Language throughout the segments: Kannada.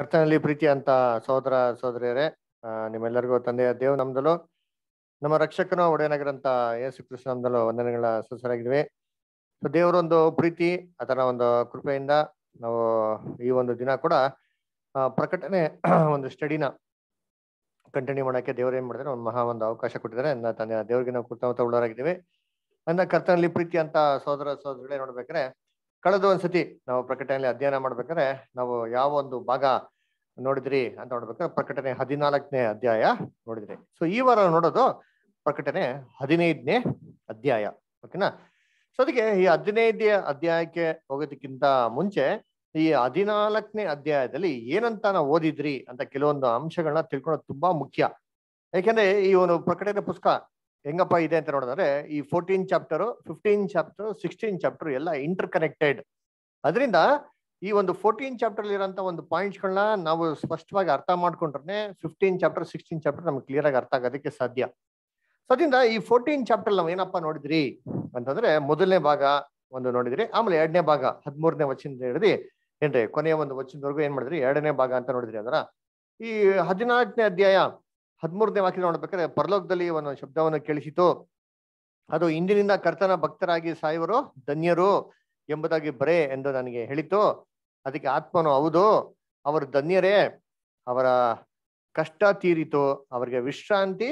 ಕರ್ತನಲ್ಲಿ ಪ್ರೀತಿ ಅಂತ ಸಹೋದರ ಸಹೋದರಿಯರೇ ಆ, ನಿಮ್ಮೆಲ್ಲರಿಗೂ ತಂದೆಯ ದೇವ್ ನಮ್ದಲು ನಮ್ಮ ರಕ್ಷಕನು ಒಡೆಯನಾಗಿರಂತ ಯೇಸು ಕೃಷ್ಣ ನಮ್ದಲು ವಂದನೆಗಳ ಸುಸರಾಗಿದ್ವಿ ಸೊ ದೇವರೊಂದು ಪ್ರೀತಿ ಅದರ ಒಂದು ಕೃಪೆಯಿಂದ ನಾವು ಈ ಒಂದು ದಿನ ಕೂಡ ಆ, ಪ್ರಕಟಣೆ ಒಂದು ಸ್ಟಡಿನ ಕಂಟಿನ್ಯೂ ಮಾಡಕ್ಕೆ ದೇವರು ಏನ್ ಮಾಡಿದ್ರೆ ಒಂದು ಮಹಾ ಒಂದು ಅವಕಾಶ ಕೊಟ್ಟಿದ್ದಾರೆ ಅನ್ನ ತಂದೆ ದೇವರಿಗೆ ನಾವು ಕೃತಜ್ಞತ ಉಳ್ಳವರಾಗಿದ್ದೀವಿ ಅನ್ನ ಕರ್ತನಲ್ಲಿ ಪ್ರೀತಿ ಅಂತ ಸಹೋದರ ಸಹೋದರಗಳೇ ನೋಡ್ಬೇಕಾದ್ರೆ ಕಳೆದ ಒಂದ್ಸತಿ ನಾವು ಪ್ರಕಟಣೆಯಲ್ಲಿ ಅಧ್ಯಯನ ಮಾಡ್ಬೇಕಾದ್ರೆ ನಾವು ಯಾವ ಒಂದು ಭಾಗ ನೋಡಿದ್ರಿ ಅಂತ ನೋಡ್ಬೇಕಾದ್ರೆ ಪ್ರಕಟಣೆ ಹದಿನಾಲ್ಕನೇ ಅಧ್ಯಾಯ ನೋಡಿದ್ರಿ ಸೊ ಈ ವಾರ ನೋಡೋದು ಪ್ರಕಟಣೆ ಹದಿನೈದನೇ ಅಧ್ಯಾಯ ಓಕೆನಾ ಸೊ ಅದಕ್ಕೆ ಈ ಹದಿನೈದನೇ ಅಧ್ಯಾಯಕ್ಕೆ ಹೋಗೋದಕ್ಕಿಂತ ಮುಂಚೆ ಈ ಹದಿನಾಲ್ಕನೇ ಅಧ್ಯಾಯದಲ್ಲಿ ಏನಂತ ನಾವು ಓದಿದ್ರಿ ಅಂತ ಕೆಲವೊಂದು ಅಂಶಗಳನ್ನ ತಿಳ್ಕೊಳ್ಳೋದು ತುಂಬಾ ಮುಖ್ಯ ಯಾಕೆಂದ್ರೆ ಈ ಒಂದು ಪ್ರಕಟಣೆ ಪುಸ್ತಕ ಹೆಂಗಪ್ಪ ಇದೆ ಅಂತ ನೋಡಿದ್ರೆ ಈ fourteen chapter fifteen chapter sixteen chapter ಎಲ್ಲ ಇಂಟರ್ ಕನೆಕ್ಟೆಡ್ ಅದರಿಂದ ಈ ಒಂದು ಫೋರ್ಟೀನ್ ಚಾಪ್ಟರ್ ಇರೋಂಥ ಒಂದು ಪಾಯಿಂಟ್ಸ್ಗಳನ್ನ ನಾವು ಸ್ಪಷ್ಟವಾಗಿ ಅರ್ಥ ಮಾಡ್ಕೊಂಡ್ರೆ ಫಿಫ್ಟೀನ್ ಚಾಪ್ಟರ್ ಸಿಕ್ಸ್ಟೀನ್ ಚಾಪ್ಟರ್ ನಮ್ಗೆ ಕ್ಲಿಯರ್ ಆಗಿ ಅರ್ಥ ಆಗೋದಕ್ಕೆ ಸಾಧ್ಯ ಸೊ ಅದರಿಂದ ಈ ಫೋರ್ಟೀನ್ ಚಾಪ್ಟರ್ ನಾವು ಏನಪ್ಪಾ ನೋಡಿದ್ರಿ ಅಂತಂದ್ರೆ ಮೊದಲನೇ ಭಾಗ ಒಂದು ನೋಡಿದ್ರಿ ಆಮೇಲೆ ಎರಡನೇ ಭಾಗ ಹದಿಮೂರನೇ ವಚನದಿಂದ ಹಿಡಿದು ಏನ್ರಿ ಕೊನೆಯ ಒಂದು ವಚನದವರೆಗೂ ಏನ್ ಮಾಡಿದ್ರಿ ಎರಡನೇ ಭಾಗ ಅಂತ ನೋಡಿದ್ರಿ ಅದರ ಈ ಹದಿನಾಲ್ಕನೇ ಅಧ್ಯಾಯ ಹದಿಮೂರನೇ ವಾಕ್ಯ ನೋಡ್ಬೇಕಾದ್ರೆ ಪರಲೋಕದಲ್ಲಿ ಒಂದು ಶಬ್ದವನ್ನು ಕೇಳಿಸಿತು ಅದು ಇಂದಿನಿಂದ ಕರ್ತನ ಭಕ್ತರಾಗಿ ಸಾಯುವರು ಧನ್ಯರು ಎಂಬುದಾಗಿ ಬರೇ ಎಂದು ನನಗೆ ಹೇಳಿತು ಅದಕ್ಕೆ ಆತ್ಮನು ಹೌದು ಅವರು ಧನ್ಯರೇ ಅವರ ಕಷ್ಟ ತೀರಿತು ಅವರಿಗೆ ವಿಶ್ರಾಂತಿ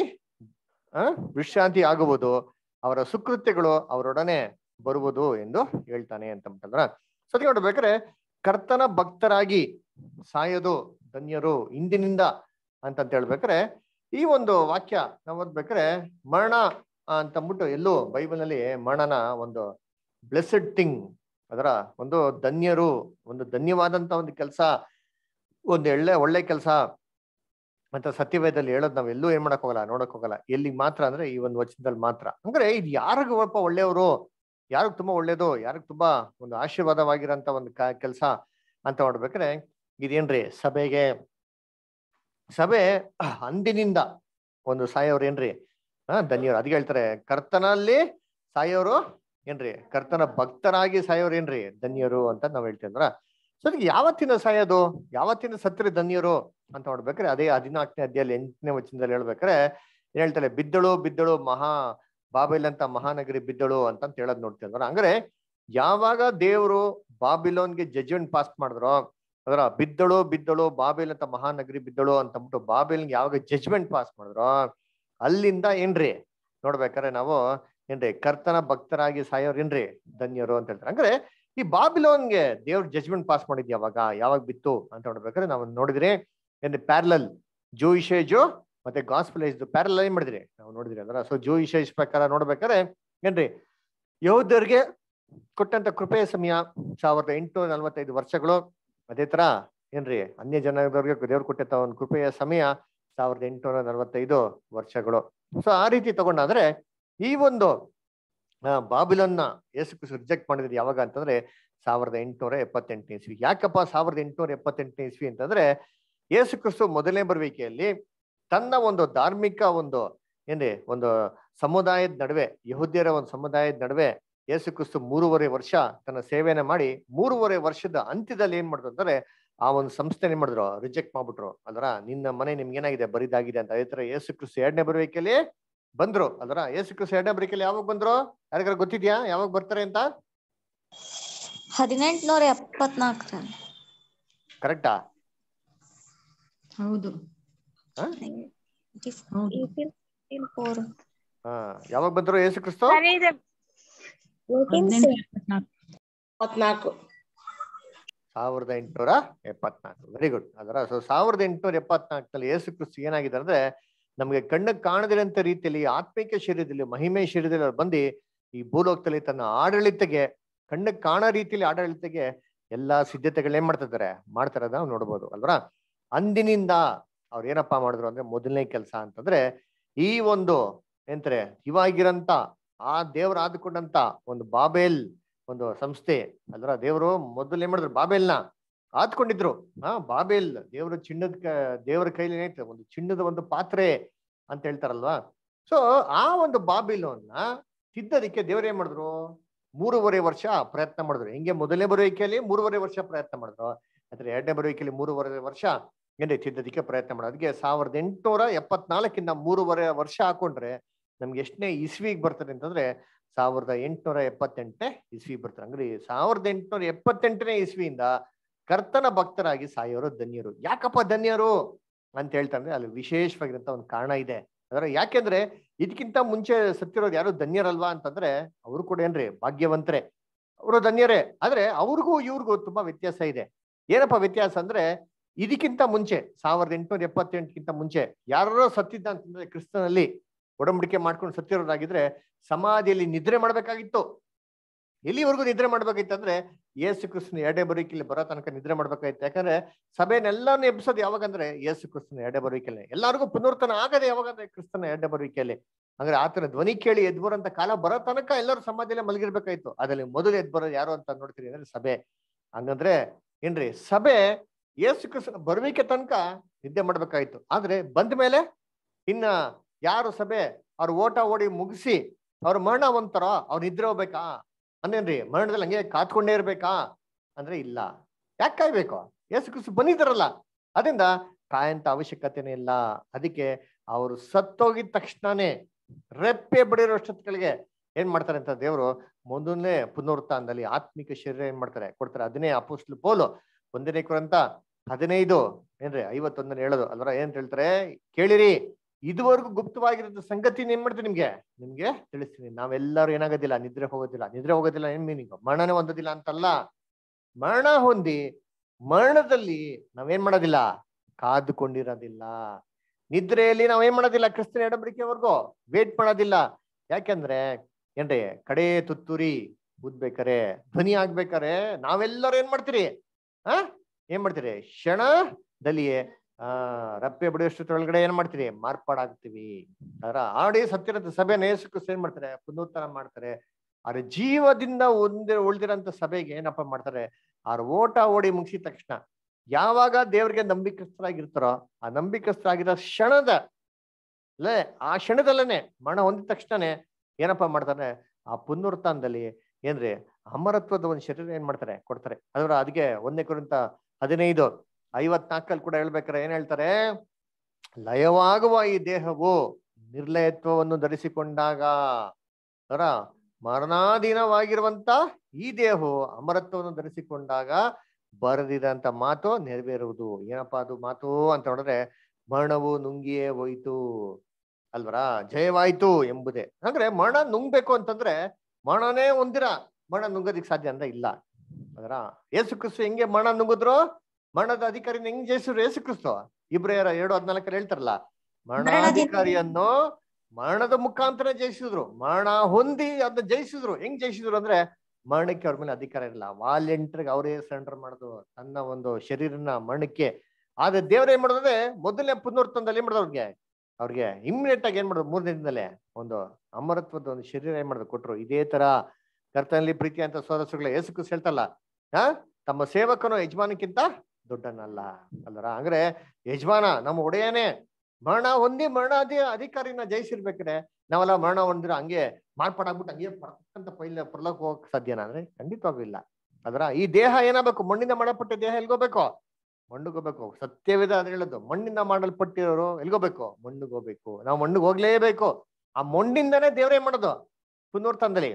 ಆ ವಿಶ್ರಾಂತಿ ಆಗುವುದು ಅವರ ಸುಕೃತ್ಯಗಳು ಅವರೊಡನೆ ಬರುವುದು ಎಂದು ಹೇಳ್ತಾನೆ ಅಂತಂದ್ರ ಸತಿ ನೋಡ್ಬೇಕಾದ್ರೆ ಕರ್ತನ ಭಕ್ತರಾಗಿ ಸಾಯೋದು ಧನ್ಯರು ಇಂದಿನಿಂದ ಅಂತಂತ ಹೇಳ್ಬೇಕಾರೆ ಈ ಒಂದು ವಾಕ್ಯ ನಾವು ಓದ್ಬೇಕಾರೆ ಮರಣ ಅಂತಂದ್ಬಿಟ್ಟು ಎಲ್ಲೂ ಬೈಬಲ್ನಲ್ಲಿ ಮರಣನ ಒಂದು ಬ್ಲೆಸ್ಡ್ ಥಿಂಗ್ ಅದರ ಒಂದು ಧನ್ಯರು ಒಂದು ಧನ್ಯವಾದಂತ ಒಂದು ಕೆಲಸ ಒಂದು ಒಳ್ಳೆ ಒಳ್ಳೆ ಕೆಲಸ ಅಂತ ಸತ್ಯವೇದದಲ್ಲಿ ಹೇಳೋದು ನಾವ್ ಎಲ್ಲೂ ಏನ್ ಮಾಡಕ್ ಹೋಗಲ್ಲ ನೋಡಕ್ ಹೋಗಲ್ಲ ಎಲ್ಲಿ ಮಾತ್ರ ಅಂದ್ರೆ ಈ ಒಂದು ವಚನದಲ್ಲಿ ಮಾತ್ರ ಅಂದ್ರೆ ಇದು ಯಾರಿಗೂ ಒಬ್ಬ ಒಳ್ಳೆಯವರು ಯಾರಿಗ್ ತುಂಬಾ ಒಳ್ಳೇದು ಯಾರಿಗ್ ತುಂಬಾ ಒಂದು ಆಶೀರ್ವಾದವಾಗಿರೋಂತ ಒಂದು ಕೆಲಸ ಅಂತ ನೋಡ್ಬೇಕಾರೆ ಇದೇನ್ರಿ ಸಭೆಗೆ ಸಭೆ ಅಂದಿನಿಂದ ಒಂದು ಸಾಯೋರು ಏನ್ರಿ ಹಾ ಧನ್ಯರು ಅದಕ್ಕೆ ಹೇಳ್ತಾರೆ ಕರ್ತನಲ್ಲಿ ಸಾಯೋರು ಏನ್ರಿ ಕರ್ತನ ಭಕ್ತರಾಗಿ ಸಾಯೋರು ಏನ್ರಿ ಧನ್ಯರು ಅಂತ ನಾವ್ ಹೇಳ್ತೀವಂದ್ರ ಸೊ ಅದಕ್ಕೆ ಯಾವತ್ತಿನ ಸಾಯೋದು ಯಾವತ್ತಿನ ಸತ್ರಿ ಧನ್ಯರು ಅಂತ ನೋಡ್ಬೇಕಾರೆ ಅದೇ ಹದಿನಾಲ್ಕನೇ ಅಧ್ಯಾಯಲ್ಲಿ ಎಂಟನೇ ವಚನದಲ್ಲಿ ಹೇಳ್ಬೇಕಾರೆ ಏನ್ ಹೇಳ್ತಾರೆ ಬಿದ್ದಳು ಬಿದ್ದಳು ಮಹಾ ಬಾಬೆಲ್ ಅಂತ ಮಹಾನಗರಿ ಬಿದ್ದಳು ಅಂತ ಹೇಳೋದ್ ನೋಡ್ತೀವಂದ್ರ ಹಂಗಾರೆ ಯಾವಾಗ ದೇವರು ಬಾಬಿಲೋನ್ಗೆ ಜಜ್ಮೆಂಟ್ ಪಾಸ್ ಮಾಡಿದ್ರು ಅದರ ಬಿದ್ದಳು ಬಿದ್ದಳು ಬಾಬೇಲ್ ಅಂತ ಮಹಾನಗರಿ ಬಿದ್ದಳು ಅಂತ ಅಂದ್ಬಿಟ್ಟು ಬಾಬೇಲ್ಗೆ ಯಾವಾಗ ಜಜ್ಮೆಂಟ್ ಪಾಸ್ ಮಾಡಿದ್ರು ಅಲ್ಲಿಂದ ಏನ್ರಿ ನೋಡ್ಬೇಕಾದ್ರೆ ನಾವು ಏನ್ರಿ ಕರ್ತನ ಭಕ್ತರಾಗಿ ಸಾಯೋರ್ ಏನ್ರಿ ಧನ್ಯರು ಅಂತ ಹೇಳ್ತಾರೆ ಅಂದ್ರೆ ಈ ಬಾಬಿಲೋನ್ಗೆ ದೇವ್ರ ಜಜ್ಮೆಂಟ್ ಪಾಸ್ ಮಾಡಿದ್ ಯಾವಾಗ ಯಾವಾಗ ಬಿತ್ತು ಅಂತ ನೋಡ್ಬೇಕಾದ್ರೆ ನಾವು ನೋಡಿದ್ರಿ ಏನ್ರಿ ಪ್ಯಾರಲಲ್ ಜೋ ಇಶೇಜು ಮತ್ತೆ ಗಾಸ್ಪಲ್ ಏಜ್ ಪ್ಯಾರಲ್ ಏನ್ ಮಾಡಿದ್ರಿ ನಾವು ನೋಡಿದ್ರಿ ಅಂದ್ರ ಸೊ ಜೋ ಇಶೇಜ್ ಪ್ರಕಾರ ನೋಡ್ಬೇಕಾದ್ರೆ ಏನ್ರಿ ಯಹೂದರಿಗೆ ಕೊಟ್ಟಂತ ಕೃಪೆಯ ಸಮಯ ಸಾವಿರದ ಎಂಟುನೂರ ನಲ್ವತ್ತೈದು ವರ್ಷಗಳು ಅದೇ ತರ ಏನ್ರಿ ಅನ್ಯ ಜನದವ್ರಿಗೆ ದೇವ್ರು ಕೊಟ್ಟಂತ ಒಂದು ಕೃಪೆಯ ಸಮಯ ಸಾವಿರದ ಎಂಟುನೂರ ನಲವತ್ತೈದು ವರ್ಷಗಳು ಸೊ ಆ ರೀತಿ ತಗೊಂಡಾದ್ರೆ ಈ ಒಂದು ಬಾಬಿಲನ್ನ ಯೇಸು ಕ್ರಿಸ್ತು ರಿಜೆಕ್ಟ್ ಮಾಡಿದ್ರೆ ಯಾವಾಗ ಅಂತಂದ್ರೆ ಸಾವಿರದ ಎಂಟುನೂರ ಎಪ್ಪತ್ತೆಂಟನೇ ಇಸ್ವಿ ಯಾಕಪ್ಪ ಸಾವಿರದ ಎಂಟುನೂರ ಎಪ್ಪತ್ತೆಂಟನೇ ಇಸ್ವಿ ಅಂತಂದ್ರೆ ಯೇಸು ಕ್ರಿಸ್ತು ಮೊದಲನೇ ಬರುವಿಕೆಯಲ್ಲಿ ತನ್ನ ಒಂದು ಧಾರ್ಮಿಕ ಒಂದು ಏನ್ರಿ ಒಂದು ಸಮುದಾಯದ ನಡುವೆ ಯಹುದ್ಯರ ಒಂದು ಸಮುದಾಯದ ನಡುವೆ ಯೇಸು ಕ್ರಿಸ್ತು ಮೂರುವರೆ ವರ್ಷ ತನ್ನ ಸೇವೆಯನ್ನ ಮಾಡಿ ಮೂರುವರೆ ವರ್ಷದ ಅಂತ್ಯದಲ್ಲಿ ಏನ್ ಮಾಡಿದ್ರು ಅಂದ್ರೆ ಆ ಒಂದು ಸಂಸ್ಥೆ ಏನ್ ಮಾಡಿದ್ರು ರಿಜೆಕ್ಟ್ ಮಾಡ್ಬಿಟ್ರು ಅಲ್ರ ನಿನ್ನ ಮನೆ ನಿಮ್ಗೆ ಏನಾಗಿದೆ ಬರಿದಾಗಿದೆ ಅಂತ ಅದೇ ತರ ಯೇಸು ಕ್ರಿಸ್ತು ಎರಡನೇ ಬರುವಿಕೆಯಲ್ಲಿ ಬಂದ್ರು ಅಲ್ರ ಯೇಸು ಕ್ರಿಸ್ತು ಎರಡನೇ ಬರುವಿಕೆಯಲ್ಲಿ ಯಾವಾಗ ಬಂದ್ರು ಯಾರಿಗಾರ ಗೊತ್ತಿದ್ಯಾ ಯಾವಾಗ ಬರ್ತಾರೆ ಅಂತ ಹದಿನೆಂಟುನೂರ ಎಪ್ಪತ್ನಾಲ್ಕರಲ್ಲಿ ಕರೆಕ್ಟಾ ಹೌದು ಫೋರ್ ಹಾ ಯಾವಾಗ ಬಂದ್ರು ಯೇಸು ಕ್ರಿಸ್ತು ಹದಿನೆಂಟು ಎಪ್ಪತ್ನಾಲ್ಕು ಇಪ್ಪತ್ನಾಲ್ಕು ಸಾವಿರದ ಎಂಟುನೂರ ಎಪ್ಪತ್ನಾಲ್ಕು ವೆರಿ ಗುಡ್ ಅದರ ಸೊ ಸಾವಿರದ ಎಂಟುನೂರ ಎಪ್ಪತ್ನಾಲ್ಕನಲ್ಲಿ ಯೇಸು ಕ್ರಿಸ್ತು ಏನಾಗಿದೆ ಅಂದ್ರೆ ನಮಗೆ ಕಣ್ಣಿಗೆ ಕಾಣದಿರಂತ ರೀತಿಯಲ್ಲಿ ಆತ್ಮಿಕ ಶರೀರದಲ್ಲಿ ಮಹಿಮೆ ಶರೀರದಲ್ಲಿ ಅವ್ರು ಬಂದು ಈ ಭೂಲೋಕದಲ್ಲಿ ತನ್ನ ಆಡಳಿತಗೆ ಕಣ್ಣಿಗೆ ಕಾಣೋ ರೀತಿಯಲ್ಲಿ ಆಡಳಿತಗೆ ಎಲ್ಲಾ ಸಿದ್ಧತೆಗಳು ಏನ್ ಮಾಡ್ತಾ ಇದ್ದಾರೆ ಮಾಡ್ತಾರ ನಾವು ನೋಡ್ಬೋದು ಅಲ್ವರ ಅಂದಿನಿಂದ ಅವ್ರು ಏನಪ್ಪಾ ಮಾಡಿದ್ರು ಅಂದ್ರೆ ಮೊದಲನೇ ಕೆಲಸ ಅಂತಂದ್ರೆ ಈ ಒಂದು ಎಂತಾರೆ ಇವಾಗಿರಂತ ಆ ದೇವ್ರ ಆದುಕೊಂಡಂತ ಒಂದು ಬಾಬೇಲ್ ಒಂದು ಸಂಸ್ಥೆ ಅಲ್ರ ದೇವರು ಮೊದಲು ಏನ್ ಮಾಡಿದ್ರು ಬಾಬೇಲ್ನ ಆದ್ಕೊಂಡಿದ್ರು ಹಾ ಬಾಬೇಲ್ ದೇವ್ರ ಚಿನ್ನದ ದೇವರ ಕೈಲಿ ಏನೈತೆ ಒಂದು ಚಿನ್ನದ ಒಂದು ಪಾತ್ರೆ ಅಂತ ಹೇಳ್ತಾರಲ್ವಾ ಸೊ ಆ ಒಂದು ಬಾಬಿಲೋನ್ನ ತಿದ್ದೋದಿಕ್ಕೆ ದೇವ್ರ ಏನ್ ಮಾಡಿದ್ರು ಮೂರುವರೆ ವರ್ಷ ಪ್ರಯತ್ನ ಮಾಡಿದ್ರು ಹೆಂಗೆ ಮೊದಲನೇ ಬರುವಿಕೆಯಲ್ಲಿ ಮೂರುವರೆ ವರ್ಷ ಪ್ರಯತ್ನ ಮಾಡಿದ್ರು ಅಂದ್ರೆ ಎರಡನೇ ಬರುವಿಕೆಯಲ್ಲಿ ಮೂರುವರೆ ವರ್ಷ ಏನ್ರಿ ತಿದ್ದೋದಕ್ಕೆ ಪ್ರಯತ್ನ ಮಾಡೋದು ಅದಕ್ಕೆ ಸಾವಿರದ ಎಂಟುನೂರ ಎಪ್ಪತ್ನಾಲ್ಕಿಂದ ಮೂರುವರೆ ವರ್ಷ ಹಾಕೊಂಡ್ರೆ ನಮ್ಗೆ ಎಷ್ಟನೇ ಇಸ್ವಿಗೆ ಬರ್ತದೆ ಅಂತಂದ್ರೆ ಸಾವಿರದ ಎಂಟುನೂರ ಎಪ್ಪತ್ತೆಂಟನೇ ಇಸ್ವಿ ಬರ್ತಾರೆ ಅಂದ್ರೆ ಸಾವಿರದ ಎಂಟುನೂರ ಎಪ್ಪತ್ತೆಂಟನೇ ಇಸ್ವಿಯಿಂದ ಕರ್ತನ ಭಕ್ತರಾಗಿ ಸಾಯೋರು ಧನ್ಯರು ಯಾಕಪ್ಪ ಧನ್ಯರು ಅಂತ ಹೇಳ್ತಾರೆ ಅಲ್ಲಿ ವಿಶೇಷವಾಗಿರಂತ ಒಂದು ಕಾರಣ ಇದೆ ಅದರ ಯಾಕೆಂದ್ರೆ ಇದಕ್ಕಿಂತ ಮುಂಚೆ ಸತ್ತಿರೋರು ಯಾರು ಧನ್ಯರಲ್ವಾ ಅಂತಂದ್ರೆ ಅವರು ಕೂಡ ಏನ್ರಿ ಭಾಗ್ಯವಂತರೇ ಅವರು ಧನ್ಯರೇ ಆದ್ರೆ ಅವ್ರಿಗೂ ಇವ್ರಿಗೂ ತುಂಬಾ ವ್ಯತ್ಯಾಸ ಇದೆ ಏನಪ್ಪ ವ್ಯತ್ಯಾಸ ಅಂದ್ರೆ ಇದಕ್ಕಿಂತ ಮುಂಚೆ ಸಾವಿರದ ಎಂಟುನೂರ ಎಪ್ಪತ್ತೆಂಟಕ್ಕಿಂತ ಮುಂಚೆ ಯಾರೋ ಸತ್ತಿದ್ದ ಅಂತಂದ್ರೆ ಕ್ರಿಸ್ತನಲ್ಲಿ ಒಡಂಬಡಿಕೆ ಮಾಡ್ಕೊಂಡು ಸತ್ತಿರೋರಾಗಿದ್ರೆ ಸಮಾಧಿಯಲ್ಲಿ ನಿದ್ರೆ ಮಾಡ್ಬೇಕಾಗಿತ್ತು ಎಲ್ಲಿವರೆಗೂ ನಿದ್ರೆ ಮಾಡ್ಬೇಕಾಗಿತ್ತು ಅಂದ್ರೆ ಯೇಸು ಕ್ರಿಸ್ತನ ಎರಡೇ ಬರುವಿಕೆಯಲ್ಲಿ ಬರೋ ತನಕ ನಿದ್ರೆ ಮಾಡ್ಬೇಕಾಗಿತ್ತು ಯಾಕಂದ್ರೆ ಸಭೆನೆಲ್ಲಾನು ಎಬ್ಸೋದು ಯಾವಾಗ ಅಂದ್ರೆ ಯೇಸು ಕ್ರಿಸ್ತನ ಎರಡೇ ಬರುವಿಕೆಯಲ್ಲಿ ಎಲ್ಲರಿಗೂ ಪುನರ್ತನ ಆಗದೆ ಯಾವಾಗ ಅಂದ್ರೆ ಕ್ರಿಸ್ತನ ಎರಡೇ ಬರುವಿಕೆಯಲ್ಲಿ ಅಂದ್ರೆ ಆತನ ಧ್ವನಿ ಕೇಳಿ ಎದ್ ಬರೋಂತ ಕಾಲ ಬರೋ ತನಕ ಎಲ್ಲರೂ ಸಮಾಧಿಯಲ್ಲೇ ಮಲಗಿರ್ಬೇಕಾಯ್ತು ಅದ್ರಲ್ಲಿ ಮೊದಲು ಎದ್ ಬರೋದು ಯಾರು ಅಂತ ನೋಡ್ತೀರಿ ಅಂದ್ರೆ ಸಭೆ ಹಂಗಂದ್ರೆ ಏನ್ರಿ ಸಭೆ ಯೇಸು ಕ್ರಿಸ್ತನ ಬರುವಿಕೆ ತನಕ ನಿದ್ದೆ ಮಾಡ್ಬೇಕಾಯ್ತು ಆದ್ರೆ ಬಂದ ಮೇಲೆ ಇನ್ನ ಯಾರು ಸಭೆ ಅವ್ರ ಓಟ ಓಡಿ ಮುಗಿಸಿ ಅವ್ರ ಮರಣ ಹೊಂತಾರ ಅವ್ರು ನಿದ್ರೆ ಹೋಗ್ಬೇಕಾ ಅಂದೇನ್ರಿ ಮರಣದಲ್ಲಿ ಹಂಗೆ ಕಾತ್ಕೊಂಡೇ ಇರ್ಬೇಕಾ ಅಂದ್ರೆ ಇಲ್ಲ ಯಾಕೆ ಕಾಯ್ಬೇಕು ಯೇಸು ಕ್ರಿಸ್ತು ಬಂದಿದ್ದಾರಲ್ಲ ಅದರಿಂದ ಕಾಯಂತ ಅವಶ್ಯಕತೆನೇ ಇಲ್ಲ ಅದಕ್ಕೆ ಅವರು ಸತ್ತೋಗಿದ ತಕ್ಷಣನೇ ರೆಪ್ಪೆ ಬಡಿರೋ ಅಷ್ಟೊತ್ತಿಗೆ ಏನ್ ಮಾಡ್ತಾರೆ ಅಂತ ದೇವರು ಮೊದಲನೇ ಪುನರುತ್ಥಾನದಲ್ಲಿ ಆತ್ಮಿಕ ಶರೀರ ಏನ್ ಮಾಡ್ತಾರೆ ಕೊಡ್ತಾರೆ ಅದನ್ನೇ ಅಪೋಸ್ಟ್ಲು ಪೋಲು ಒಂದನೇ ಕುರಂತ ಹದಿನೈದು ಏನ್ರಿ ಐವತ್ತೊಂದನೇ ಹೇಳೋದು ಅಲ್ವರ ಏನ್ ಹೇಳ್ತಾರೆ ಕೇಳಿರಿ ಇದುವರೆಗೂ ಗುಪ್ತವಾಗಿರೋ ಸಂಗತಿ ಏನ್ ಮಾಡ್ತೀನಿ ನಿಮ್ಗೆ ನಿಮ್ಗೆ ತಿಳಿಸ್ತೀನಿ ನಾವೆಲ್ಲರೂ ಏನಾಗೋದಿಲ್ಲ ನಿದ್ರೆ ಹೋಗೋದಿಲ್ಲ ನಿದ್ರೆ ಹೋಗೋದಿಲ್ಲ ಏನ್ ಮೀನಿಂಗ್ ಮರಣನೇ ಹೊಂದೋದಿಲ್ಲ ಅಂತಲ್ಲ ಮರಣ ಹೊಂದಿ ಮರಣದಲ್ಲಿ ನಾವೇನ್ ಮಾಡೋದಿಲ್ಲ ಕಾದುಕೊಂಡಿರೋದಿಲ್ಲ ನಿದ್ರೆಯಲ್ಲಿ ನಾವೇನ್ ಮಾಡೋದಿಲ್ಲ ಕ್ರಿಸ್ತನ ಎಡಂಬಡಿಕೆವರೆಗೂ ವೇಟ್ ಮಾಡೋದಿಲ್ಲ ಯಾಕೆಂದ್ರೆ ಏನ್ರಿ ಕಡೆ ತುತ್ತೂರಿ ಊದ್ಬೇಕಾರೆ ಧ್ವನಿ ಆಗ್ಬೇಕಾರೆ ನಾವೆಲ್ಲರೂ ಏನ್ ಮಾಡ್ತೀರಿ ಆ ಏನ್ ಮಾಡ್ತೀರಿ ಕ್ಷಣದಲ್ಲಿಯೇ ಆ ರಪ್ಪೆ ಬಡಿಯೋಷ್ಟೊಳಗಡೆ ಏನ್ ಮಾಡ್ತೀರಿ ಮಾರ್ಪಾಡಾಗ್ತೀವಿ ಅದರ ಆಡಿ ಸತ್ತಿರಂತ ಸಭೆ ನೇಸಕ್ಕೂ ಏನ್ ಮಾಡ್ತಾರೆ ಪುನರುತ್ಥಾನ ಮಾಡ್ತಾರೆ ಅವ್ರ ಜೀವದಿಂದ ಒಂದೇ ಉಳ್ದಿರಂತ ಸಭೆಗೆ ಏನಪ್ಪ ಮಾಡ್ತಾರೆ ಅವ್ರ ಓಟ ಓಡಿ ಮುಗಿಸಿದ ತಕ್ಷಣ ಯಾವಾಗ ದೇವ್ರಿಗೆ ನಂಬಿಕಸ್ಥರಾಗಿರ್ತಾರೋ ಆ ನಂಬಿಕಸ್ಥರಾಗಿರೋ ಕ್ಷಣದ ಅಲ್ಲೇ ಆ ಕ್ಷಣದಲ್ಲೇನೆ ಮರಣ ಹೊಂದಿದ ತಕ್ಷಣನೇ ಏನಪ್ಪಾ ಮಾಡ್ತಾರೆ ಆ ಪುನರುತ್ಥಾನದಲ್ಲಿ ಏನ್ರಿ ಅಮರತ್ವದ ಒಂದು ಶರೀರ ಏನ್ ಮಾಡ್ತಾರೆ ಕೊಡ್ತಾರೆ ಅದರ ಅದಕ್ಕೆ ಒಂದನೇ ಕುರಿತ ಹದಿನೈದು ಐವತ್ನಾಲ್ಕಲ್ಲಿ ಕೂಡ ಹೇಳ್ಬೇಕಾರೆ ಏನ್ ಹೇಳ್ತಾರೆ ಲಯವಾಗುವ ಈ ದೇಹವು ನಿರ್ಲಯತ್ವವನ್ನು ಧರಿಸಿಕೊಂಡಾಗ ಅದರ ಮರಣಾಧೀನವಾಗಿರುವಂತ ಈ ದೇಹವು ಅಮರತ್ವವನ್ನು ಧರಿಸಿಕೊಂಡಾಗ ಬರೆದಿದಂತ ಮಾತು ನೆರವೇರುವುದು ಏನಪ್ಪಾ ಅದು ಮಾತು ಅಂತ ನೋಡಿದ್ರೆ ಮರಣವು ನುಂಗಿಯೇ ಹೋಯ್ತು ಅಲ್ವರಾ ಜಯವಾಯ್ತು ಎಂಬುದೇ ಅಂದ್ರೆ ಮರಣ ನುಂಗ್ಬೇಕು ಅಂತಂದ್ರೆ ಮರಣನೇ ಹೊಂದಿರ ಮರಣ ನುಂಗೋದಿಕ್ ಸಾಧ್ಯ ಅಂದ್ರೆ ಇಲ್ಲ ಅದರ ಯೇಸು ಕ್ರಿಸ್ತು ಹೆಂಗೆ ಮರಣ ನುಂಗಿದ್ರು ಮರಣದ ಅಧಿಕಾರಿನ ಹೆಂಗ್ ಜಯಿಸಿದ್ರು ಯೇಸು ಕ್ರಿಸ್ತು ಇಬ್ರೇರ ಎರಡು ಹದ್ನಾಲ್ಕರಲ್ಲಿ ಹೇಳ್ತಾರಲ್ಲ ಮರಣಾಧಿಕಾರಿಯನ್ನು ಮರಣದ ಮುಖಾಂತರ ಜಯಿಸಿದ್ರು ಮರಣ ಹೊಂದಿ ಅದನ್ನ ಜಯಿಸಿದ್ರು ಹೆಂಗ್ ಜಯಿಸಿದ್ರು ಅಂದ್ರೆ ಮರಣಕ್ಕೆ ಅವ್ರ ಮೇಲೆ ಅಧಿಕಾರ ಇಲ್ಲ ವಾಲೆಂಟ್ರಿಗೆ ಅವರೇ ಸರೆಂಡರ್ ಮಾಡೋದು ತನ್ನ ಒಂದು ಶರೀರನ ಮರಣಕ್ಕೆ ಆದ್ರೆ ದೇವ್ರ ಏನ್ ಮಾಡೋದಂದ್ರೆ ಮೊದಲನೇ ಪುನರ್ತನದಲ್ಲಿ ಏನ್ ಮಾಡೋದು ಅವ್ರಿಗೆ ಅವ್ರಿಗೆ ಇಮ್ಮಿಡಿಯೇಟ್ ಆಗಿ ಏನ್ ಮಾಡೋದು ಮೂರನೇ ದಿನದಲ್ಲೇ ಒಂದು ಅಮರತ್ವದ ಒಂದು ಶರೀರ ಏನ್ ಮಾಡೋದು ಕೊಟ್ರು ಇದೇ ತರ ಕರ್ತನಲ್ಲಿ ಪ್ರೀತಿ ಅಂತ ಸೋದರಸುಗಳ ಯೇಸು ಕ್ರಿಸ್ತ ಹೇಳ್ತಲ್ಲ ಹಾ ತಮ್ಮ ಸೇವಕನು ಯಜಮಾನಕ್ಕಿಂತ ದೊಡ್ಡನಲ್ಲ ಅಲ್ಲರ ಅಂದ್ರೆ ಯಜಮಾನ ನಮ್ಮ ಒಡೆಯನೇ ಮರಣ ಹೊಂದಿ ಮರಣಾಧಿ ಅಧಿಕಾರಿನ ಜಯಿಸಿರ್ಬೇಕಾದ್ರೆ ನಾವೆಲ್ಲ ಮರಣ ಹೊಂದಿರ ಹಂಗೆ ಮಾರ್ಪಾಡಾಗ್ಬಿಟ್ಟು ಹಂಗೆ ಪರ್ಕಂತ ಪೈಲ ಪರ್ಲಕ್ ಹೋಗಕ್ ಸಾಧ್ಯನಾ ಅಂದ್ರೆ ಖಂಡಿತವಾಗೂ ಇಲ್ಲ ಅದರ ಈ ದೇಹ ಏನಾಗಬೇಕು ಮಣ್ಣಿಂದ ಮಾಡಲ್ಪಟ್ಟ ದೇಹ ಎಲ್ಗೋಬೇಕು ಮಣ್ಣಿಗೋಗ್ಬೇಕು ಸತ್ಯವಿದ ಅದ್ ಹೇಳೋದು ಮಣ್ಣಿಂದ ಮಾಡಲ್ಪಟ್ಟಿರೋರು ಎಲ್ಗೋಬೇಕು ಮಣ್ಣಿಗೋಗ್ಬೇಕು ನಾವು ಮಣ್ಣಿಗೆ ಹೋಗ್ಲೇಬೇಕು ಆ ಮಣ್ಣಿಂದನೇ ದೇವ್ರೇ ಮಾಡೋದು ಪುನರ್ತನದಲ್ಲಿ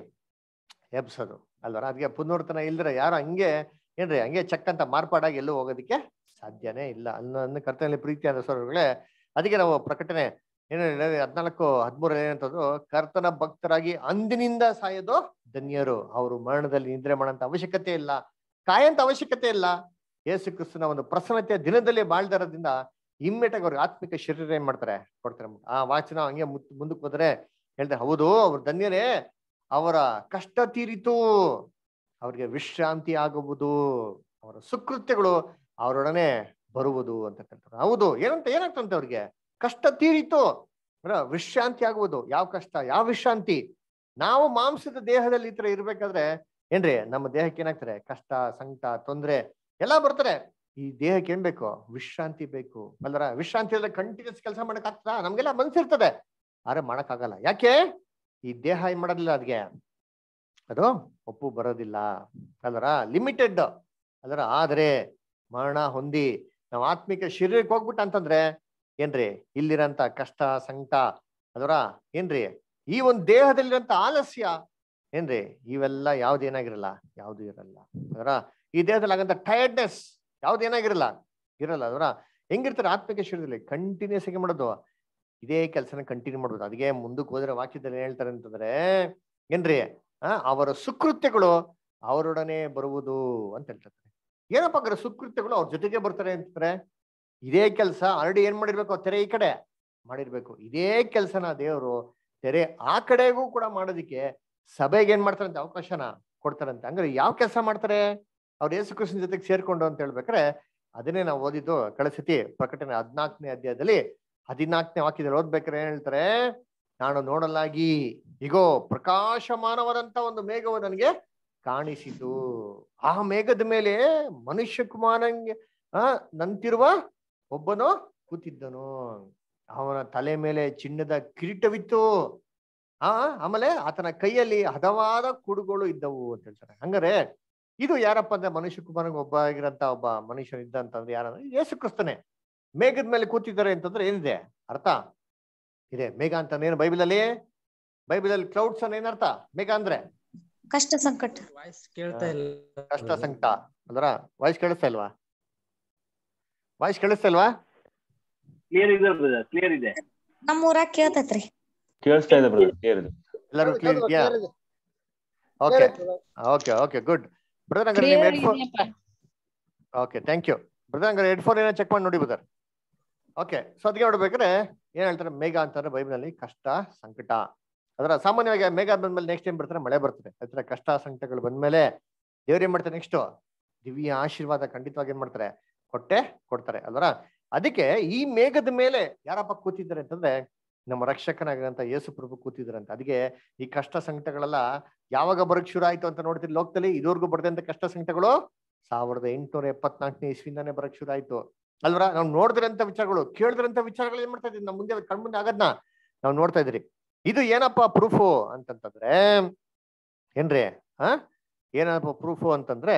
ಎಬ್ಸೋದು ಅಲ್ವರ ಅದಕ್ಕೆ ಪುನರ್ತನ ಇಲ್ದ್ರೆ ಯಾರು ಹಂಗೆ ಏನ್ರಿ ಹಂಗೆ ಚಕ್ ಅಂತ ಮಾರ್ಪಾಡಾಗಿ ಎಲ್ಲೂ ಹೋಗೋದಕ್ಕೆ ಸಾಧ್ಯನೇ ಇಲ್ಲ ಅನ್ನೋ ಕರ್ತನಲ್ಲಿ ಪ್ರೀತಿ ಆದ ಸ್ವರಗಳೇ ಅದಕ್ಕೆ ನಾವು ಪ್ರಕಟಣೆ ಏನು ಹದ್ನಾಲ್ಕು ಹದಿಮೂರು ಏನಂತಂದ್ರು ಕರ್ತನ ಭಕ್ತರಾಗಿ ಅಂದಿನಿಂದ ಸಾಯೋದು ಧನ್ಯರು ಅವರು ಮರಣದಲ್ಲಿ ನಿದ್ರೆ ಮಾಡೋಂತ ಅವಶ್ಯಕತೆ ಇಲ್ಲ ಕಾಯಂತ ಅವಶ್ಯಕತೆ ಇಲ್ಲ ಯೇಸು ಕ್ರಿಸ್ತನ ಒಂದು ಪ್ರಸನ್ನತೆಯ ದಿನದಲ್ಲಿ ಬಾಳ್ದಾರದಿಂದ ಇಮ್ಮಿಡಿಯೇಟ್ ಅವ್ರಿಗೆ ಆತ್ಮಿಕ ಶರೀರ ಏನ್ ಮಾಡ್ತಾರೆ ಕೊಡ್ತಾರೆ ಆ ವಾಚನ ಹಂಗೆ ಮುಂದಕ್ಕೆ ಹೋದ್ರೆ ಹೇಳ್ತಾರೆ ಹೌದು ಅವ್ರು ಧನ್ಯರೇ ಅವರ ಕಷ್ಟ ತೀರಿತು ಅವ್ರಿಗೆ ವಿಶ್ರಾಂತಿ ಆಗುವುದು ಅವರ ಸುಕೃತ್ಯಗಳು ಅವರೊಡನೆ ಬರುವುದು ಅಂತ ಹೇಳ್ತಾರೆ ಹೌದು ಏನಂತ ಏನಾಗ್ತಂತ ಅವ್ರಿಗೆ ಕಷ್ಟ ತೀರಿತು ವಿಶ್ರಾಂತಿ ಆಗುವುದು ಯಾವ ಕಷ್ಟ ಯಾವ ವಿಶ್ರಾಂತಿ ನಾವು ಮಾಂಸದ ದೇಹದಲ್ಲಿ ಈ ತರ ಇರ್ಬೇಕಾದ್ರೆ ಏನ್ರಿ ನಮ್ಮ ದೇಹಕ್ಕೆ ಏನಾಗ್ತಾರೆ ಕಷ್ಟ ಸಂಕಟ ತೊಂದ್ರೆ ಎಲ್ಲಾ ಬರ್ತಾರೆ ಈ ದೇಹಕ್ಕೆ ಏನ್ ಬೇಕು ವಿಶ್ರಾಂತಿ ಬೇಕು ಅಲ್ಲರ ವಿಶ್ರಾಂತಿ ಅಂದ್ರೆ ಕಂಟಿನ್ಯೂಸ್ ಕೆಲಸ ಮಾಡಕ್ ಆಗ್ತದ ನಮ್ಗೆಲ್ಲ ಮನ್ಸಿರ್ತದೆ ಆದ್ರೆ ಮಾಡಕ್ ಆಗಲ್ಲ ಯಾಕೆ ಈ ದೇಹ ಏನ್ ಮಾಡೋದಿಲ್ಲ ಅದ್ಗೆ ಅದು ಒಪ್ಪು ಬರೋದಿಲ್ಲ ಅಲ್ಲರ ಲಿಮಿಟೆಡ್ ಅಲ್ಲರ ಆದ್ರೆ ಮರಣ ಹೊಂದಿ ನಾವು ಆತ್ಮಿಕ ಶರೀರಕ್ಕೆ ಹೋಗ್ಬಿಟ್ಟ ಅಂತಂದ್ರೆ ಏನ್ರಿ ಇಲ್ಲಿರಂತ ಕಷ್ಟ ಸಂಕಟ ಅದರ ಏನ್ರಿ ಈ ಒಂದು ದೇಹದಲ್ಲಿರಂತ ಆಲಸ್ಯ ಏನ್ರಿ ಇವೆಲ್ಲ ಯಾವ್ದು ಏನಾಗಿರಲ್ಲ ಯಾವ್ದು ಇರಲ್ಲ ಅದರ ಈ ದೇಹದಲ್ಲಿ ಆಗಂತ ಟಯರ್ಡ್ನೆಸ್ ಯಾವ್ದು ಏನಾಗಿರಲ್ಲ ಇರಲ್ಲ ಅದರ ಹೆಂಗಿರ್ತಾರೆ ಆತ್ಮಿಕ ಶರೀರದಲ್ಲಿ ಕಂಟಿನ್ಯೂಸ್ ಆಗಿ ಮಾಡೋದು ಇದೇ ಕೆಲಸನ ಕಂಟಿನ್ಯೂ ಮಾಡ್ಬೋದು ಅದಕ್ಕೆ ಮುಂದಕ್ಕೆ ಹೋದ್ರೆ ವಾಕ್ಯದಲ್ಲಿ ಏನ್ ಹೇಳ್ತಾರೆ ಅಂತಂದ್ರೆ ಏನ್ರಿ ಆ ಅವರ ಸುಕೃತ್ಯಗಳು ಅವರೊಡನೆ ಬರುವುದು ಅಂತ ಹೇಳ್ತಾರೆ ಏನಪ್ಪ ಅಂದ್ರೆ ಸುಕೃತ್ಯಗಳು ಅವ್ರ ಜೊತೆಗೆ ಬರ್ತಾರೆ ಅಂತಂದ್ರೆ ಇದೇ ಕೆಲಸ ಆಲ್ರೆಡಿ ಏನ್ ಮಾಡಿರ್ಬೇಕು ತೆರೆ ಈ ಕಡೆ ಮಾಡಿರ್ಬೇಕು ಇದೇ ಕೆಲಸನ ದೇವರು ತೆರೆ ಆ ಕಡೆಗೂ ಕೂಡ ಮಾಡೋದಿಕ್ಕೆ ಸಭೆಗೆ ಏನ್ ಮಾಡ್ತಾರಂತೆ ಅವಕಾಶನ ಕೊಡ್ತಾರಂತೆ ಹಂಗಾರೆ ಯಾವ ಕೆಲಸ ಮಾಡ್ತಾರೆ ಅವ್ರು ಯೇಸು ಕೃಷ್ಣನ ಜೊತೆಗೆ ಸೇರ್ಕೊಂಡು ಅಂತ ಹೇಳ್ಬೇಕಾರೆ ಅದನ್ನೇ ನಾವು ಓದಿದ್ದು ಕಳಸತಿ ಪ್ರಕಟಣೆ ಹದಿನಾಲ್ಕನೇ ಅಧ್ಯಾಯದಲ್ಲಿ ಹದಿನಾಲ್ಕನೇ ವಾಕ್ಯದಲ್ಲಿ ಓದ್ಬೇಕಾರೆ ಏನ್ ಹೇಳ್ತಾರೆ ನಾನು ನೋಡಲಾಗಿ ಇಗೋ ಪ್ರಕಾಶಮಾನವಾದಂತ ಒಂದು ಮೇಘವು ನನಗೆ ಕಾಣಿಸಿತು ಆ ಮೇಘದ ಮೇಲೆ ಮನುಷ್ಯ ಕುಮಾರಂಗೆ ಆ ನಂತಿರುವ ಒಬ್ಬನು ಕೂತಿದ್ದನು ಅವನ ತಲೆ ಮೇಲೆ ಚಿನ್ನದ ಕಿರೀಟವಿತ್ತು ಆ ಆಮೇಲೆ ಆತನ ಕೈಯಲ್ಲಿ ಹದವಾದ ಕುಡುಗಳು ಇದ್ದವು ಅಂತ ಹೇಳ್ತಾರೆ ಹಂಗಾರೆ ಇದು ಯಾರಪ್ಪ ಅಂದ್ರೆ ಮನುಷ್ಯ ಕುಮಾರಂಗ ಒಬ್ಬ ಆಗಿರಂತ ಒಬ್ಬ ಮನುಷ್ಯನ ಇದ್ದ ಅಂತಂದ್ರೆ ಯಾರಂದ್ರೆ ಯೇಸು ಕ್ರಿಸ್ತನೇ ಮೇಘದ ಮೇಲೆ ಕೂತಿದ್ದಾರೆ ಅಂತಂದ್ರೆ ಏನಿದೆ ಅರ್ಥ ಇದೆ ಮೇಘ ಅಂತ ಏನು ಬೈಬಲ್ ಅಲ್ಲಿ ಬೈಬಲ್ ಅಲ್ಲಿ ಕ್ಲೌಡ್ಸ್ ಅನ್ನ ಏನರ್ಥ ಮೇಘ ಅಂದ್ರೆ ಕಷ್ಟ ಸಂಕಟ ವಾಯ್ಸ್ ಕೇಳ್ತಾ ಇಲ್ಲ ಕಷ್ಟ ಸಂಕಟ ಅಂದ್ರ ವಾಯ್ಸ್ ಕೇಳಿಸ್ತಾ ಇಲ್ವಾ ವಾಯ್ಸ್ ಕೇಳಿಸ್ತಾ ಇಲ್ವಾ ಕ್ಲಿಯರ್ ಇದೆ ಬ್ರದರ್ ಕ್ಲಿಯರ್ ಇದೆ ನಮ್ಮ ಊರಾಗ ಕೇಳ್ತೈತ್ರಿ ಕೇಳಿಸ್ತಾ ಇದೆ ಬ್ರದರ್ ಕ್ಲಿಯರ್ ಇದೆ ಎಲ್ಲರೂ ಕ್ಲಿಯರ್ ಇದೆಯಾ okay okay okay good brother ಹಂಗಾರೆ ನಿಮ್ಮ headphone okay thank you brother ಹಂಗಾರೆ ಹೆಡ್ಫೋನ್ ಏನೋ ಚೆಕ್ ಮಾಡಿ ನೋಡಿ ಬ್ರದರ್ ಓಕೆ ಸೊ ಅದಕ್ಕೆ ನೋಡ್ಬೇಕಾದ್ರೆ ಏನ್ ಹೇಳ್ತಾರೆ ಮೇಘ ಅಂತಾರೆ ಬೈಬಲ್ ಅಲ್ಲಿ ಕಷ್ಟ ಸಂಕಟ ಅದರ ಸಾಮಾನ್ಯವಾಗಿ ಮೇಘ ಬಂದ್ಮೇಲೆ ನೆಕ್ಸ್ಟ್ ಏನ್ ಬರ್ತಾರೆ ಮಳೆ ಬರ್ತದೆ ಆತರ ಕಷ್ಟ ಸಂಕಟಗಳು ಬಂದ್ಮೇಲೆ ದೇವ್ರು ಏನ್ ಮಾಡ್ತಾರೆ ನೆಕ್ಸ್ಟ್ ದಿವ್ಯ ಆಶೀರ್ವಾದ ಖಂಡಿತವಾಗಿ ಏನ್ ಮಾಡ್ತಾರೆ ಕೊಟ್ಟೆ ಕೊಡ್ತಾರೆ ಅಲ್ವರ ಅದಕ್ಕೆ ಈ ಮೇಘದ ಮೇಲೆ ಯಾರಪ್ಪ ಕೂತಿದ್ದಾರೆ ಅಂತಂದ್ರೆ ನಮ್ಮ ರಕ್ಷಕನಾಗಿರಂತ ಯೇಸು ಪ್ರಭು ಕೂತಿದ್ರಂತೆ ಅದಕ್ಕೆ ಈ ಕಷ್ಟ ಸಂಕಟಗಳೆಲ್ಲ ಯಾವಾಗ ಬರಕ್ ಶುರು ಆಯ್ತು ಅಂತ ನೋಡ್ತೀರಿ ಲೋಕದಲ್ಲಿ ಇದುವರೆಗೂ ಬರ್ದಂತ ಕಷ್ಟ ಸಂಕಟಗಳು ಸಾವಿರದ ಎಂಟುನೂರ ಎಪ್ಪತ್ನಾಲ್ಕನೇ ಇಸ್ವಿಂದಾನೆ ಬರಕ್ ಶುರು ಆಯ್ತು ಅಲ್ವರ ನಾವು ನೋಡಿದ್ರಂತ ವಿಚಾರಗಳು ಕೇಳಿದ್ರಂತ ವಿಚಾರಗಳು ಏನ್ ಮಾಡ್ತಾ ಇದ್ರಿ ನಮ್ಮ ಮುಂದೆ ಕಣ್ಮುಂದೆ ಆಗದ್ನ ನಾವು ನೋಡ್ತಾ ಇದ್ರಿ ಇದು ಏನಪ್ಪ ಪ್ರೂಫು ಅಂತಂತಂದ್ರೆ ಏನ್ರಿ ಹ ಏನಪ್ಪ ಪ್ರೂಫು ಅಂತಂದ್ರೆ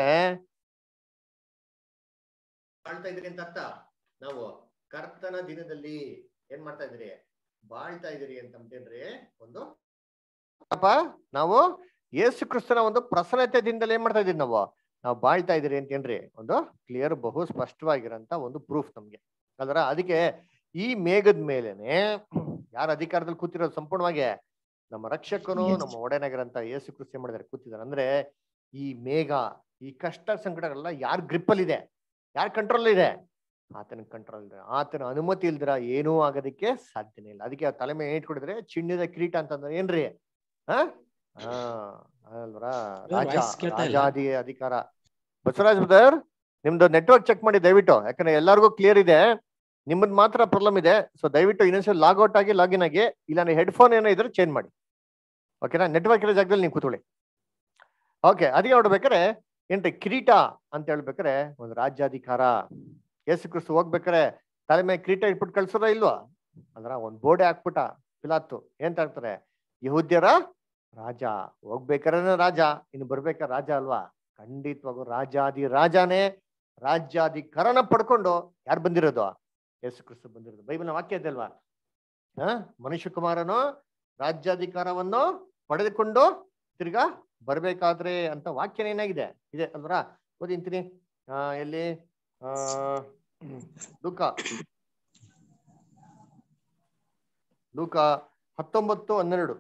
ಬಾಳ್ತಾ ಇದ್ರಿ ಅಂತ ಅರ್ಥ ನಾವು ಕರ್ತನ ದಿನದಲ್ಲಿ ಏನ್ ಮಾಡ್ತಾ ಇದ್ರಿ ಬಾಳ್ತಾ ಇದ್ರಿ ಅಂತಂತೇನ್ರಿ ಒಂದು ಅಪ್ಪ ನಾವು ಯೇಸು ಕ್ರಿಸ್ತನ ಒಂದು ಪ್ರಸನ್ನತೆದಿಂದಲೇ ಏನ್ ಮಾಡ್ತಾ ಇದೀವಿ ನಾವು ನಾವು ಬಾಳ್ತಾ ಇದೀರಿ ಅಂತೇನ್ರಿ ಒಂದು ಕ್ಲಿಯರ್ ಬಹು ಸ್ಪಷ್ಟವಾಗಿರಂತ ಒಂದು ಪ್ರೂಫ್ ನಮ್ಗೆ ಅದರ ಅದಕ್ಕೆ ಈ ಮೇಘದ ಮೇಲೆನೆ ಯಾರ ಅಧಿಕಾರದಲ್ಲಿ ಕೂತಿರೋದು ಸಂಪೂರ್ಣವಾಗಿ ನಮ್ಮ ರಕ್ಷಕನು Yes. ನಮ್ಮ ಒಡೆನಾಗಿರಂತ ಯೇಸು ಕ್ರಿಸ್ತ ಮಾಡಿದಾರೆ ಕೂತಿದ್ದಾರೆ ಅಂದ್ರೆ ಈ ಮೇಘ ಈ ಕಷ್ಟ ಸಂಕಟಗಳೆಲ್ಲ ಯಾರ ಗ್ರಿಪ್ಪಲ್ ಇದೆ ಯಾರ ಕಂಟ್ರೋಲ್ ಇದೆ ಆತನ ಕಂಟ್ರೋಲ್ ಇದೆ ಆತನ ಅನುಮತಿ ಇಲ್ದಿರ ಏನೂ ಆಗೋದಕ್ಕೆ ಸಾಧ್ಯನೇ ಇಲ್ಲ ಅದಕ್ಕೆ ಆ ತಲೆ ಮೇಲೆ ಏನ್ ಇಟ್ಕೊಂಡಿದ್ರೆ ಚಿನ್ನದ ಕಿರೀಟ ಅಂತಂದ್ರೆ ಏನ್ರಿ ಹಾ ಹಾ ಅಲ್ವರಾ ರಾಜ voice ಕೇಳ್ತಾ ಇಲ್ಲ. ರಾಜಾದಿ ಅಧಿಕಾರ ಬಸವರಾಜ್ ಬ್ರದರ್ ನಿಮ್ದು ನೆಟ್ವರ್ಕ್ ಚೆಕ್ ಮಾಡಿ ದಯವಿಟ್ಟು ಯಾಕಂದ್ರೆ ಎಲ್ಲರಿಗೂ ಕ್ಲಿಯರ್ ಇದೆ ನಿಮ್ಮದ್ ಮಾತ್ರ ಪ್ರಾಬ್ಲಮ್ ಇದೆ ಸೊ ದಯವಿಟ್ಟು ಇನ್ನೊಂದ್ಸಲ ಲಾಗ್ಔಟ್ ಆಗಿ ಲಾಗಿನ್ ಆಗಿ ಇಲ್ಲ ಹೆಡ್ಫೋನ್ ಏನೋ ಇದ್ರೆ ಚೇಂಜ್ ಮಾಡಿ ಓಕೆನಾ ನೆಟ್ವರ್ಕ್ ಇರೋ ಜಾಗದಲ್ಲಿ ನೀವು ಕೂತ್ಕೊಳ್ಳಿ ಓಕೆ ಅದಕ್ಕೆ ನೋಡ್ಬೇಕಾರೆ ಏನ್ರಿ ಕಿರೀಟ ಅಂತ ಹೇಳ್ಬೇಕಾರೆ ಒಂದು ರಾಜ್ಯಾಧಿಕಾರ ಯೇಸು ಕ್ರಿಸ್ತು ಹೋಗ್ಬೇಕಾರೆ ತಲೆ ಮೇಲೆ ಕಿರೀಟ ಇಟ್ಬಿಟ್ಟು ಕಳ್ಸೋದ ಇಲ್ವಾ ಅಂದ್ರ ಒಂದ್ ಬೋರ್ಡೆ ಹಾಕ್ಬಿಟ್ಟ ಪಿಲಾತ್ತು ಏನ್ ಹೇಳ್ತಾರೆ ಯಹೂದ್ಯರ ರಾಜ ಹೋಗ್ಬೇಕಾದ್ರೆ ರಾಜ ಇನ್ನು ಬರ್ಬೇಕಾದ್ರೆ ರಾಜ ಅಲ್ವಾ ಖಂಡಿತವಾಗೂ ರಾಜಾದಿ ರಾಜಾನೇ ರಾಜ್ಯಾಧಿಕಾರನ ಪಡ್ಕೊಂಡು ಯಾರು ಬಂದಿರೋದು ಯೇಸು ಕ್ರಿಸ್ತು ಬಂದಿರೋದು ಬೈಬಲ್ನ ವಾಕ್ಯ ಇದೆ ಅಲ್ವಾ ಹ ಮನುಷ್ಯ ಕುಮಾರನು ರಾಜ್ಯಾಧಿಕಾರವನ್ನು ಪಡೆದುಕೊಂಡು ತಿರ್ಗಾ ಬರ್ಬೇಕಾದ್ರೆ ಅಂತ ವಾಕ್ಯನ ಏನಾಗಿದೆ ಇದೆ ಅಲ್ವರ ಓದಿಂತೀನಿ ಆ ಎಲ್ಲಿ ಆ ಲೂಕ ಲೂಕ ಹತ್ತೊಂಬತ್ತು ಹನ್ನೆರಡು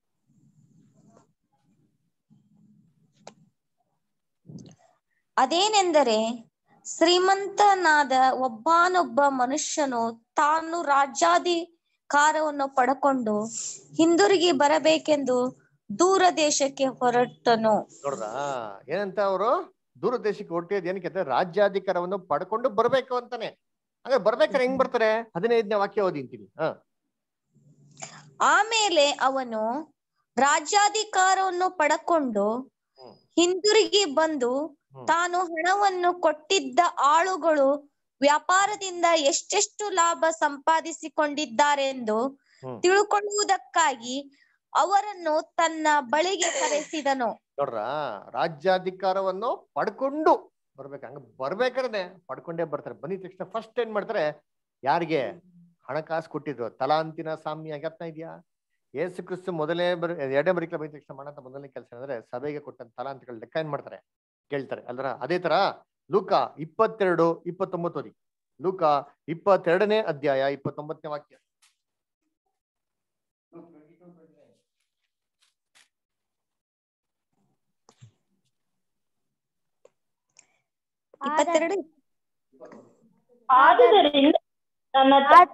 ಅದೇನೆಂದರೆ ಶ್ರೀಮಂತನಾದ ಒಬ್ಬನೊಬ್ಬ ಮನುಷ್ಯನು ತಾನು ರಾಜ್ಯಾಧಿಕಾರವನ್ನು ಪಡಕೊಂಡು ಹಿಂದಿರುಗಿ ಬರಬೇಕೆಂದು ದೂರ ದೇಶಕ್ಕೆ ಹೊರಟನು ನೋಡ್ರ ಏನಂತ ಅವರು ದೂರ ದೇಶಕ್ಕೆ ಹೊರಟಿಯೋದು ಏನಕ್ಕೆ ಅಂದ್ರೆ ರಾಜ್ಯಾಧಿಕಾರವನ್ನು ಪಡ್ಕೊಂಡು ಬರ್ಬೇಕು ಅಂತಾನೆ ಹಾಗೆ ಬರ್ಬೇಕಾದ್ರೆ ಹೆಂಗ್ ಬರ್ತಾರೆ ಹದಿನೈದನೇ ವಾಕ್ಯ ಓದಿಂತೀನಿ ಹ ಆಮೇಲೆ ಅವನು ರಾಜ್ಯಾಧಿಕಾರವನ್ನು ಪಡಕೊಂಡು ಹ್ಮ್. ಹಿಂದಿರುಗಿ ಬಂದು ಹ್ಮ್. ತಾನು ಹಣವನ್ನು ಕೊಟ್ಟಿದ್ದ ಆಳುಗಳು ವ್ಯಾಪಾರದಿಂದ ಎಷ್ಟೆಷ್ಟು ಲಾಭ ಸಂಪಾದಿಸಿಕೊಂಡಿದ್ದಾರೆಂದು ಹ್ಮ್. ತಿಳ್ಕೊಳ್ಳುವುದಕ್ಕಾಗಿ ಅವರನ್ನು ತನ್ನ ಬಳಿಗೆ ಕರೆಸಿದನು ನೋಡ್ರ ರಾಜ್ಯಾಧಿಕಾರವನ್ನು ಪಡ್ಕೊಂಡು ಬರ್ಬೇಕು ಹಂಗ ಬರ್ಬೇಕಾದ್ರೆ ಪಡ್ಕೊಂಡೇ ಬರ್ತಾರೆ ಬಂದಿದ ತಕ್ಷಣ ಫಸ್ಟ್ ಏನ್ ಮಾಡ್ತಾರೆ ಯಾರಿಗೆ ಹಣಕಾಸು ಕೊಟ್ಟಿದ್ರು ತಲಾಂತಿನ ಸಾಮ್ಯ ಜ್ಞಾಪನ ಇದೆಯಾ ಏಸು ಕ್ರಿಸ್ತು ಮೊದಲೇ ಬರ್ ಎರಡನೇ ಬರೀಕಲ ಬಂದ ತಕ್ಷಣ ಮಾಡಂತ ಮೊದಲನೇ ಕೆಲಸ ಅಂದ್ರೆ ಸಭೆಗೆ ಕೊಟ್ಟಂತ ತಲಾಂತಿಗಳ ಲೆಕ್ಕ ಏನ್ ಮಾಡ್ತಾರೆ ಕೇಳ್ತಾರೆ ಅಲ್ರ ಅದೇ ತರ ಲೂಕ ಇಪ್ಪತ್ತೆರಡು ಇಪ್ಪತ್ತೊಂಬತ್ತು ಓದಿ ಲೂಕ ಇಪ್ಪತ್ತೆರಡನೇ ಅಧ್ಯಾಯ ಇಪ್ಪತ್ತೊಂಬತ್ತನೇ ವಾಕ್ಯ ಇಪ್ಪತ್ತೆರಡು ಆದುದರಿಂದ ನನ್ನ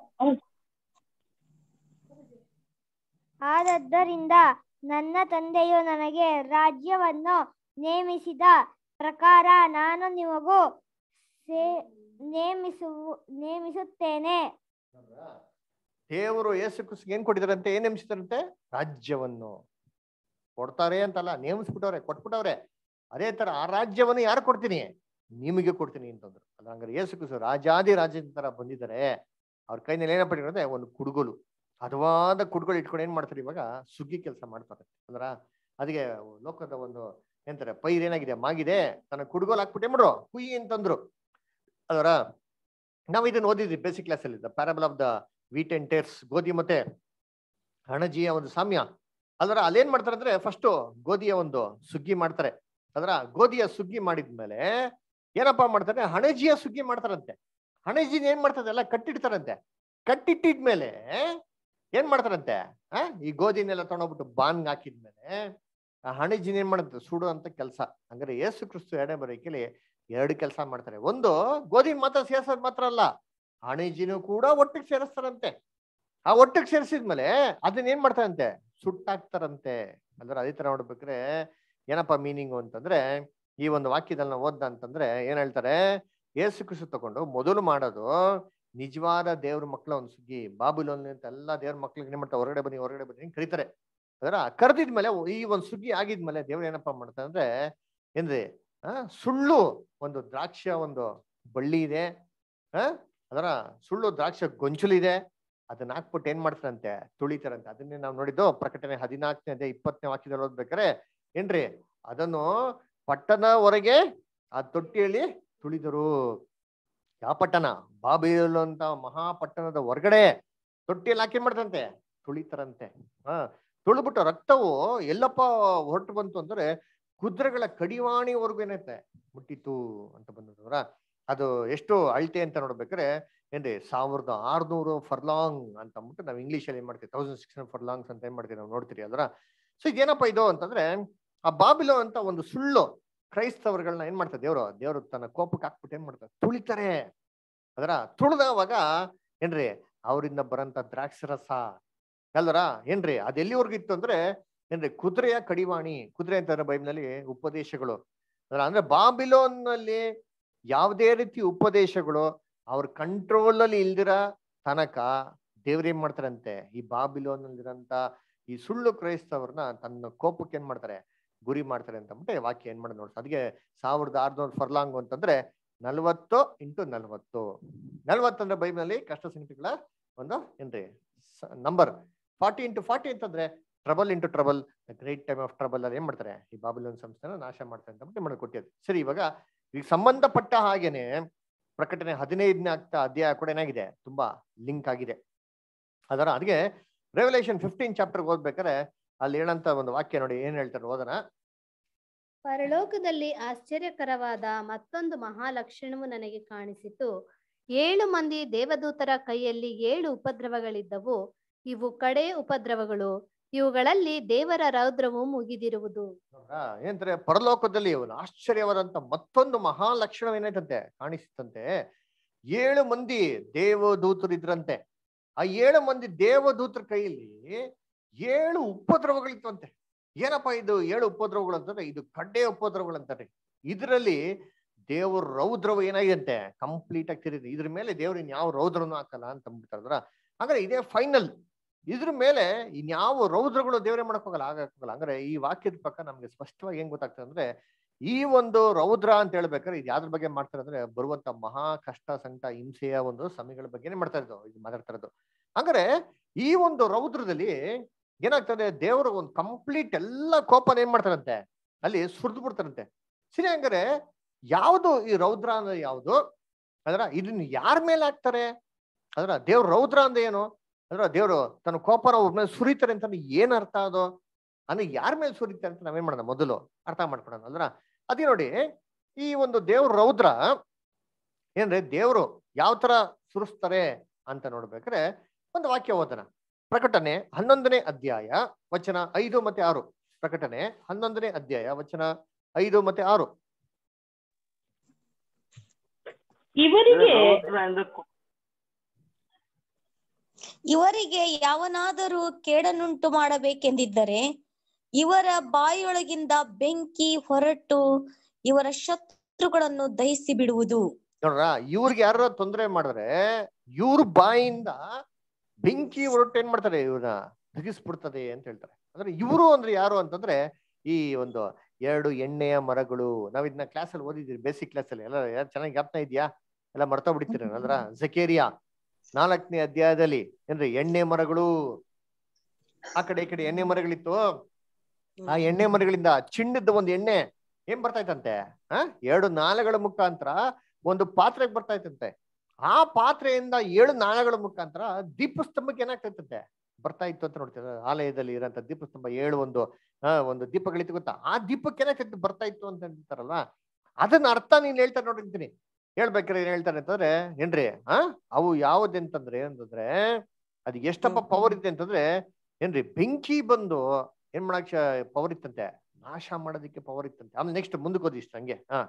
ಆದದ್ದರಿಂದ ನನ್ನ ತಂದೆಯು ನನಗೆ ರಾಜ್ಯವನ್ನು ನೇಮಿಸಿದ ಪ್ರಕಾರ ನಾನು ನಿಮಗೂ ಸೇ ನೇಮಿಸು ನೇಮಿಸುತ್ತೇನೆ ದೇವರು ಯೇಸು ಕ್ರಿಸ್ಗೆ ಏನ್ ಕೊಟ್ಟಿದಾರಂತೆ ಏನ್ ನೇಮಿಸಿದಾರಂತೆ ರಾಜ್ಯವನ್ನು ಕೊಡ್ತಾರೆ ಅಂತಲ್ಲ ನೇಮಿಸ್ಬಿಟ್ಟವ್ರೆ ಕೊಟ್ಬಿಟ್ಟವ್ರೆ ಅದೇ ತರ ಆ ರಾಜ್ಯವನ್ನು ಯಾರು ಕೊಡ್ತೀನಿ ನಿಮಗೆ ಕೊಡ್ತೀನಿ ಅಂತಂದ್ರು ಅಲ್ಲ ಹಂಗಾರೆ ಯೇಸು ಕ್ರಿಸ್ತು ರಾಜಾದಿ ರಾಜ್ಯದ ತರ ಬಂದಿದ್ದಾರೆ ಅವ್ರ ಕೈನಲ್ಲಿ ಏನಪ್ಪ ಇಟ್ಟಿರೋದೆ ಒಂದು ಕುಡುಗೋಲು ಹದವಾದ ಕುಡುಗೋಲು ಇಟ್ಕೊಂಡು ಏನ್ ಮಾಡ್ತಾರೆ ಇವಾಗ ಸುಗ್ಗಿ ಕೆಲಸ ಮಾಡ್ತಾರೆ ಅಂದ್ರ ಅದಕ್ಕೆ ಲೋಕದ ಒಂದು ಎಂತಾರೆ ಪೈರ್ ಏನಾಗಿದೆ ಮಾಗಿದೆ ತನ್ನ ಕುಡುಗೋಲು ಹಾಕ್ಬಿಟ್ಟೆ ಮಾಡ್ರು ಕುಯ್ಯಿ ಅಂತಂದ್ರು ಅದರ ನಾವು ಇದನ್ನ ಓದಿದ್ವಿ ಬೇಸಿಕ್ ಕ್ಲಾಸ್ ಅಲ್ಲಿ the parable of the wheat and tares ಗೋಧಿ ಮತ್ತೆ ಹಣಜಿಯ ಒಂದು ಸಾಮ್ಯ ಅದರ ಅಲ್ಲೇನ್ ಮಾಡ್ತಾರೆ ಅಂದ್ರೆ ಫಸ್ಟ್ ಗೋಧಿಯ ಒಂದು ಸುಗ್ಗಿ ಮಾಡ್ತಾರೆ ಅದರ ಗೋಧಿಯ ಸುಗ್ಗಿ ಮಾಡಿದ್ಮೇಲೆ ಏನಪ್ಪಾ ಮಾಡ್ತಾರೆ ಹಣಜಿಯ ಸುಗ್ಗಿ ಮಾಡ್ತಾರಂತೆ ಹಣಜಿನ ಏನ್ ಮಾಡ್ತಾರೆ ಎಲ್ಲ ಕಟ್ಟಿಡ್ತಾರಂತೆ ಕಟ್ಟಿಟ್ಟಿದ್ಮೇಲೆ ಏನ್ ಮಾಡ್ತಾರಂತೆ ಆ ಈ ಗೋಧಿನೆಲ್ಲ ತಗೊಂಡೋಗ್ಬಿಟ್ಟು ಬಾನ್ಗ್ ಹಾಕಿದ್ಮೇಲೆ ಆ ಹಣಜಿನ ಏನ್ ಮಾಡುತ್ತೆ ಸುಡು ಅಂತ ಕೆಲಸ ಹಂಗಾರೆ ಯೇಸು ಕ್ರಿಸ್ತು ಎರಡನೇ ಬರೋಕೆಲಿ ಎರಡು ಕೆಲಸ ಮಾಡ್ತಾರೆ ಒಂದು ಗೋಧಿ ಮಾತ್ರ ಸೇರ್ಸೋದ್ ಮಾತ್ರ ಅಲ್ಲ ಹಣಜಿನೂ ಕೂಡ ಒಟ್ಟಿಗೆ ಸೇರಿಸ್ತಾರಂತೆ ಆ ಒಟ್ಟಿಗೆ ಸೇರಿಸಿದ್ಮೇಲೆ ಅದನ್ನ ಏನ್ ಮಾಡ್ತಾರಂತೆ ಸುಟ್ಟಾಕ್ತಾರಂತೆ ಅಂದ್ರೆ ಅದೇ ತರ ನೋಡ್ಬೇಕ್ರೆ ಏನಪ್ಪ ಮೀನಿಂಗು ಅಂತಂದ್ರೆ ಈ ಒಂದು ವಾಕ್ಯದಲ್ಲಿ ನಾವು ಓದ್ದ ಅಂತಂದ್ರೆ ಏನ್ ಹೇಳ್ತಾರೆ ಏಸು ಕ್ರಿಸ್ತು ತಗೊಂಡು ಮೊದಲು ಮಾಡೋದು ನಿಜವಾದ ದೇವ್ರ ಮಕ್ಕಳ ಒಂದು ಸುಗ್ಗಿ ಬಾಬುಲೋನ್ ಅಂತ ಎಲ್ಲಾ ದೇವ್ರ ಮಕ್ಳಿಗೆ ಏನ್ ಮಾಡ್ತಾರೆ ಹೊರಗಡೆ ಬನ್ನಿ ಹೊರಗಡೆ ಬನ್ನಿ ಅಂತ ಕರೀತಾರೆ ಅದರ ಕರೆದಿದ್ಮೇಲೆ ಈ ಒಂದು ಸುಗ್ಗಿ ಆಗಿದ್ಮೇಲೆ ದೇವ್ರು ಏನಪ್ಪಾ ಮಾಡ್ತಾರೆ ಅಂದ್ರೆ ಏನ್ರಿ ಆ ಸುಳ್ಳು ಒಂದು ದ್ರಾಕ್ಷ ಒಂದು ಬಳ್ಳಿ ಇದೆ ಆ ಅದರ ಸುಳ್ಳು ದ್ರಾಕ್ಷ ಗೊಂಚಲಿದೆ ಅದನ್ನ ಹಾಕ್ಬಿಟ್ಟು ಏನ್ ಮಾಡ್ತಾರಂತೆ ತುಳಿತಾರಂತೆ ಅದನ್ನೇ ನಾವು ನೋಡಿದ್ದು ಪ್ರಕಟಣೆ ಹದಿನಾಲ್ಕನೇ ಅದೇ ಇಪ್ಪತ್ತನೇ ವಾಕ್ಯದಲ್ಲಿ ಓದ್ಬೇಕಾರೆ ಏನ್ರಿ ಅದನ್ನು ಪಟ್ಟಣ ಹೊರಗೆ ಆ ತೊಟ್ಟಿಯಲ್ಲಿ ತುಳಿದರು ಯಾವ ಪಟ್ಟಣ ಬಾಬಿಲು ಅಂತ ಮಹಾಪಟ್ಟಣದ ಹೊರಗಡೆ ತೊಟ್ಟಿಯಲ್ಲಿ ಹಾಕಿ ಮಾಡ್ತಂತೆ ತುಳಿತಾರಂತೆ ಹಾ ತುಳಿದ್ಬಿಟ್ಟು ರಕ್ತವು ಎಲ್ಲಪ್ಪ ಹೊರಟು ಬಂತು ಅಂದ್ರೆ ಕುದುರೆಗಳ ಕಡಿವಾಣಿವರೆಗೂ ಏನೈತೆ ಮುಟ್ಟಿತು ಅಂತ ಬಂದದವರ ಅದು ಎಷ್ಟು ಅಳತೆ ಅಂತ ನೋಡ್ಬೇಕಾದ್ರೆ ಏನ್ರಿ ಸಾವಿರದ ಆರ್ನೂರು ಫರ್ಲಾಂಗ್ ಅಂತ ಅಂದ್ಬಿಟ್ಟು ನಾವು ಇಂಗ್ಲಿಷ್ ಅಲ್ಲಿ ಏನ್ ಮಾಡ್ತೀವಿ ತೌಸಂಡ್ ಸಿಕ್ಸ್ ಹಂಡ್ರೆಡ್ ಫರ್ಲಾಂಗ್ಸ್ ಅಂತ ಏನ್ ಮಾಡ್ತೀವಿ ನಾವು ನೋಡ್ತೀರಿ ಅದ್ರ ಸೊ ಇದೇನಪ್ಪ ಇದು ಅಂತಂದ್ರೆ ಆ ಬಾಬಿಲೋ ಅಂತ ಒಂದು ಸುಳ್ಳು ಕ್ರೈಸ್ತವರುಗಳನ್ನ ಏನ್ ಮಾಡ್ತಾರೆ ದೇವ್ರು ದೇವ್ರು ತನ್ನ ಕೋಪಕ್ಕೆ ಹಾಕ್ಬಿಟ್ಟು ಏನ್ ಮಾಡ್ತಾರೆ ತುಳಿತಾರೆ ಅದರ ತುಳಿದವಾಗ ಏನ್ರಿ ಅವರಿಂದ ಬರಂತ ದ್ರಾಕ್ಷರಸ ಅಲ್ವರ ಏನ್ರಿ ಅದು ಎಲ್ಲಿವರೆಗೂ ಇತ್ತು ಅಂದ್ರೆ ಏನ್ರಿ ಕುದುರೆಯ ಕಡಿವಾಣಿ ಕುದುರೆ ಅಂತಾರೆ ಬೈಬ್ನಲ್ಲಿ ಉಪದೇಶಗಳು ಅದರ ಅಂದ್ರೆ ಬಾಬಿಲೋನ್ನಲ್ಲಿ ಯಾವುದೇ ರೀತಿ ಉಪದೇಶಗಳು ಅವ್ರ ಕಂಟ್ರೋಲ್ ಅಲ್ಲಿ ಇಲ್ದಿರ ತನಕ ದೇವ್ರ ಏನ್ ಮಾಡ್ತಾರಂತೆ ಈ ಬಾಬಿಲೋನಲ್ಲಿರಂತ ಈ ಸುಳ್ಳು ಕ್ರೈಸ್ತವ್ರನ್ನ ತನ್ನ ಕೋಪಕ್ಕೆ ಏನ್ ಮಾಡ್ತಾರೆ ಗುರಿ ಮಾಡ್ತಾರೆ ಅಂತ ಅಂದ್ಬಿಟ್ಟು ವಾಕ್ಯ ಏನ್ ಮಾಡೋದು ನೋಡಿ ಅದಕ್ಕೆ ಸಾವಿರದ ಆರ್ನೂರು ಫರ್ಲಾಂಗ್ ಅಂತಂದ್ರೆ ನಲ್ವತ್ತು ಇಂಟು ನಲ್ವತ್ತು ನಲ್ವತ್ತು ಅಂದ್ರೆ ಬೈಬ್ನಲ್ಲಿ ಕಷ್ಟ ಸಂಗತಿಗಳ ಒಂದು ಏನ್ರಿ ನಂಬರ್ ಫಾರ್ಟಿ ಇಂಟು ಫಾರ್ಟಿ ಅಂತಂದ್ರೆ trouble into trouble great time of trouble ಅಲ್ಲಿ ಏನ್ ಮಾಡ್ತಾರೆ ಈ ಬಾಬಿಲೋನ್ ಸಂಸ್ಥೆನ ನಾಶ ಮಾಡ್ತಾರೆ ಅಂತ ಅಂದ್ಬಿಟ್ಟು ಮಾಡಿ ಕೊಟ್ಟಿದ್ದು ಸರಿ ಇವಾಗ ಈಗ ಸಂಬಂಧಪಟ್ಟ ಹಾಗೇನೆ ಪ್ರಕಟಣೆ ಹದಿನೈದನೇ ಆಗ್ತಾ ಅಧ್ಯಾಯ ಕೂಡ ಏನಾಗಿದೆ ತುಂಬಾ ಲಿಂಕ್ ಆಗಿದೆ ಅದರ ಅದಕ್ಕೆ ರೆವಲ್ಯೂಷನ್ ಫಿಫ್ಟೀನ್ ಚಾಪ್ಟರ್ ಓದ್ಬೇಕಾದ್ರೆ ಅಲ್ಲಿ ಹೇಳಂತ ಒಂದು ವಾಕ್ಯ ನೋಡಿ ಏನ್ ಹೇಳ್ತಾರೆ ಓದನ ಪರಲೋಕದಲ್ಲಿ ಆಶ್ಚರ್ಯಕರವಾದ ಮತ್ತೊಂದು ಮಹಾಲಕ್ಷಣವು ನನಗೆ ಕಾಣಿಸಿತು ಏಳು ಮಂದಿ ದೇವದೂತರ ಕೈಯಲ್ಲಿ ಏಳು ಉಪದ್ರವಗಳಿದ್ದವು ಇವು ಕಡೆ ಉಪದ್ರವಗಳು ಇವುಗಳಲ್ಲಿ ದೇವರ ರೌದ್ರವು ಮುಗಿದಿರುವುದು ನೋಡ್ರಾ? ಏನಂತಾರೆ ಪರಲೋಕದಲ್ಲಿ ಒಂದು ಆಶ್ಚರ್ಯವಾದಂತ ಮತ್ತೊಂದು ಮಹಾಲಕ್ಷಣ ಏನಾಯ್ತಂತೆ ಕಾಣಿಸ್ತಂತೆ ಏಳು ಮಂದಿ ದೇವದೂತರು ಇದ್ರಂತೆ ಆ ಏಳು ಮಂದಿ ದೇವದೂತರ ಕೈಯಲ್ಲಿ ಏಳು ಉಪದ್ರವಗಳಿತ್ತಂತೆ ಏನಪ್ಪಾ ಇದು ಏಳು ಉಪದ್ರವಗಳು ಅಂತಂದ್ರೆ ಇದು ಕಡ್ಡೆ ಉಪದ್ರವಗಳು ಅಂತಾರೆ ಇದರಲ್ಲಿ ದೇವ್ರ ರೌದ್ರವು ಏನಾಗಿದೆ ಕಂಪ್ಲೀಟ್ ಆಗಿ ತಿರುಗಿದೆ ಇದ್ರ ಮೇಲೆ ದೇವ್ರ ಇನ್ಯಾವ ರೌದ್ರನು ಹಾಕಲ್ಲ ಅಂತ ಅಂದ್ಬಿಟ್ಟಾರ ಅಂದ್ರೆ ಇದೇ ಫೈನಲ್ ಇದ್ರ ಮೇಲೆ ಇನ್ಯಾವ ರೌದ್ರಗಳು ದೇವರೇ ಮಾಡಕ್ ಹೋಗಲ್ಲ ಆಗಕ್ಕಾಗಲ್ಲ ಅಂದ್ರೆ ಈ ವಾಕ್ಯದ ಪಕ್ಕ ನಮ್ಗೆ ಸ್ಪಷ್ಟವಾಗಿ ಹೆಂಗ್ ಗೊತ್ತಾಗ್ತದೆ ಅಂದ್ರೆ ಈ ಒಂದು ರೌದ್ರ ಅಂತ ಹೇಳ್ಬೇಕಾದ್ರೆ ಇದು ಯಾವ್ದ್ರ ಬಗ್ಗೆ ಮಾಡ್ತಾರೆ ಅಂದ್ರೆ ಬರುವಂತ ಮಹಾ ಕಷ್ಟ ಸಂಕಟ ಹಿಂಸೆಯ ಒಂದು ಸಮಯಗಳ ಬಗ್ಗೆನೇ ಮಾಡ್ತಾ ಇರೋದು ಇದು ಮಾತಾಡ್ತಾ ಇರೋದು ಅಂದ್ರೆ ಈ ಒಂದು ರೌದ್ರದಲ್ಲಿ ಏನಾಗ್ತದೆ ದೇವರು ಒಂದು ಕಂಪ್ಲೀಟ್ ಎಲ್ಲ ಕೋಪನ ಏನ್ ಮಾಡ್ತಾರಂತೆ ಅಲ್ಲಿ ಸುರಿದು ಬಿಡ್ತಾರಂತೆ ಸರಿ ಹಂಗಾರೆ ಯಾವುದು ಈ ರೌದ್ರ ಅಂದ್ರೆ ಯಾವುದು ಅದರ ಇದನ್ನ ಯಾರ ಮೇಲೆ ಹಾಕ್ತಾರೆ ಅದರ ದೇವ್ರ ರೌದ್ರ ಅಂದ್ರೆ ಏನು ಅದರ ದೇವ್ರು ತನ್ನ ಕೋಪನ ಒಬ್ಬ ಮೇಲೆ ಸುರಿತಾರೆ ಅಂತ ಏನ್ ಅರ್ಥ ಅದು ಅಂದ್ರೆ ಯಾರ ಮೇಲೆ ಸುರಿತಾರೆ ಅಂತ ನಾವೇನ್ ಮಾಡೋಣ ಮೊದಲು ಅರ್ಥ ಮಾಡ್ಕೊಳೋಣ ಅಲ್ರ ಅದೇ ನೋಡಿ ಈ ಒಂದು ದೇವ್ರ ರೌದ್ರ ಏನ್ರಿ ದೇವ್ರು ಯಾವ ತರ ಸುರಿಸ್ತಾರೆ ಅಂತ ನೋಡ್ಬೇಕಾದ್ರೆ ಒಂದು ವಾಕ್ಯ ಓದನ ಪ್ರಕಟಣೆ ಹನ್ನೊಂದನೇ ಅಧ್ಯಾಯ ವಚನ ಐದು ಮತ್ತೆ ಆರು ಪ್ರಕಟಣೆ ಹನ್ನೊಂದನೇ ಅಧ್ಯಾಯ ವಚನ ಐದು ಮತ್ತೆ ಆರು ಇವರಿಗೆ ರೌದ್ರ ಅಂದ್ರೆ ಕೊ- ಇವರಿಗೆ ಯಾವನಾದರೂ ಕೇಡನ್ನುಂಟು ಮಾಡಬೇಕೆಂದಿದ್ದರೆ ಇವರ ಬಾಯಿಯೊಳಗಿಂದ ಬೆಂಕಿ ಹೊರಟು ಇವರ ಶತ್ರುಗಳನ್ನು ದಹಿಸಿ ಬಿಡುವುದು ನೋಡ್ರ ಇವ್ರಿಗೆ ಯಾರ ತೊಂದರೆ ಮಾಡಿದ್ರೆ ಇವ್ರ ಬಾಯಿಂದ ಬೆಂಕಿ ಹೊರಟು ಏನ್ ಮಾಡ್ತಾರೆ ಇವ್ರನ್ನ ದಗಿಸ್ಬಿಡ್ತದೆ ಅಂತ ಹೇಳ್ತಾರೆ ಅಂದ್ರೆ ಇವರು ಅಂದ್ರೆ ಯಾರು ಅಂತಂದ್ರೆ ಈ ಒಂದು ಎರಡು ಎಣ್ಣೆಯ ಮರಗಳು ನಾವ್ ಇದನ್ನ ಕ್ಲಾಸ್ ಅಲ್ಲಿ ಓದಿದೀವಿ ಬೇಸಿಕ್ ಕ್ಲಾಸ್ ಅಲ್ಲಿ ಎಲ್ಲ ಯಾರು ಚೆನ್ನಾಗಿ ಜ್ಞಾಪನ ಇದೆಯಾ ಎಲ್ಲ ಮರ್ತಾ ಬಿಡ್ತೀರ ಅದ್ರ ಜಕೇರಿಯಾ ನಾಲ್ಕನೇ ಅಧ್ಯಾಯದಲ್ಲಿ ಏನ್ರಿ ಎಣ್ಣೆ ಮರಗಳು ಆ ಕಡೆ ಈ ಕಡೆ ಎಣ್ಣೆ ಮರಗಳಿತ್ತು ಆ ಎಣ್ಣೆ ಮರಗಳಿಂದ ಚಿನ್ನದ ಒಂದು ಎಣ್ಣೆ ಏನ್ ಬರ್ತಾ ಇತ್ತಂತೆ ಆ ಎರಡು ನಾಲೆಗಳ ಮುಖಾಂತರ ಒಂದು ಪಾತ್ರೆಗೆ ಬರ್ತಾ ಇತ್ತಂತೆ ಆ ಪಾತ್ರೆಯಿಂದ ಏಳು ನಾಳಗಳ ಮುಖಾಂತರ ದೀಪಸ್ತಂಭಕ್ಕೆ ಏನಾಗ್ತೈತಂತೆ ಬರ್ತಾ ಇತ್ತು ಅಂತ ನೋಡ್ತೀರ ಆಲಯದಲ್ಲಿ ಇರೋಂಥ ದೀಪಸ್ತಂಭ ಏಳು ಒಂದು ಆ ಒಂದು ದೀಪಗಳಿತ್ತು ಗೊತ್ತಾ ಆ ದೀಪಕ್ಕೆ ಏನಾಗ್ತೈತೆ ಬರ್ತಾ ಇತ್ತು ಅಂತ ಹೇಳ್ತಾರಲ್ವಾ ಅದನ್ನ ಅರ್ಥ ನೀನ್ ಹೇಳ್ತಾರೆ ನೋಡಿರ್ತೀನಿ ಹೇಳ್ಬೇಕಾದ್ರೆ ಏನ್ ಹೇಳ್ತಾರೆ ಅಂತಂದ್ರೆ ಏನ್ರಿ ಆ ಅವು ಯಾವ್ದೆಂತಂದ್ರೆ ಅಂತಂದ್ರೆ ಅದು ಎಷ್ಟಪ್ಪ ಪವರ್ ಇದೆ ಅಂತಂದ್ರೆ ಏನ್ರಿ ಬೆಂಕಿ ಬಂದು ಏನ್ ಮಾಡಕ್ ಪವರ್ ಇತ್ತಂತೆ ನಾಶ ಮಾಡೋದಕ್ಕೆ ಪವರ್ ಇತ್ತಂತೆ ಆಮೇಲೆ ನೆಕ್ಸ್ಟ್ ಮುಂದಕ್ಕೆ ಓದಿ ಇಷ್ಟ ಹಂಗೆ ಹಾ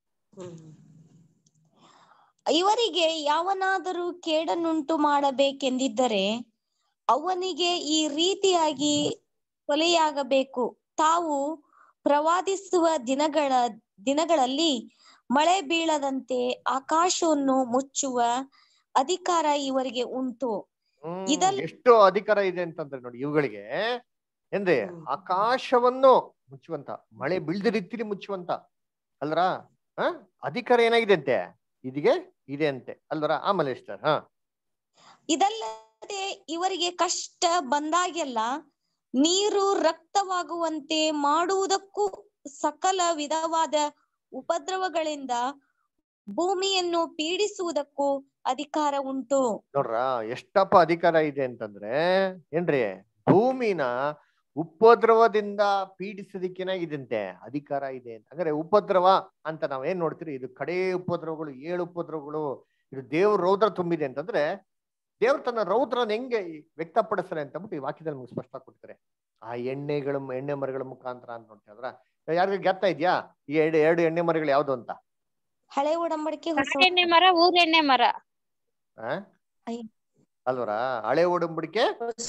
ಇವರಿಗೆ ಯಾವನಾದರೂ ಕೇಡನ್ನುಂಟು ಮಾಡಬೇಕೆಂದಿದ್ದರೆ ಅವನಿಗೆ ಈ ರೀತಿಯಾಗಿ ಕೊಲೆಯಾಗಬೇಕು ತಾವು ಪ್ರವಾದಿಸುವ ದಿನಗಳ ದಿನಗಳಲ್ಲಿ ಮಳೆ ಬೀಳದಂತೆ ಆಕಾಶವನ್ನು ಮುಚ್ಚುವ ಅಧಿಕಾರ ಇವರಿಗೆ ಉಂಟು ಹ್ಮ್, ಇದಲ್ಲ- ಎಷ್ಟು ಅಧಿಕಾರ ಇದೆ ಅಂತಂದ್ರೆ ನೋಡಿ ಇವುಗಳಿಗೆ ಏನ್ರಿ ಆಕಾಶವನ್ನು ಮುಚ್ಚುವಂತ ಮಳೆ ಬೀಳ್ದ ರೀತಿಲಿ ಮುಚ್ಚುವಂತ ಅಲ್ರ ಹ ಅಧಿಕಾರ ಏನಾಗಿದೆ ಅಂತೆ ಇದಿಗೆ ಇದೆ ಅಂತೆ ಅಲ್ವರ ಆಮೇಲೆ ಎಷ್ಟ ಹಾ ಇದಲ್ಲದೆ ಇವರಿಗೆ ಕಷ್ಟ ಬಂದಾಗೆಲ್ಲ ನೀರು ರಕ್ತವಾಗುವಂತೆ ಮಾಡುವುದಕ್ಕೂ ಸಕಲ ವಿಧವಾದ ಉಪದ್ರವಗಳಿಂದ ಭೂಮಿಯನ್ನು ಪೀಡಿಸುವುದಕ್ಕೂ ಅಧಿಕಾರ ಉಂಟು ನೋಡ್ರ ಎಷ್ಟಪ್ಪ ಅಧಿಕಾರ ಇದೆ ಅಂತಂದ್ರೆ ಏನ್ರಿ ಭೂಮಿನ ಉಪದ್ರವದಿಂದ ಪೀಡಿಸೋದಕ್ಕೆ ಏನಾಗಿದಂತೆ ಅಧಿಕಾರ ಇದೆ ಅಂತ ಅಂದ್ರೆ ಉಪದ್ರವ ಅಂತ ನಾವ್ ಏನ್ ನೋಡ್ತೀರಿ ಇದು ಕಡೆ ಉಪದ್ರವಗಳು ಏಳು ಉಪದ್ರವಗಳು ಇದು ದೇವ್ರ ರೌದ್ರ ತುಂಬಿದೆ ಅಂತಂದ್ರೆ ದೇವ್ರ ತನ್ನ ರೌದ್ರನ ಹೆಂಗೆ ವ್ಯಕ್ತಪಡಿಸ್ತಾರೆ ಅಂತ ಅಂದ್ಬಿಟ್ಟು ಈ ವಾಕ್ಯದಲ್ಲಿ ನಮ್ಗೆ ಸ್ಪಷ್ಟ ಕೊಡ್ತಾರೆ ಆ ಎಣ್ಣೆಗಳ ಎಣ್ಣೆ ಮರಗಳ ಮುಖಾಂತರ ಅಂತ ನೋಡ್ತೀವಿ ಅದ್ರ ಯಾರಿಗೂ ಜ್ಞಾಪನ ಇದೆಯಾ ಈ ಎರಡು ಎರಡು ಎಣ್ಣೆ ಮರಗಳು ಯಾವ್ದು ಅಂತ ಹಳೆ ಒಡಂಬಡಿಕೆ ಹೊಸ ಎಣ್ಣೆ ಮರ ಊರೆಣ್ಣೆ ಮರ ಆ ಅಯ್ಯ. ಅಲ್ವರ ಹಳೆ ಒಡಂಬಡಿಕೆ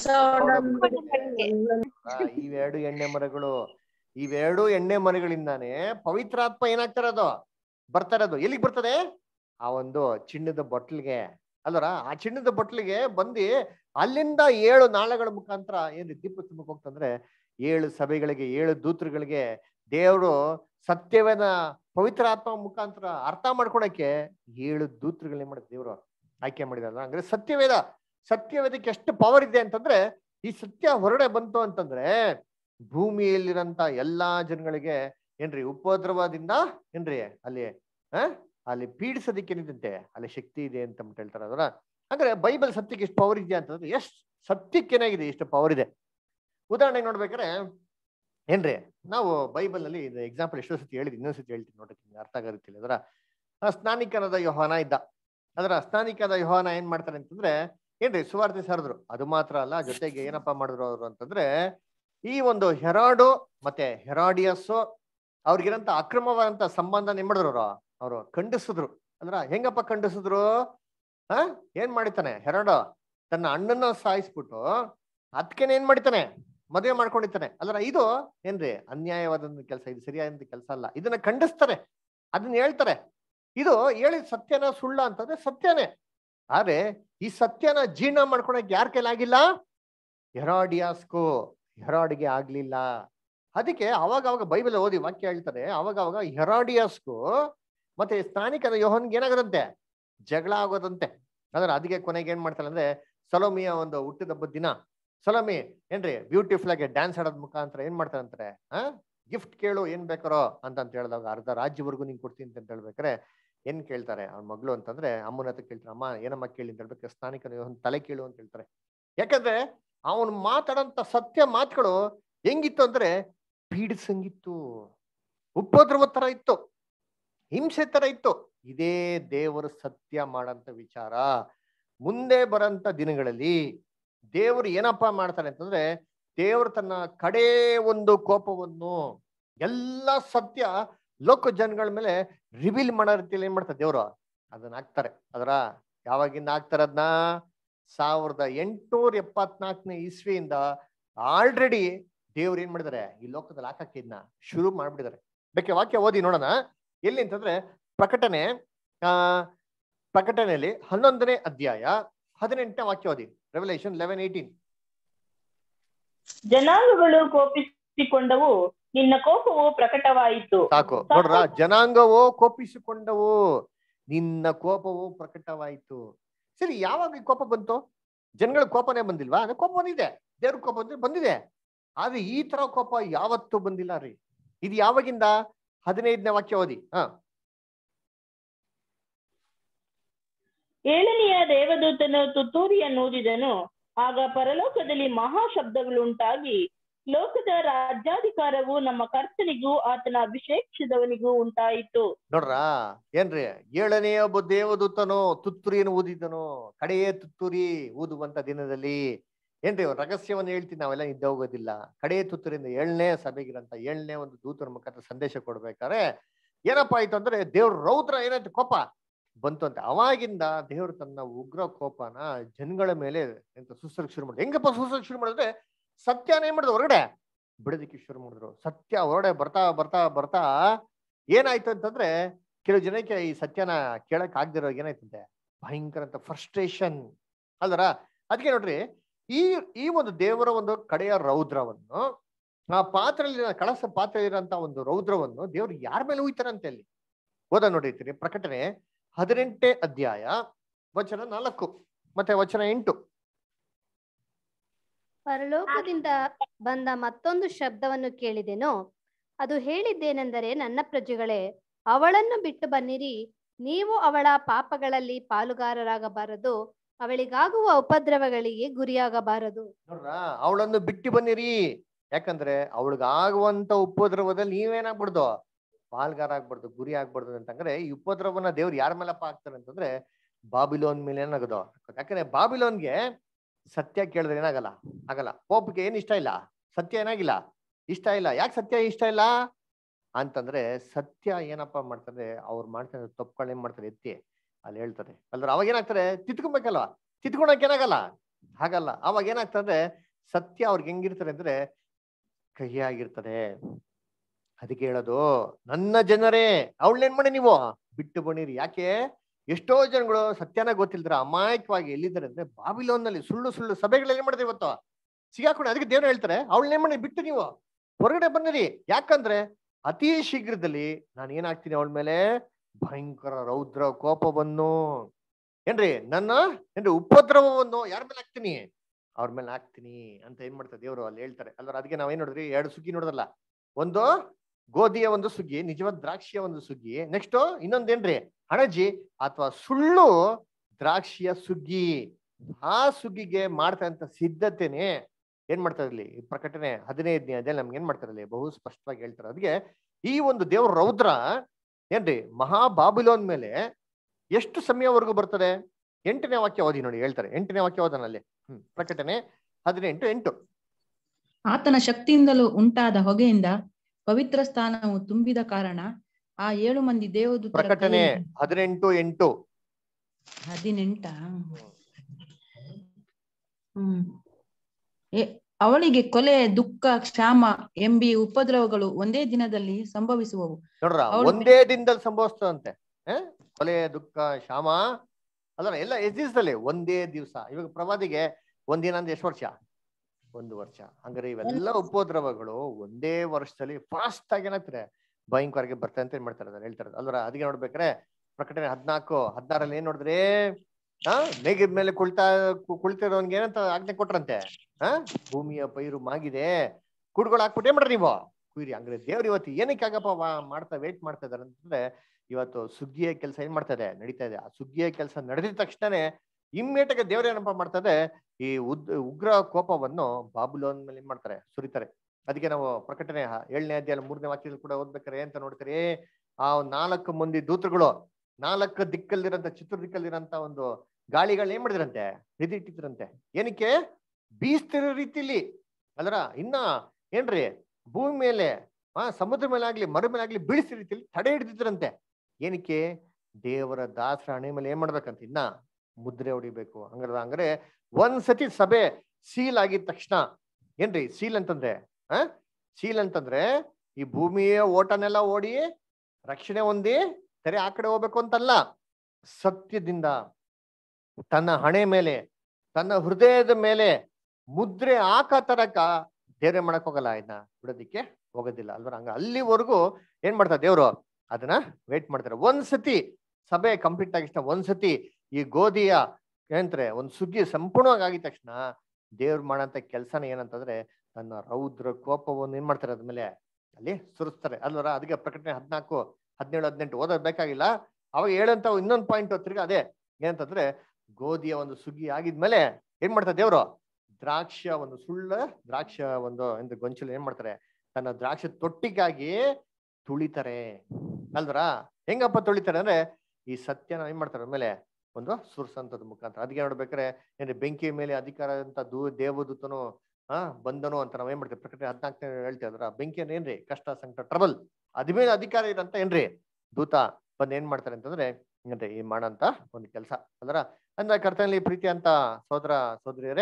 ಆ, ಇವೆರಡು ಎಣ್ಣೆ ಮರಗಳು ಇವೆರಡು ಎಣ್ಣೆ ಮರಗಳಿಂದಾನೇ ಪವಿತ್ರಾತ್ಮ ಏನಾಗ್ತಾ ಇರೋದು ಬರ್ತಾ ಇರೋದು ಎಲ್ಲಿಗೆ ಬರ್ತದೆ ಆ ಒಂದು ಚಿನ್ನದ ಬೊಟ್ಲಿಗೆ ಅಲ್ವರ ಆ ಚಿನ್ನದ ಬೊಟ್ಲಿಗೆ ಬಂದು ಅಲ್ಲಿಂದ ಏಳು ನಾಳಗಳ ಮುಖಾಂತರ ಏನ್ ದೀಪ ತುಂಬಕ್ ಹೋಗ್ತಂದ್ರೆ ಏಳು ಸಭೆಗಳಿಗೆ ಏಳು ದೂತರುಗಳಿಗೆ ದೇವರು ಸತ್ಯವೇನ ಪವಿತ್ರ ಆತ್ಮ ಮುಖಾಂತರ ಅರ್ಥ ಮಾಡ್ಕೊಳಕ್ಕೆ ಏಳು ದೂತರುಗಳನ್ನ ಮಾಡಿದ ದೇವರು ಆಯ್ಕೆ ಮಾಡಿದಾರಲ್ಲ ಅಂದ್ರೆ ಸತ್ಯವೇದ ಸತ್ಯವೇದಕ್ಕೆ ಎಷ್ಟು ಪವರ್ ಇದೆ ಅಂತಂದ್ರೆ ಈ ಸತ್ಯ ಹೊರಗಡೆ ಬಂತು ಅಂತಂದ್ರೆ ಭೂಮಿಯಲ್ಲಿರಂತ ಎಲ್ಲಾ ಜನಗಳಿಗೆ ಏನ್ರಿ ಉಪದ್ರವದಿಂದ ಏನ್ರಿ ಅಲ್ಲಿ ಆ ಅಲ್ಲಿ ಪೀಡಿಸೋದಕ್ಕೆ ಏನಿದಂತೆ ಅಲ್ಲಿ ಶಕ್ತಿ ಇದೆ ಅಂತ ಅಂದ್ಬಿಟ್ಟು ಹೇಳ್ತಾರೆ ಅದರ ಅಂದ್ರೆ ಬೈಬಲ್ ಸತ್ಯಕ್ಕೆ ಎಷ್ಟು ಪವರ್ ಇದೆಯಾ ಅಂತಂದ್ರೆ ಎಷ್ಟು ಸತ್ಯಕ್ಕೆ ಏನಾಗಿದೆ ಎಷ್ಟು ಪವರ್ ಇದೆ ಉದಾಹರಣೆಗೆ ನೋಡ್ಬೇಕಾದ್ರೆ ಏನ್ರಿ ನಾವು ಬೈಬಲ್ ನಲ್ಲಿ ಇದು ಎಕ್ಸಾಂಪಲ್ ಎಷ್ಟೋ ಸತಿ ಹೇಳಿದ್ವಿ ಇನ್ನೊಂದ್ ಸತಿ ಹೇಳ್ತೀನಿ ನೋಡಕ್ಕೆ ನಿಮ್ಗೆ ಅರ್ಥ ಆಗೋ ರೀತಿಯಲ್ಲಿ ಅದರ ಆ ಸ್ನಾನಿಕನಾದ ಯೋಹಾನ ಇದ್ದ ಅದರ ಸ್ನಾನಿಕನಾದ ಯೋಹಾನ ಏನ್ ಮಾಡ್ತಾರೆ ಅಂತಂದ್ರೆ ಏನ್ರಿ ಸುವಾರ್ತೆ ಸಾರಿದ್ರು ಅದು ಮಾತ್ರ ಅಲ್ಲ ಜೊತೆಗೆ ಏನಪ್ಪಾ ಮಾಡಿದ್ರು ಅವರು ಅಂತಂದ್ರೆ ಈ ಒಂದು ಹೆರಾಡು ಮತ್ತೆ ಹೆರಾಡಿಯಸ್ ಅವ್ರಿಗಿರಂತ ಅಕ್ರಮವಾದಂತ ಸಂಬಂಧ ಏನ್ ಮಾಡಿದ್ರು ಅವರು ಅವರು ಖಂಡಿಸಿದ್ರು ಅಂದ್ರ ಹೆಂಗಪ್ಪ ಖಂಡಿಸಿದ್ರು ಹ ಏನ್ ಮಾಡಿತಾನೆ ಹೆರಾಡು ತನ್ನ ಅಣ್ಣನ ಸಾಯಿಸ್ಬಿಟ್ಟು ಅದಕ್ಕೇನೆ ಏನ್ ಮಾಡಿತಾನೆ ಮದುವೆ ಮಾಡ್ಕೊಂಡಿರ್ತಾನೆ ಅಲ್ರ ಇದು ಏನ್ರಿ ಅನ್ಯಾಯವಾದ ಕೆಲಸ ಇದು ಸರಿಯಾದ ಕೆಲಸ ಅಲ್ಲ ಇದನ್ನ ಖಂಡಿಸ್ತಾರೆ ಅದನ್ನ ಹೇಳ್ತಾರೆ ಇದು ಹೇಳಿದ ಸತ್ಯನ ಸುಳ್ಳ ಅಂತಂದ್ರೆ ಸತ್ಯನೇ ಆದ್ರೆ ಈ ಸತ್ಯನ ಜೀರ್ಣ ಮಾಡ್ಕೊಳಕ್ ಯಾರ ಕೈಲಾಗಿಲ್ಲ ಹೆರಾಡಿಯಾಸ್ಕೋ ಹೆರಾಡಿಗೆ ಆಗ್ಲಿಲ್ಲ ಅದಕ್ಕೆ ಅವಾಗ ಅವಾಗ ಬೈಬಲ್ ಓದಿ ವಾಕ್ಯ ಹೇಳ್ತಾರೆ ಅವಾಗ ಅವಾಗ ಹೆರಾಡಿಯಾಸ್ಕು ಮತ್ತೆ ಸ್ಥಾನಿಕನ ಯೋಹನ್ಗೆ ಏನಾಗದಂತೆ ಜಗಳ ಆಗೋದಂತೆ ಅಂದ್ರೆ ಅದಕ್ಕೆ ಕೊನೆಗೆ ಏನ್ ಮಾಡ್ತಾರೆ ಅಂದ್ರೆ ಸಲೋಮಿಯ ಒಂದು ಹುಟ್ಟಿದ ಹಬ್ಬದ ದಿನ ಸಲೋಮಿ ಏನ್ರಿ ಬ್ಯೂಟಿಫುಲ್ ಆಗಿ ಡ್ಯಾನ್ಸ್ ಆಡೋದ್ ಮುಖಾಂತರ ಏನ್ ಮಾಡ್ತಾರೆ ಅಂತಾರೆ ಆ ಗಿಫ್ಟ್ ಕೇಳು ಏನ್ ಬೇಕಾರೋ ಅಂತ ಅಂತ ಹೇಳಿದಾಗ ಅರ್ಧ ರಾಜ್ಯವರೆಗೂ ನಿಂಗೆ ಕೊಡ್ತೀನಿ ಅಂತ ಹೇಳ್ಬೇಕಾರೆ ಏನ್ ಕೇಳ್ತಾರೆ ಅವ್ನ ಮಗಳು ಅಂತಂದ್ರೆ ಅಮ್ಮನ ಹತ್ರ ಕೇಳ್ತಾರೆ ಅಮ್ಮ ಏನಮ್ಮ ಕೇಳಿ ಅಂತ ಹೇಳ್ಬೇಕು ಸ್ನಾನಿಕ ಒಂದು ತಲೆ ಕೇಳು ಅಂತ ಹೇಳ್ತಾರೆ ಯಾಕಂದ್ರೆ ಅವನು ಮಾತಾಡಂತ ಸತ್ಯ ಮಾತುಗಳು ಹೆಂಗಿತ್ತು ಅಂದ್ರೆ ಪೀಡಿಸಂಗಿತ್ತು ಉಪದ್ರವ ತರ ಇತ್ತು ಹಿಂಸೆ ತರ ಇತ್ತು ಇದೇ ದೇವರು ಸತ್ಯ ಮಾಡಂತ ವಿಚಾರ ಮುಂದೆ ಬರಂತ ದಿನಗಳಲ್ಲಿ ದೇವರು ಏನಪ್ಪಾ ಮಾಡ್ತಾರೆ ಅಂತಂದ್ರೆ ದೇವರು ತನ್ನ ಕಡೇ ಒಂದು ಕೋಪವನ್ನು ಎಲ್ಲ ಸತ್ಯ ಲೋಕ ಜನಗಳ ಮೇಲೆ ರಿವೀಲ್ ಮಾಡೋ ರೀತಿಯಲ್ಲಿ ಏನ್ ಮಾಡ್ತಾರೆ ದೇವ್ರು ಅದನ್ನ ಹಾಕ್ತಾರೆ ಅದರ ಯಾವಾಗಿಂದ ಹಾಕ್ತಾರೆ ಅದನ್ನ ಸಾವಿರದ ಎಂಟುನೂರ ಎಪ್ಪತ್ನಾಲ್ಕನೇ ಇಸ್ವಿಯಿಂದ ಆಲ್ರೆಡಿ ದೇವ್ರು ಏನ್ ಮಾಡಿದಾರೆ ಈ ಲೋಕದಲ್ಲಿ ಹಾಕಕ್ಕೆ ಇದನ್ನ ಶುರು ಮಾಡ್ಬಿಟ್ಟಿದ್ದಾರೆ ಬೇಕೆ ವಾಕ್ಯ ಓದಿ ನೋಡೋಣ ಎಲ್ಲಿ ಅಂತಂದ್ರೆ ಪ್ರಕಟಣೆ ಆ ಪ್ರಕಟಣೆಯಲ್ಲಿ ಹನ್ನೊಂದನೇ ಅಧ್ಯಾಯ ಹದಿನೆಂಟನೇ ವಾಕ್ಯ ಓದಿ ರೆವಲ್ಯೂಷನ್ ಲೆವೆನ್ ಏಯ್ಟೀನ್ ಜನಾಂಗಗಳು ಕೋಪಿಸಿಕೊಂಡವು ನಿನ್ನ ಕೋಪವು ಪ್ರಕಟವಾಯಿತು ಸಾಕು ನೋಡ್ರ ಜನಾಂಗವೋ ಕೋಪಿಸಿಕೊಂಡವು ನಿನ್ನ ಕೋಪವು ಪ್ರಕಟವಾಯಿತು ಸರಿ ಯಾವಾಗ ಈ ಕೋಪ ಬಂತು ಜನಗಳ ಕೋಪನೇ ಬಂದಿಲ್ವಾ ಅಂದ್ರೆ ಕೋಪ ಬಂದಿದೆ ದೇವ್ರ ಕೋಪ ಬಂದ್ರೆ ಬಂದಿದೆ ಆದ್ರೆ ಈ ತರ ಕೋಪ ಯಾವತ್ತೂ ಬಂದಿಲ್ಲ ರೀ ಇದು ಯಾವಾಗಿಂದ ಹದಿನೈದನೇ ವಾಕ್ಯ ಓದಿ ಹಾ ಏಳನೆಯ ದೇವದೂತನು ತುತ್ತೂರಿಯನ್ನು ಊದಿದನು ಆಗ ಪರಲೋಕದಲ್ಲಿ ಮಹಾ ಶಬ್ದಗಳುಂಟಾಗಿ ಲೋಕದ ರಾಜ್ಯಾಧಿಕಾರವು ನಮ್ಮ ಕರ್ತನಿಗೂ ಆತನ ಅಭಿಷೇಕಿಸಿದವನಿಗೂ ಉಂಟಾಯಿತು ನೋಡ್ರ ಏನ್ರಿ ಏಳನೇ ಒಬ್ಬ ದೇವದೂತನು ತುತ್ತೂರಿಯನ್ನು ಊದಿದನು ಕಡೆಯೇ ತುತ್ತೂರಿ ಊದುವಂತ ದಿನದಲ್ಲಿ ಏನ್ರಿ ಒಂದ್ ರಹಸ್ಯವನ್ನು ಹೇಳ್ತೀನಿ ನಾವೆಲ್ಲ ಇದ್ದ ಹೋಗೋದಿಲ್ಲ ಕಡೆಯ ತುತ್ತೂರಿಂದ ಏಳನೇ ಸಭೆಗಿರಂತ ಏಳನೇ ಒಂದು ದೂತರ ಮುಖಾಂತರ ಸಂದೇಶ ಕೊಡ್ಬೇಕಾದ್ರೆ ಏನಪ್ಪಾ ಆಯ್ತು ಅಂದ್ರೆ ದೇವ್ರ ರೌದ್ರ ಏನಾಯ್ತು ಕೋಪ ಬಂತು ಅಂತ ಅವಾಗಿಂದ ದೇವ್ರು ತನ್ನ ಉಗ್ರ ಕೋಪನ ಜನಗಳ ಮೇಲೆ ಎಂತ ಸುಸರಕ್ ಶುರು ಮಾಡಿದ್ರು ಹೆಂಗಪ್ಪ ಸುಸರಕ್ ಶುರು ಮಾಡಿದ್ರೆ ಸತ್ಯನ ಏನ್ ಮಾಡಿದ್ರು ಹೊರಗಡೆ ಬಿಡೋದಕ್ಕೆ ಶುರು ಮಾಡಿದ್ರು ಸತ್ಯ ಹೊರಗಡೆ ಬರ್ತಾ ಬರ್ತಾ ಬರ್ತಾ ಏನಾಯ್ತು ಅಂತಂದ್ರೆ ಕೆಲವು ಜನಕ್ಕೆ ಈ ಸತ್ಯನ ಕೇಳಕ್ ಆಗದಿರೋ ಏನಾಯ್ತಂತೆ ಭಯಂಕರ ಅಂತ ಫ್ರಸ್ಟ್ರೇಷನ್ ಅಲ್ದರ ಅದಕ್ಕೆ ನೋಡ್ರಿ ಈ ಈ ಒಂದು ದೇವರ ಒಂದು ಕಡೆಯ ರೌದ್ರವನ್ನು ಆ ಪಾತ್ರೆಯಲ್ಲಿ ಕಳಸ ಪಾತ್ರೆಯಲ್ಲಿರೋಂಥ ಒಂದು ರೌದ್ರವನ್ನು ದೇವ್ರು ಯಾರ ಮೇಲೆ ಉಯ್ತಾರಂತೆ ಅಲ್ಲಿ ಓದ ನೋಡಿರ್ತೀರಿ ಪ್ರಕಟಣೆ ಹದಿನೆಂಟನೇ ಅಧ್ಯಾಯ ವಚನ ನಾಲ್ಕು ಮತ್ತೆ ವಚನ ಎಂಟು ಪರಲೋಕದಿಂದ ಬಂದ ಮತ್ತೊಂದು ಶಬ್ದವನ್ನು ಕೇಳಿದೆನು ಅದು ಹೇಳಿದ್ದೇನೆಂದರೆ ನನ್ನ ಪ್ರಜೆಗಳೇ ಅವಳನ್ನು ಬಿಟ್ಟು ಬನ್ನಿರಿ ನೀವು ಅವಳ ಪಾಪಗಳಲ್ಲಿ ಪಾಲುಗಾರರಾಗಬಾರದು ಅವಳಿಗಾಗುವ ಉಪದ್ರವಗಳಿಗೆ ಗುರಿಯಾಗಬಾರದು ನೋಡ್ರ ಅವಳನ್ನು ಬಿಟ್ಟು ಬನ್ನಿರಿ ಯಾಕಂದ್ರೆ ಅವಳಿಗಾಗುವಂತ ಉಪದ್ರವದಲ್ಲಿ ನೀವೇನಾಗ್ಬಿಡ್ದು ಪಾಲ್ಗಾರ ಆಗ್ಬಾರ್ದು ಗುರಿ ಆಗ್ಬಾರ್ದು ಅಂತಂದ್ರೆ ಈ ಉಪದ್ರವನ ದೇವ್ರು ಯಾರ ಮೇಲಪ್ಪ ಆಗ್ತಾರೆ ಅಂತಂದ್ರೆ ಬಾಬಿಲೋನ್ ಮೇಲೆ ಏನಾಗದು ಯಾಕಂದ್ರೆ ಬಾಬಿಲೋನ್ಗೆ ಸತ್ಯ ಕೇಳಿದ್ರೆ ಏನಾಗಲ್ಲ ಆಗಲ್ಲ ಪೋಪ್ಗೆ ಏನ್ ಇಷ್ಟ ಇಲ್ಲ ಸತ್ಯ ಏನಾಗಿಲ್ಲ ಇಷ್ಟ ಇಲ್ಲ ಯಾಕೆ ಸತ್ಯ ಇಷ್ಟ ಇಲ್ಲ ಅಂತಂದ್ರೆ ಸತ್ಯ ಏನಪ್ಪ ಮಾಡ್ತಾರೆ ಅವ್ರು ಮಾಡ್ತಾರೆ ತಪ್ಪುಗಳು ಏನ್ ಮಾಡ್ತಾರೆ ಎತ್ತಿ ಅಲ್ಲಿ ಹೇಳ್ತಾರೆ ಅಲ್ದ್ರ ಅವಾಗ ಏನಾಗ್ತಾರೆ ತಿತ್ಕೊಬೇಕಲ್ವ ತಿತ್ಕೊಳಕ್ ಏನಾಗಲ್ಲ ಹಾಗಲ್ಲ ಅವಾಗ ಏನಾಗ್ತದೆ ಸತ್ಯ ಅವ್ರಿಗೆ ಹೆಂಗಿರ್ತಾರೆ ಅಂದ್ರೆ ಕಹಿಯಾಗಿರ್ತದೆ ಅದಕ್ಕೆ ಹೇಳೋದು ನನ್ನ ಜನರೇ ಅವಳನ್ನೇನ್ ಮಾಡಿ ನೀವು ಬಿಟ್ಟು ಬನ್ನಿರಿ ಯಾಕೆ ಎಷ್ಟೋ ಜನಗಳು ಸತ್ಯನ ಗೊತ್ತಿಲ್ದ್ರ ಅಮಾಯಕವಾಗಿ ಎಲ್ಲಿದ್ದಾರೆ ಅಂದ್ರೆ ಬಾಬಿಲೋನ್ನಲ್ಲಿ ಸುಳ್ಳು ಸುಳ್ಳು ಸಭೆಗಳು ಏನ್ ಮಾಡಿದ್ರೆ ಇವತ್ತು ಸಿಗಾಕೊಂಡು ಅದಕ್ಕೆ ದೇವ್ರು ಹೇಳ್ತಾರೆ ಅವಳನ್ನೇನ್ ಮಾಡಿ ಬಿಟ್ಟು ನೀವು ಹೊರಗಡೆ ಬನ್ನಿರಿ ಯಾಕಂದ್ರೆ ಅತಿ ಶೀಘ್ರದಲ್ಲಿ ನಾನು ಏನಾಗ್ತೀನಿ ಅವಳ ಮೇಲೆ ಭಯಂಕರ ರೌದ್ರ ಕೋಪವನ್ನು ಏನ್ರಿ ನನ್ನ ಏನ್ರಿ ಉಪದ್ರವವನ್ನು ಯಾರ ಮೇಲೆ ಹಾಕ್ತೀನಿ ಅವ್ರ ಮೇಲೆ ಹಾಕ್ತೀನಿ ಅಂತ ಏನ್ ಮಾಡ್ತಾರೆ ದೇವ್ರು ಅಲ್ಲಿ ಹೇಳ್ತಾರೆ ಅಲ್ವ ಅದಕ್ಕೆ ನಾವೇನ್ ನೋಡಿದ್ರಿ ಎರಡು ಸುಗ್ಗಿ ನೋಡೋದಲ್ಲ ಒಂದು ಗೋಧಿಯ ಒಂದು ಸುಗ್ಗಿ ನಿಜವಾದ ದ್ರಾಕ್ಷಿಯ ಒಂದು ಸುಗ್ಗಿ ನೆಕ್ಸ್ಟ್ ಇನ್ನೊಂದೇನ್ರಿ ಹಣಜಿ ಅಥವಾ ಸುಳ್ಳು ದ್ರಾಕ್ಷಿಯ ಸುಗ್ಗಿ ಆ ಸುಗ್ಗಿಗೆ ಮಾಡ್ತಕ್ಕಂಥ ಸಿದ್ಧತೆನೆ ಏನ್ ಮಾಡ್ತಾರೆ ಇಲ್ಲಿ ಈ ಪ್ರಕಟಣೆ ಹದಿನೈದನೇ ಅಧ್ಯಾಯ ನಮ್ಗೆ ಏನ್ ಮಾಡ್ತಾರೆ ಇಲ್ಲಿ ಬಹು ಸ್ಪಷ್ಟವಾಗಿ ಹೇಳ್ತಾರೆ ಅದಕ್ಕೆ ಈ ಒಂದು ದೇವ್ರ ರೌದ್ರ ಏನ್ರಿ ಮಹಾ ಬಾಬಿಲೋನ್ ಮೇಲೆ ಎಷ್ಟು ಸಮಯವರೆಗೂ ಬರ್ತದೆ ಎಂಟನೇ ವಾಕ್ಯ ಓದಿ ನೋಡಿ ಹೇಳ್ತಾರೆ ಎಂಟನೇ ವಾಕ್ಯ ಓದನಲ್ಲಿ ಹ್ಮ್ ಪ್ರಕಟಣೆ ಹದಿನೆಂಟು ಎಂಟು ಆತನ ಶಕ್ತಿಯಿಂದಲೂ ಉಂಟಾದ ಹೊಗೆಯಿಂದ ಪವಿತ್ರ ಸ್ಥಾನವು ತುಂಬಿದ ಕಾರಣ ಆ ಏಳು ಮಂದಿ ದೇವದೂತರ ಪ್ರಕಟಣೆ ಕೈಯಲ್ಲಿ- ಹದಿನೆಂಟು ಎಂಟು ಹದಿನೆಂಟ ಹ್ಮ್ ಎ- ಅವಳಿಗೆ ಕೊಲೆ ದುಃಖ ಕ್ಷಾಮ ಎಂಬಿ ಉಪದ್ರವಗಳು ಒಂದೇ ದಿನದಲ್ಲಿ ಸಂಭವಿಸುವವು ನೋಡ್ರ ಅವಳು- ಒಂದೇ ದಿನದಲ್ಲಿ ಸಂಭವಿಸ್ತದಂತೆ ಆ? ಕೊಲೆ ದುಃಖ ಶಾಮ ಅಲ್ಲ ಎಲ್ಲ ಎಷ್ಟು ದಿವಸದಲ್ಲಿ ಒಂದೇ ದಿವಸ ಇವಾಗ ಪ್ರವಾದಿಗೆ ಒಂದಿನ ಅಂದ್ರೆ ಎಷ್ಟು ವರ್ಷ ಒಂದು ವರ್ಷ ಹಂಗಾರೆ ಇವೆಲ್ಲ ಉಪದ್ರವಗಳು ಒಂದೇ ವರ್ಷದಲ್ಲಿ ಫಾಸ್ಟ್ ಆಗಿ ಏನಾಗ್ತಾರೆ ಭಯಂಕರವಾಗಿ ಬರ್ತದೆ ಅಂತ ಏನ್ ಮಾಡ್ತಾರೆ ಅದನ್ನ ಹೇಳ್ತಾರೆ ಅಲ್ವರ ಅದಕ್ಕೆ ನೋಡ್ಬೇಕಾರೆ ಪ್ರಕಟಣೆ ಹದ್ನಾಲ್ಕು ಹದಿನಾರಲ್ಲಿ ಏನ್ ನೋಡಿದ್ರಿ ಆ ಮೇಘದ ಮೇಲೆ ಕುಳ್ತಾ ಕು- ಕುಳಿತಿರೋನ್ಗೆ ಏನಂತ ಆಜ್ಞೆ ಕೊಟ್ರಂತೆ ಆ ಭೂಮಿಯ ಪೈರು ಮಾಗಿದೆ ಕುಡ್ಗಳು ಹಾಕ್ಬಿಟ್ಟು ಏನ್ ಮಾಡ್ರಿ ನೀವು ಕುಯ್ರಿ ಹಂಗ್ರೆ ದೇವ್ರು ಇವತ್ತು ಏನಕ್ಕೆ ಆಗಪ್ಪ ವಾ- ಮಾಡ್ತಾ ವೇಟ್ ಮಾಡ್ತಾ ಇದಾರೆ ಅಂತಂದ್ರೆ ಇವತ್ತು ಸುಗ್ಗಿಯ ಕೆಲಸ ಏನ್ ಮಾಡ್ತಾ ಇದೆ ನಡೀತಾ ಇದೆ ಆ ಸುಗ್ಗಿಯ ಕೆಲಸ ನಡೆದಿದ ತಕ್ಷಣನೇ ಇಮ್ಮಿಡಿಯೇಟ್ ದೇವ್ರ ಏನಪ್ಪ ಮಾಡ್ತದೆ ಈ ಉದ್ ಉಗ್ರ ಕೋಪವನ್ನು ಬಾಬುಲೋನ್ ಮೇಲೆ ಏನ್ ಮಾಡ್ತಾರೆ ಸುರಿತಾರೆ ಅದಕ್ಕೆ ನಾವು ಪ್ರಕಟಣೆ ಹ- ಏಳನೇ ಅಧ್ಯಾಯ ಮೂರನೇ ವಾಕ್ಯದಲ್ಲಿ ಕೂಡ ಓದ್ಬೇಕಾರೆ ಅಂತ ನೋಡ್ತೀರಿ ಆ ನಾಲ್ಕು ಮಂದಿ ದೂತರುಗಳು ನಾಲ್ಕು ದಿಕ್ಕಲ್ಲಿರಂತ ಚಿತ್ರ ದಿಕ್ಕಲ್ಲಿರಂತ ಒಂದು ಗಾಳಿಗಳು ಏನ್ ಮಾಡಿದ್ರಂತೆ ಹಿಡಿದಿಟ್ಟಿದ್ರಂತೆ ಏನಕ್ಕೆ ಬೀಸ್ತಿರೋ ರೀತಿಲಿ ಅಲ್ರ ಇನ್ನ ಏನ್ರಿ ಭೂಮಿ ಮೇಲೆ ಆ ಸಮುದ್ರ ಮೇಲೆ ಆಗ್ಲಿ ಮರ ಮೇಲೆ ಆಗ್ಲಿ ಬೀಳಿಸಿದ ರೀತಿಲಿ ತಡೆ ಹಿಡಿದಿದ್ರಂತೆ ಏನಕ್ಕೆ ದೇವರ ದಾಸರ ಹಣೆ ಮೇಲೆ ಏನ್ ಮಾಡ್ಬೇಕಂತ ಇನ್ನ ಮುದ್ರೆ ಹೊಡಿಬೇಕು ಹಂಗಾರ ಹಂಗಾರೆ ಒಂದ್ ಸತಿ ಸಭೆ ಸೀಲ್ ಆಗಿದ ತಕ್ಷಣ ಏನ್ರಿ ಸೀಲ್ ಅಂತಂದ್ರೆ ಆ ಸೀಲ್ ಅಂತಂದ್ರೆ ಈ ಭೂಮಿಯ ಓಟನೆಲ್ಲ ಓಡಿ ರಕ್ಷಣೆ ಹೊಂದಿ ತೆರೆ ಆ ಕಡೆ ಹೋಗ್ಬೇಕು ಅಂತಲ್ಲ ಸತ್ಯದಿಂದ ತನ್ನ ಹಣೆ ಮೇಲೆ ತನ್ನ ಹೃದಯದ ಮೇಲೆ ಮುದ್ರೆ ಹಾಕ ತರಕ ದೇವ್ರೆ ಮಾಡಕ್ ಹೋಗಲ್ಲ ಇದನ್ನ ಬಿಡೋದಿಕ್ಕೆ ಹೋಗೋದಿಲ್ಲ ಅಲ್ವಾ ಹಂಗ ಅಲ್ಲಿವರೆಗೂ ಏನ್ ಮಾಡ್ತಾರೆ ದೇವ್ರು ಅದನ್ನ ವೇಟ್ ಮಾಡ್ತಾರೆ ಒಂದ್ ಸತಿ ಸಭೆ ಕಂಪ್ಲೀಟ್ ಆಗಿಷ್ಟ ಒಂದ್ ಸತಿ ಈ ಗೋಧಿಯ ಏನಂತಾರೆ ಒಂದ್ ಸುಗ್ಗಿ ಸಂಪೂರ್ಣವಾಗಿ ಆಗಿದ ತಕ್ಷಣ ದೇವ್ರು ಮಾಡಂತ ಕೆಲ್ಸನ ಏನಂತಂದ್ರೆ ತನ್ನ ರೌದ್ರ ಕೋಪವನ್ನು ಏನ್ ಮಾಡ್ತಾರೆ ಅದ್ಮೇಲೆ ಅಲ್ಲಿ ಸುರಿಸ್ತಾರೆ ಅಲ್ವರ ಅದಕ್ಕೆ ಪ್ರಕಟಣೆ ಹದಿನಾಲ್ಕು ಹದಿನೇಳು ಹದಿನೆಂಟು ಓದೋದ್ ಬೇಕಾಗಿಲ್ಲ ಅವಾಗ ಹೇಳಂತ ಇನ್ನೊಂದು ಪಾಯಿಂಟ್ ತಿರ್ಗಾ ಅದೇ ಏನಂತಂದ್ರೆ ಗೋಧಿಯ ಒಂದು ಸುಗ್ಗಿ ಆಗಿದ್ಮೇಲೆ ಏನ್ ಮಾಡ್ತಾರೆ ದೇವ್ರು ದ್ರಾಕ್ಷ ಒಂದು ಸುಳ್ಳ ದ್ರಾಕ್ಷ ಒಂದು ಎಂತ ಗೊಂಚಲು ಏನ್ ಮಾಡ್ತಾರೆ ತನ್ನ ದ್ರಾಕ್ಷ ತೊಟ್ಟಿಗಾಗಿ ತುಳಿತಾರೆ ಅಲ್ವರ ಹೆಂಗಪ್ಪ ತುಳಿತಾರೆ ಅಂದ್ರೆ ಈ ಸತ್ಯನ ಏನ್ ಮಾಡ್ತಾರೆ ಆಮೇಲೆ ಒಂದು ಸುರ್ಸಂತದ ಮುಖಾಂತರ ಅದಕ್ಕೆ ನೋಡ್ಬೇಕಾರೆ ಏನ್ರಿ ಬೆಂಕಿ ಮೇಲೆ ಅಧಿಕಾರ ಅಂತ ದೂ ದೇವದೂತನು ಹಾ ಬಂದನು ಅಂತ ನಾವ್ ಏನ್ ಮಾಡ್ತೀವಿ ಪ್ರಕಟಣೆ ಹದಿನಾಲ್ಕನೇ ಹೇಳ್ತೀವಿ ಅದ್ರ ಬೆಂಕಿ ಅಂದ್ರೆ ಏನ್ರಿ ಕಷ್ಟ ಸಂಕಟ ಟ್ರಬಲ್ ಅದ ಮೇಲೆ ಅಧಿಕಾರ ಇರಂತ ಏನ್ರಿ ದೂತ ಬಂದ್ ಏನ್ ಮಾಡ್ತಾರೆ ಅಂತಂದ್ರೆ ಏನ್ರಿ ಈ ಮಾಡಂತ ಒಂದು ಕೆಲಸ ಅಲ್ರ ಅಂದ್ರೆ ಕರ್ತನಲ್ಲಿ ಪ್ರೀತಿ ಅಂತ ಸೋದರ ಸೋದರಿಯರೇ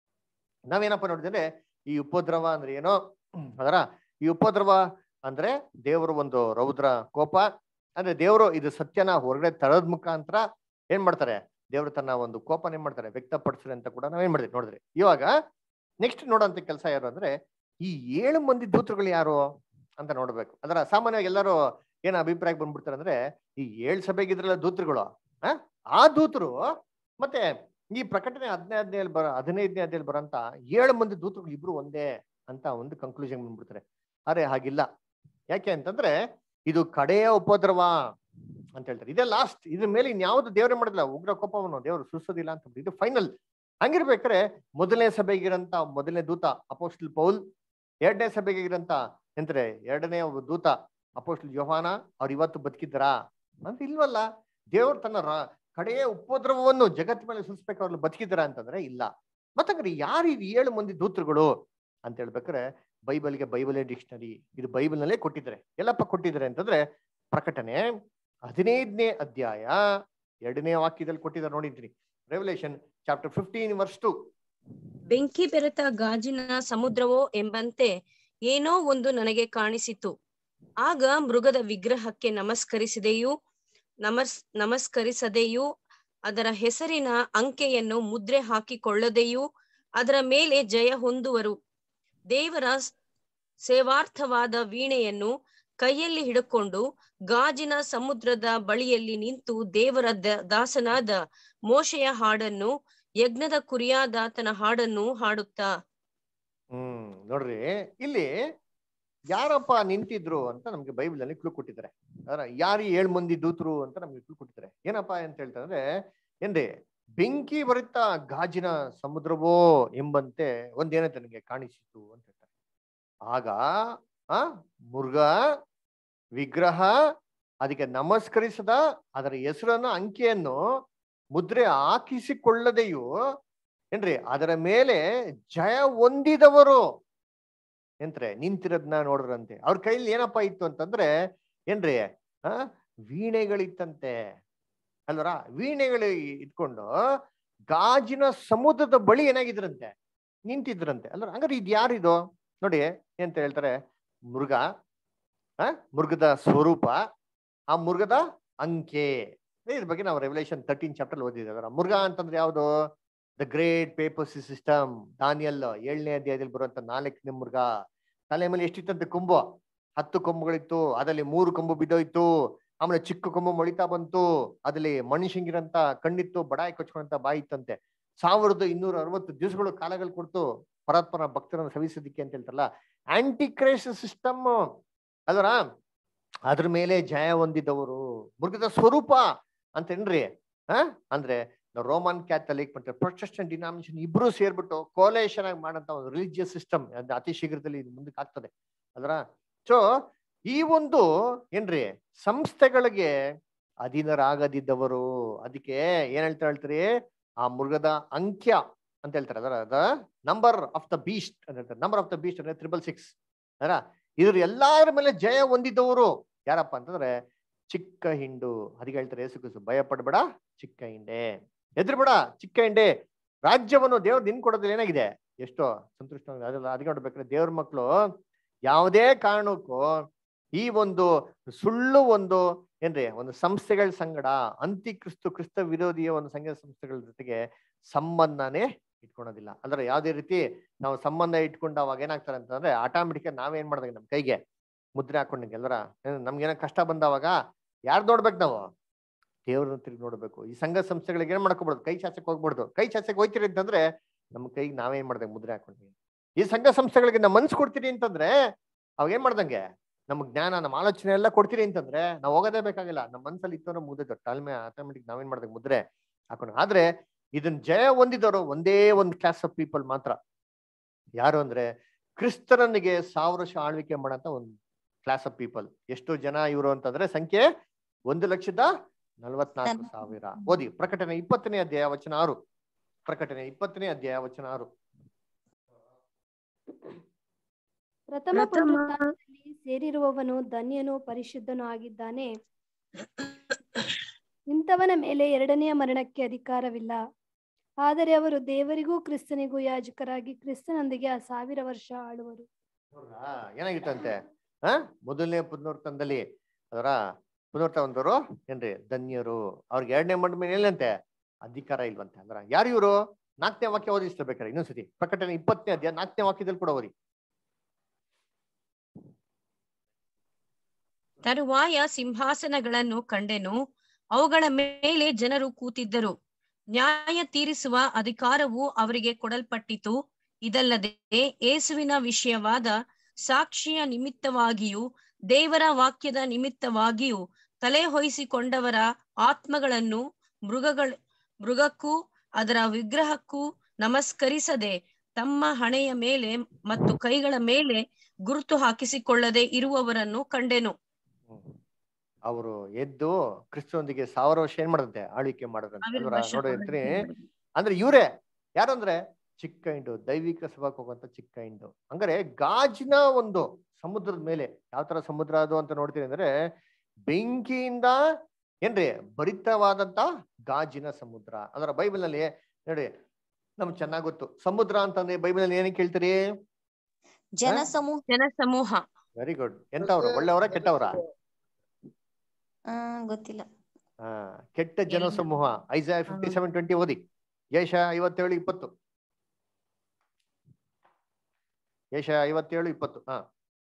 ನಾವೇನಪ್ಪ ನೋಡಿದ್ರೆ ಈ ಉಪದ್ರವ ಅಂದ್ರೆ ಏನೋ ಅದರ ಈ ಉಪದ್ರವ ಅಂದ್ರೆ ದೇವರು ಒಂದು ರೌದ್ರ ಕೋಪ ಅಂದ್ರೆ ದೇವರು ಇದು ಸತ್ಯನ ಹೊರಗಡೆ ತಳದ್ ಮುಖಾಂತರ ಏನ್ ಮಾಡ್ತಾರೆ ದೇವರು ತನ್ನ ಒಂದು ಕೋಪನ ಏನ್ ಮಾಡ್ತಾರೆ ವ್ಯಕ್ತಪಡಿಸ್ರಿ ಅಂತ ಕೂಡ ನಾವೇನ್ ಮಾಡಿದ್ವಿ ನೋಡಿದ್ರಿ ಇವಾಗ ನೆಕ್ಸ್ಟ್ ನೋಡೋಂತ ಕೆಲಸ ಯಾರು ಅಂದ್ರೆ ಈ ಏಳು ಮಂದಿ ದೂತರುಗಳು ಯಾರು ಅಂತ ನೋಡ್ಬೇಕು ಅದರ ಸಾಮಾನ್ಯವಾಗಿ ಎಲ್ಲರೂ ಏನ್ ಅಭಿಪ್ರಾಯ ಬಂದ್ಬಿಡ್ತಾರೆ ಅಂದ್ರೆ ಈ ಏಳು ಸಭೆಗಿದ್ರಲ್ಲ ದೂತರುಗಳು ಆ ಆ ದೂತರು ಮತ್ತೆ ಈ ಪ್ರಕಟಣೆ ಹದಿನೈದು ಹದಿನೈದು ಬರ ಹದಿನೈದನೇ ಅಧ್ಯಾಯಲ್ಲಿ ಬರೋಂತ ಏಳು ಮಂದಿ ದೂತರುಗಳು ಇಬ್ರು ಒಂದೇ ಅಂತ ಒಂದು ಕನ್ಕ್ಲೂಷನ್ ಬಂದ್ಬಿಡ್ತಾರೆ ಅರೆ ಹಾಗಿಲ್ಲ ಯಾಕೆ ಅಂತಂದ್ರೆ ಇದು ಕಡೆಯ ಉಪದ್ರವ ಅಂತ ಹೇಳ್ತಾರೆ ಇದೇ ಲಾಸ್ಟ್ ಇದ್ರ ಮೇಲೆ ಇನ್ಯಾವುದು ದೇವರೇ ಮಾಡಿಲ್ಲ ಉಗ್ರ ಕೋಪವನ್ನು ದೇವರು ಸುರಿಸೋದಿಲ್ಲ ಅಂತ ಇದು ಫೈನಲ್ ಹಂಗಿರ್ಬೇಕಾರೆ ಮೊದಲನೇ ಸಭೆಗಿರಂತ ಮೊದಲನೇ ದೂತ ಅಪೋಸ್ಟಲ್ ಪೌಲ್ ಎರಡನೇ ಸಭೆಗಿರಂತ ಎಂದ್ರೆ ಎರಡನೇ ಒಬ್ಬ ದೂತ ಅಪೋಸ್ಟಲ್ ಯೋಹಾನ ಅವ್ರು ಇವತ್ತು ಬದುಕಿದ್ದಾರಾ ಅಂತ ಇಲ್ವಲ್ಲ ದೇವ್ರು ತನ್ನ ರ- ಕಡೆಯ ಉಪದ್ರವವನ್ನು ಜಗತ್ ಮೇಲೆ ಸುರಿಸ್ಬೇಕು ಅವ್ರು ಬದುಕಿದ್ದಾರಾ ಅಂತಂದ್ರೆ ಇಲ್ಲ ಮತ್ತಂದ್ರೆ ಯಾರು ಇದು ಏಳು ಮಂದಿ ದೂತರುಗಳು ಅಂತ ಹೇಳ್ಬೇಕಾರೆ ಬೈಬಲ್ಗೆ ಬೈಬಲೇ ಡಿಕ್ಷನರಿ ಇದು ಬೈಬಲ್ನಲ್ಲೇ ಕೊಟ್ಟಿದ್ದಾರೆ ಎಲ್ಲಪ್ಪ ಕೊಟ್ಟಿದ್ದಾರೆ ಅಂತಂದ್ರೆ ಪ್ರಕಟಣೆ ಹದಿನೈದನೇ ಅಧ್ಯಾಯ ಎರಡನೇ ವಾಕ್ಯದಲ್ಲಿ ಕೊಟ್ಟಿದ್ದಾರೆ ನೋಡಿದ್ರಿ Revelation chapter fifteen verse two ಬೆಂಕಿ ಬೆರೆತ ಗಾಜಿನ ಸಮುದ್ರವೋ ಎಂಬಂತೆ ಏನೋ ಒಂದು ನನಗೆ ಕಾಣಿಸಿತು ಆಗ ಮೃಗದ ವಿಗ್ರಹಕ್ಕೆ ನಮಸ್ಕರಿಸಿದೆಯೂ ನಮಸ್ ನಮಸ್ಕರಿಸದೆಯೂ ಅದರ ಹೆಸರಿನ ಅಂಕೆಯನ್ನು ಮುದ್ರೆ ಹಾಕಿಕೊಳ್ಳದೆಯೂ ಅದರ ಮೇಲೆ ಜಯ ಹೊಂದುವರು ದೇವರ ಸ್- ಸೇವಾರ್ಥವಾದ ವೀಣೆಯನ್ನು ಕೈಯಲ್ಲಿ ಹಿಡ್ಕೊಂಡು ಗಾಜಿನ ಸಮುದ್ರದ ಬಳಿಯಲ್ಲಿ ನಿಂತು ದೇವರ ದ- ದಾಸನಾದ ಮೋಶೆಯ ಹಾಡನ್ನು ಯಜ್ಞದ ಕುರಿಯಾದಾತನ ಹಾಡನ್ನು ಹಾಡುತ್ತಾ ಹ್ಮ್ ನೋಡ್ರಿ ಇಲ್ಲಿ ಯಾರಪ್ಪ ನಿಂತಿದ್ರು ಅಂತ ನಮ್ಗೆ ಬೈಬಲ್ ಅಲ್ಲಿ ಕ್ಲೂ ಕೊಟ್ಟಿದ್ದಾರೆ ಅದರ ಯಾರು ಈ ಏಳು ಮಂದಿ ದೂತರು ಅಂತ ನಮ್ಗೆ ಕ್ಲೂ ಕೊಟ್ಟಿದ್ದಾರೆ ಏನಪ್ಪಾ ಅಂತ ಹೇಳ್ತಾರೆ ಏನ್ರಿ ಬೆಂಕಿ ಬರುತ್ತಾ ಗಾಜಿನ ಸಮುದ್ರವೋ ಎಂಬಂತೆ ಒಂದೇನಂತೆ ನನಗೆ ಕಾಣಿಸಿತು ಅಂತ ಹೇಳ್ತಾರೆ ಆಗ ಆ ಮೃಗ ವಿಗ್ರಹ ಅದಕ್ಕೆ ನಮಸ್ಕರಿಸದ ಅದರ ಹೆಸರನ್ನು ಅಂಕೆಯನ್ನು ಮುದ್ರೆ ಹಾಕಿಸಿಕೊಳ್ಳದೆಯೂ ಏನ್ರಿ ಅದರ ಮೇಲೆ ಜಯ ಹೊಂದಿದವರು ಎಂತ್ರೆ ನಿಂತಿರೋದ್ನ ನೋಡ್ರಂತೆ ಅವ್ರ ಕೈಲಿ ಏನಪ್ಪಾ ಇತ್ತು ಅಂತಂದ್ರೆ ಏನ್ರಿ ಆ ವೀಣೆಗಳಿತ್ತಂತೆ ಅಲ್ವರ ವೀಣೆಗಳು ಇಟ್ಕೊಂಡು ಗಾಜಿನ ಸಮುದ್ರದ ಬಳಿ ಏನಾಗಿದ್ರಂತೆ ನಿಂತಿದ್ರಂತೆ ಅಲ್ವರ ಹಂಗಾರೆ ಇದು ಯಾರಿದು ನೋಡಿ ಎಂತ ಹೇಳ್ತಾರೆ ಮೃಗ ಆ ಮೃಗದ ಸ್ವರೂಪ ಆ ಮೃಗದ ಅಂಕೆ ಇದ್ರ ಬಗ್ಗೆ ನಾವು ರೆವಲ್ಯೂಷನ್ ತರ್ಟೀನ್ ಚಾಪ್ಟರ್ ಓದಿದ್ದೇವೆ ಮೃಗ ಅಂತಂದ್ರೆ ಯಾವುದು the great paper system Daniel ಏಳನೇ ಅಧ್ಯಾಯದಲ್ಲಿ ಬರುವಂತ ನಾಲ್ಕನೇ ಮೃಗ ತಲೆ ಮೇಲೆ ಎಷ್ಟಿತ್ತಂತೆ ಕೊಂಬು ಹತ್ತು ಕೊಂಬುಗಳಿತ್ತು ಅದರಲ್ಲಿ ಮೂರು ಕೊಂಬು ಬಿದ್ದೋಯ್ತು ಆಮೇಲೆ ಚಿಕ್ಕ ಕೊಂಬು ಮೊಳಿತಾ ಬಂತು ಅದ್ರಲ್ಲಿ ಮನುಷ್ಯಂಗಿರಂತ ಕಣ್ಣಿತ್ತು ಬಡಾಯಿ ಕೊಚ್ಕೊಂಡಂತ ಬಾಯಿ ಇತ್ತಂತೆ ಸಾವಿರದ ಇನ್ನೂರ ಅರವತ್ತು ದಿವಸಗಳು ಕಾಲಗಳು ಕೊಡ್ತು ಪರಾತ್ಪರ ಭಕ್ತರನ್ನು ಸವಿಸೋದಿಕ್ಕೆ ಅಂತ ಹೇಳ್ತಾರಲ್ಲ ಆಂಟಿ ಕ್ರೈಸ್ಟ್ ಸಿಸ್ಟಮ್ ಅಲ್ವರ ಅದ್ರ ಮೇಲೆ ಜಯ ಹೊಂದಿದವರು ಮೃಗದ ಸ್ವರೂಪ ಅಂತೇನ್ರಿ ಹ ಅಂದ್ರೆ ರೋಮನ್ ಕ್ಯಾಥಲಿಕ್ ಮತ್ತೆ ಪ್ರೊಟೆಸ್ಟೆಂಟ್ ಡಿನಾಮಿನೇಷನ್ ಇಬ್ರು ಸೇರ್ಬಿಟ್ಟು ಕೋಲೇಷನ್ ಆಗಿ ಮಾಡಂತ ಒಂದು ರಿಲಿಜಿಯಸ್ ಸಿಸ್ಟಮ್ ಅತಿ ಶೀಘ್ರದಲ್ಲಿ ಇದು ಮುಂದಕ್ಕೆ ಆಗ್ತದೆ ಅಲ್ರ ಸೊ ಈ ಒಂದು ಏನ್ರಿ ಸಂಸ್ಥೆಗಳಿಗೆ ಅಧೀನರಾಗದಿದ್ದವರು ಅದಕ್ಕೆ ಏನ್ ಹೇಳ್ತಾ ಹೇಳ್ತೀರಿ ಆ ಮೃಗದ ಅಂಕ್ಯ ಅಂತ ಹೇಳ್ತಾರೆ ಅದರ the number of the beast ಅಂತ ಹೇಳ್ತಾರೆ ನಂಬರ್ ಆಫ್ ದ ಬೀಸ್ಟ್ ಅಂದ್ರೆ ತ್ರಿಬಲ್ ಸಿಕ್ಸ್ ಅರ ಇದ್ರ ಎಲ್ಲಾರ ಮೇಲೆ ಜಯ ಹೊಂದಿದ್ದವರು ಯಾರಪ್ಪ ಅಂತಂದ್ರೆ ಚಿಕ್ಕ ಹಿಂಡು ಅದಕ್ಕೆ ಹೇಳ್ತಾರೆ ಯೇಸು ಕ್ರಿಸ್ತು ಭಯ ಪಡ್ಬೇಡ ಚಿಕ್ಕ ಹಿಂಡೆ ಎದ್ರುಬೇಡ ಚಿಕ್ಕ ಹಿಂಡೆ ರಾಜ್ಯವನ್ನು ದೇವ್ರು ನಿನ್ ಕೊಡೋದ್ರಲ್ಲಿ ಏನಾಗಿದೆ ಎಷ್ಟೋ ಸಂತುಷ್ಟ ಅದೆಲ್ಲ ಅದಕ್ಕೆ ನೋಡ್ಬೇಕಾದ್ರೆ ದೇವ್ರ ಮಕ್ಕಳು ಯಾವುದೇ ಕಾರಣಕ್ಕೂ ಈ ಒಂದು ಸುಳ್ಳು ಒಂದು ಏನ್ರಿ ಒಂದು ಸಂಸ್ಥೆಗಳ ಸಂಗಡ ಅಂತಿ ಕ್ರಿಸ್ತು ಕ್ರಿಸ್ತ ವಿರೋಧಿಯ ಒಂದು ಸಂಘ ಸಂಸ್ಥೆಗಳ ಜೊತೆಗೆ ಸಂಬಂಧನೇ ಇಟ್ಕೊಳೋದಿಲ್ಲ ಅಂದ್ರೆ ಯಾವ್ದೇ ರೀತಿ ನಾವು ಸಂಬಂಧ ಇಟ್ಕೊಂಡಾಗ ಏನಾಗ್ತಾರೆ ಅಂತಂದ್ರೆ ಆಟೋಮೆಟಿಕ್ ನಾವೇನ್ ಮಾಡ್ದಂಗೆ ನಮ್ ಕೈಗೆ ಮುದ್ರೆ ಹಾಕೊಂಡಂಗೆ ಎಲ್ಲರ ನಮ್ಗೇನೋ ಕಷ್ಟ ಬಂದವಾಗ ಯಾರು ನೋಡ್ಬೇಕು ನಾವು ದೇವ್ರನ್ನ ತಿರುಗಿ ನೋಡ್ಬೇಕು ಈ ಸಂಘ ಸಂಸ್ಥೆಗಳಿಗೆ ಏನ್ ಮಾಡ್ಕೊಬಾರ್ದು ಕೈ ಚಾಚಕ್ ಹೋಗ್ಬಾರ್ದು ಕೈ ಚಾಚಕ್ ಹೋಯ್ತೀರಿ ಅಂತಂದ್ರೆ ನಮ್ ಕೈಗೆ ನಾವೇನ್ ಮಾಡ್ದಂಗೆ ಮುದ್ರೆ ಹಾಕೊಂಡ್ವಿ ಈ ಸಂಘ ಸಂಸ್ಥೆಗಳಿಗೆ ನಾವು ಮನ್ಸು ಕೊಡ್ತೀರಿ ಅಂತಂದ್ರೆ ಅವಾಗ ಏನ್ ಮಾಡ್ದಂಗೆ ನಮ್ ಜ್ಞಾನ ನಮ್ಮ ಆಲೋಚನೆ ಎಲ್ಲ ಕೊಡ್ತೀರಿ ಅಂತಂದ್ರೆ ನಾವು ಹೋಗೋದೇ ಬೇಕಾಗಿಲ್ಲ ನಮ್ಮ ಮನ್ಸಲ್ಲಿ ಇತ್ತು ಮುದ್ದೆ ತಾಳ್ಮೆ ಆಟೋಮೆಟಿಕ್ ನಾವೇನ್ ಮಾಡ್ದಂಗೆ ಮುದ್ರೆ ಹಾಕೊಂಡು ಆದ್ರೆ ಇದನ್ನ ಜಯ ಹೊಂದಿದವರು ಒಂದೇ ಒಂದು ಕ್ಲಾಸ್ ಆಫ್ ಪೀಪಲ್ ಮಾತ್ರ ಯಾರು ಅಂದ್ರೆ ಕ್ರಿಸ್ತರನಿಗೆ ಸಾವಿರ ವರ್ಷ ಆಳ್ವಿಕೆ ಮಾಡಂತ ಒಂದು ಕ್ಲಾಸ್ ಆಫ್ ಪೀಪಲ್ ಎಷ್ಟು ಜನ ಇವರು ಅಂತಂದ್ರೆ ಸಂಖ್ಯೆ ಒಂದು ಲಕ್ಷದ ನಲವತ್ನಾಲ್ಕು ಸಾವಿರ ಓದಿ ಪ್ರಕಟಣೆ ಇಪ್ಪತ್ತನೇ ಅಧ್ಯಾಯ ವಚನ ಆರು ಪ್ರಕಟಣೆ ಇಪ್ಪತ್ತನೇ ಅಧ್ಯಾಯ ವಚನ ಆರು ಪ್ರಥಮ ಪುನರುತ್ಥಾನದಲ್ಲಿ ಸೇರಿರುವವನು ಧನ್ಯನು ಪರಿಶುದ್ಧನು ಆಗಿದ್ದಾನೆ ಇಂಥವನ ಮೇಲೆ ಎರಡನೆಯ ಮರಣಕ್ಕೆ ಅಧಿಕಾರವಿಲ್ಲ ಆದರೆ ಅವರು ದೇವರಿಗೂ ಕ್ರಿಸ್ತನಿಗೂ ಯಾಜಕರಾಗಿ ಕ್ರಿಸ್ತನೊಂದಿಗೆ ಆ ಸಾವಿರ ವರ್ಷ ಆಳುವರು ನೋಡ್ರಾ ಏನಾಗಿತ್ತಂತೆ ಹ ಮೊದಲನೇ ಪುನರ್ತನದಲ್ಲಿ ಅದರ ಪುನರ್ತ ಒಂದವರು ಏನ್ರಿ ಧನ್ಯರು ಅವ್ರಿಗೆ ಎರಡನೇ ಮಂಡ ಮೇಲೆ ಏನಂತೆ ಅಧಿಕಾರ ಇಲ್ವಂತೆ ಅಂದ್ರ ಯಾರು ಇವರು ನಾಲ್ಕನೇ ವಾಕ್ಯ ಓದಿಸ್ತಿರ್ಬೇಕಾರೆ ಇನ್ನೊಂದ್ಸತಿ ಪ್ರಕಟಣೆ ಇಪ್ಪತ್ತನೇ ಅಧ್ಯಾಯ ನಾಲ್ಕನೇ ವಾಕ್ಯದಲ್ಲಿ ಕೂಡ ಓದಿ ತರುವಾಯ ಸಿಂಹಾಸನಗಳನ್ನು ಕಂಡೆನು ಅವುಗಳ ಮೇಲೆ ಜನರು ಕೂತಿದ್ದರು ನ್ಯಾಯ ತೀರಿಸುವ ಅಧಿಕಾರವು ಅವರಿಗೆ ಕೊಡಲ್ಪಟ್ಟಿತು ಇದಲ್ಲದೆ ಏಸುವಿನ ವಿಷಯವಾದ ಸಾಕ್ಷಿಯ ನಿಮಿತ್ತವಾಗಿಯೂ ದೇವರ ವಾಕ್ಯದ ನಿಮಿತ್ತವಾಗಿಯೂ ತಲೆ ಹೊಯ್ಸಿಕೊಂಡವರ ಆತ್ಮಗಳನ್ನು ಮೃಗಗಳ ಮೃಗಕ್ಕೂ ಅದರ ವಿಗ್ರಹಕ್ಕೂ ನಮಸ್ಕರಿಸದೆ ತಮ್ಮ ಹಣೆಯ ಮೇಲೆ ಮತ್ತು ಕೈಗಳ ಮೇಲೆ ಗುರುತು ಹಾಕಿಸಿಕೊಳ್ಳದೆ ಇರುವವರನ್ನು ಕಂಡೆನು ಅವರು ಎದ್ದು ಕ್ರಿಸ್ತನೊಂದಿಗೆ ಸಾವಿರ ವರ್ಷ ಏನ್ ಮಾಡದಂತೆ ಆಳ್ವಿಕೆ ಮಾಡದಂತೆ ಸಾವಿರ ಅಲ್ವರ ವರ್ಷ ನೋಡಿರ್ತೀನಿ ಆಳ್ವಿಕೆ ಅಂದ್ರೆ ಇವ್ರೇ ಯಾರಂದ್ರೆ ಚಿಕ್ಕ ಹಿಂಡು ದೈವಿಕ ಸಭಾಕ್ ಹೋಗುವಂತ ಚಿಕ್ಕ ಹಿಂಡು ಹಂಗಾರೆ ಗಾಜಿನ ಒಂದು ಸಮುದ್ರದ ಮೇಲೆ ಯಾವ ತರ ಸಮುದ್ರ ಅದು ಅಂತ ನೋಡ್ತೀರಿ ಅಂದ್ರೆ ಬೆಂಕಿಯಿಂದ ಏನ್ರಿ ಭರಿತವಾದಂತ ಗಾಜಿನ ಸಮುದ್ರ ಅದರ ಬೈಬಲ್ ನಲ್ಲಿ ನೋಡಿ ನಮ್ಗೆ ಚೆನ್ನಾಗ್ ಗೊತ್ತು ಸಮುದ್ರ ಅಂತಂದ್ರೆ ಬೈಬಲ್ ನಲ್ಲಿ ಏನಕ್ಕೆ ಹೇಳ್ತೀರಿ ಜನ ಸಮೂಹ ಜನಸಮೂಹ ವೆರಿ ಗುಡ್ ಎಂತವ್ರು ಒಳ್ಳೆಯವರ ಕೆಟ್ಟವರ ಆ ಗೊತ್ತಿಲ್ಲ ಹಾ ಕೆಟ್ಟ ಜನ ಸಮೂಹ ಐಸಾ ಫಿಫ್ಟಿ ಸೆವೆನ್ ಟ್ವೆಂಟಿ ಓದಿ ಯಶ ಐವತ್ತೇಳು ಇಪ್ಪತ್ತು ಯಶ ಐವತ್ತೇಳು ಇಪ್ಪತ್ತು ಹಾ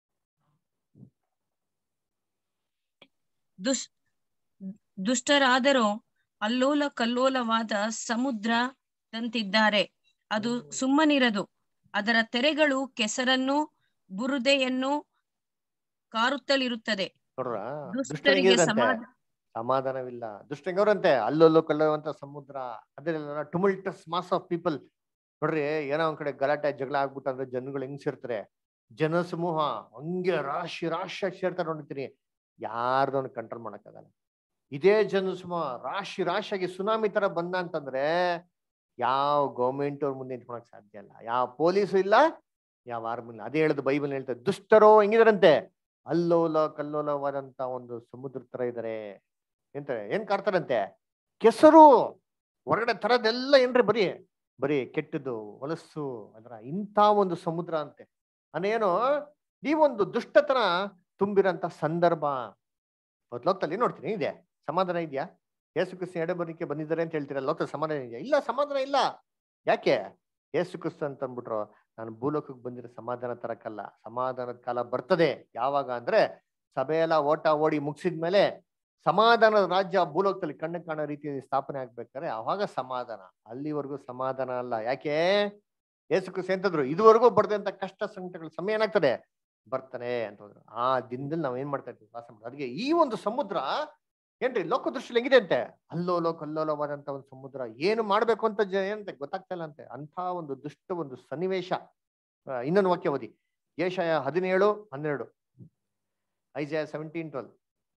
ದುಷ್ ದುಷ್ಟರಾದರೋ ಅಲ್ಲೋಲ ಕಲ್ಲೋಲವಾದ ಸಮುದ್ರದಂತಿದ್ದಾರೆ ಅದು ಸುಮ್ಮನಿರದು ಅದರ ತೆರೆಗಳು ಕೆಸರನ್ನು ಬುರುದೆಯನ್ನು ಕಾರುತ್ತಲಿರುತ್ತದೆ ನೋಡ್ರ ದುಷ್ಟರಿಗೆ ದುಷ್ಟರಿಗೆ ಸಮಾಧಾನ ಸಮಾಧಾನವಿಲ್ಲ ದುಷ್ಟರಿಗೆ ಅವ್ರಂತೆ ಅಲ್ಲೊಲ್ಲೋ ಕಲ್ಲುವಂತ ಸಮುದ್ರ ಅದರಲ್ಲ ಟುಮಲ್ಟಸ್ ಮಾಸ್ ಆಫ್ ಪೀಪಲ್ ನೋಡ್ರಿ ಏನೋ ಒಂದ್ ಕಡೆ ಗಲಾಟೆ ಜಗಳ ಆಗ್ಬಿಟ್ಟು ಅಂದ್ರೆ ಜನಗಳು ಹೆಂಗ್ ಸೇರ್ತಾರೆ ಜನ ಸಮೂಹ ಹಂಗೆ ರಾಶಿ ರಾಶಿಯಾಗಿ ಸೇರ್ತಾರೆ ನೋಡ್ತೀನಿ ಯಾರ್ದೊಂದು ಕಂಟ್ರೋಲ್ ಮಾಡಕ್ಕಾಗಲ್ಲ ಇದೇ ಜನ ಸಮೂಹ ರಾಶಿ ರಾಶಿಯಾಗಿ ಸುನಾಮಿ ತರ ಬಂದ ಅಂತಂದ್ರೆ ಯಾವ ಗೌರ್ಮೆಂಟ್ ಅವ್ರ ಮುಂದೆ ನಿಂತ್ಕೊಳಕ್ ಸಾಧ್ಯ ಇಲ್ಲ ಯಾವ ಪೊಲೀಸು ಇಲ್ಲ ಯಾವ ಆರ್ಮಿ ಇಲ್ಲ ಅದೇ ಹೇಳುದು ಬೈಬಲ್ ಹೇಳ್ತಾರೆ ದುಷ್ಟರು ಹೆಂಗಿದಾರಂತೆ ಅಲ್ಲೋಲ ಕಲ್ಲೋಲವಾದಂತ ಒಂದು ಸಮುದ್ರ ತರ ಇದಾರೆ ಎಂತಾರೆ ಏನ್ ಕಾಡ್ತಾರಂತೆ ಕೆಸರು ಹೊರಗಡೆ ತರದೆಲ್ಲ ಏನ್ರಿ ಬರೀ ಬರೀ ಕೆಟ್ಟದ್ದು ಹೊಲಸು ಅದರ ಇಂಥ ಒಂದು ಸಮುದ್ರ ಅಂತೆ ಅದೇನು ಈ ಒಂದು ದುಷ್ಟತನ ತುಂಬಿರಂತ ಸಂದರ್ಭ ಅವತ್ತು ಲೋಕದಲ್ಲಿ ನೋಡ್ತೀನಿ ಇದೆ ಸಮಾಧಾನ ಇದೆಯಾ ಯೇಸು ಕ್ರಿಸ್ತ ಎಡೆಬರಿಕೆ ಬಂದಿದ್ದಾರೆ ಅಂತ ಹೇಳ್ತೀರಾ ಲೋಕದಲ್ಲಿ ಸಮಾಧಾನ ಇದೆಯಾ ಇಲ್ಲ ಸಮಾಧಾನ ಇಲ್ಲ ಯಾಕೆ ಯೇಸು ಕ್ರಿಸ್ತ ಅಂತ ಅಂದ್ಬಿಟ್ರು ನಾನು ಭೂಲೋಕಕ್ಕೆ ಬಂದಿರೋ ಸಮಾಧಾನ ತರಕ್ಕಲ್ಲ ಸಮಾಧಾನದ ಕಾಲ ಬರ್ತದೆ ಯಾವಾಗ ಅಂದ್ರೆ ಸಭೆಯೆಲ್ಲ ಓಟ ಓಡಿ ಮುಗಿಸಿದ್ಮೇಲೆ ಸಮಾಧಾನದ ರಾಜ್ಯ ಭೂಲೋಕದಲ್ಲಿ ಕಣ್ಣು ಕಾಣೋ ರೀತಿಯಲ್ಲಿ ಸ್ಥಾಪನೆ ಆಗ್ಬೇಕಾದ್ರೆ ಅವಾಗ ಸಮಾಧಾನ ಅಲ್ಲಿವರೆಗೂ ಸಮಾಧಾನ ಅಲ್ಲ ಯಾಕೆ ಯೇಸು ಕ್ರಿಸ್ತ ಎಂತಂದ್ರು ಇದುವರೆಗೂ ಬಡ್ದಂತ ಕಷ್ಟ ಸಂಕಟಗಳ ಸಮಯ ಏನಾಗ್ತದೆ ಬರ್ತಾನೆ ಅಂತ ಹೋದ್ರು ಆ ದಿನದಲ್ಲಿ ನಾವ್ ಏನ್ ಮಾಡ್ತಾ ಇದ್ವಿ ವಾಸ ಮಾಡೋದು ಅದಕ್ಕೆ ಈ ಒಂದು ಸಮುದ್ರ ಏನ್ರಿ ಲೋಕದೃಷ್ಟಿಲಿ ಹೆಂಗಿದೆ ಅಂತೆ ಅಲ್ಲೋಲೋ ಕಲ್ಲೋಲವಾದಂತ ಒಂದು ಸಮುದ್ರ ಏನು ಮಾಡ್ಬೇಕು ಅಂತ ಜ ಏನಂತೆ ಗೊತ್ತಾಗ್ತಾ ಇಲ್ಲ ಅಂತೆ ಅಂತ ಒಂದು ದುಷ್ಟ ಒಂದು ಸನ್ನಿವೇಶ ಆ, ಇನ್ನೊಂದು ವಾಕ್ಯ ಓದಿ ಏಷಯ ಹದಿನೇಳು ಹನ್ನೆರಡು Isaiah seventeen twelve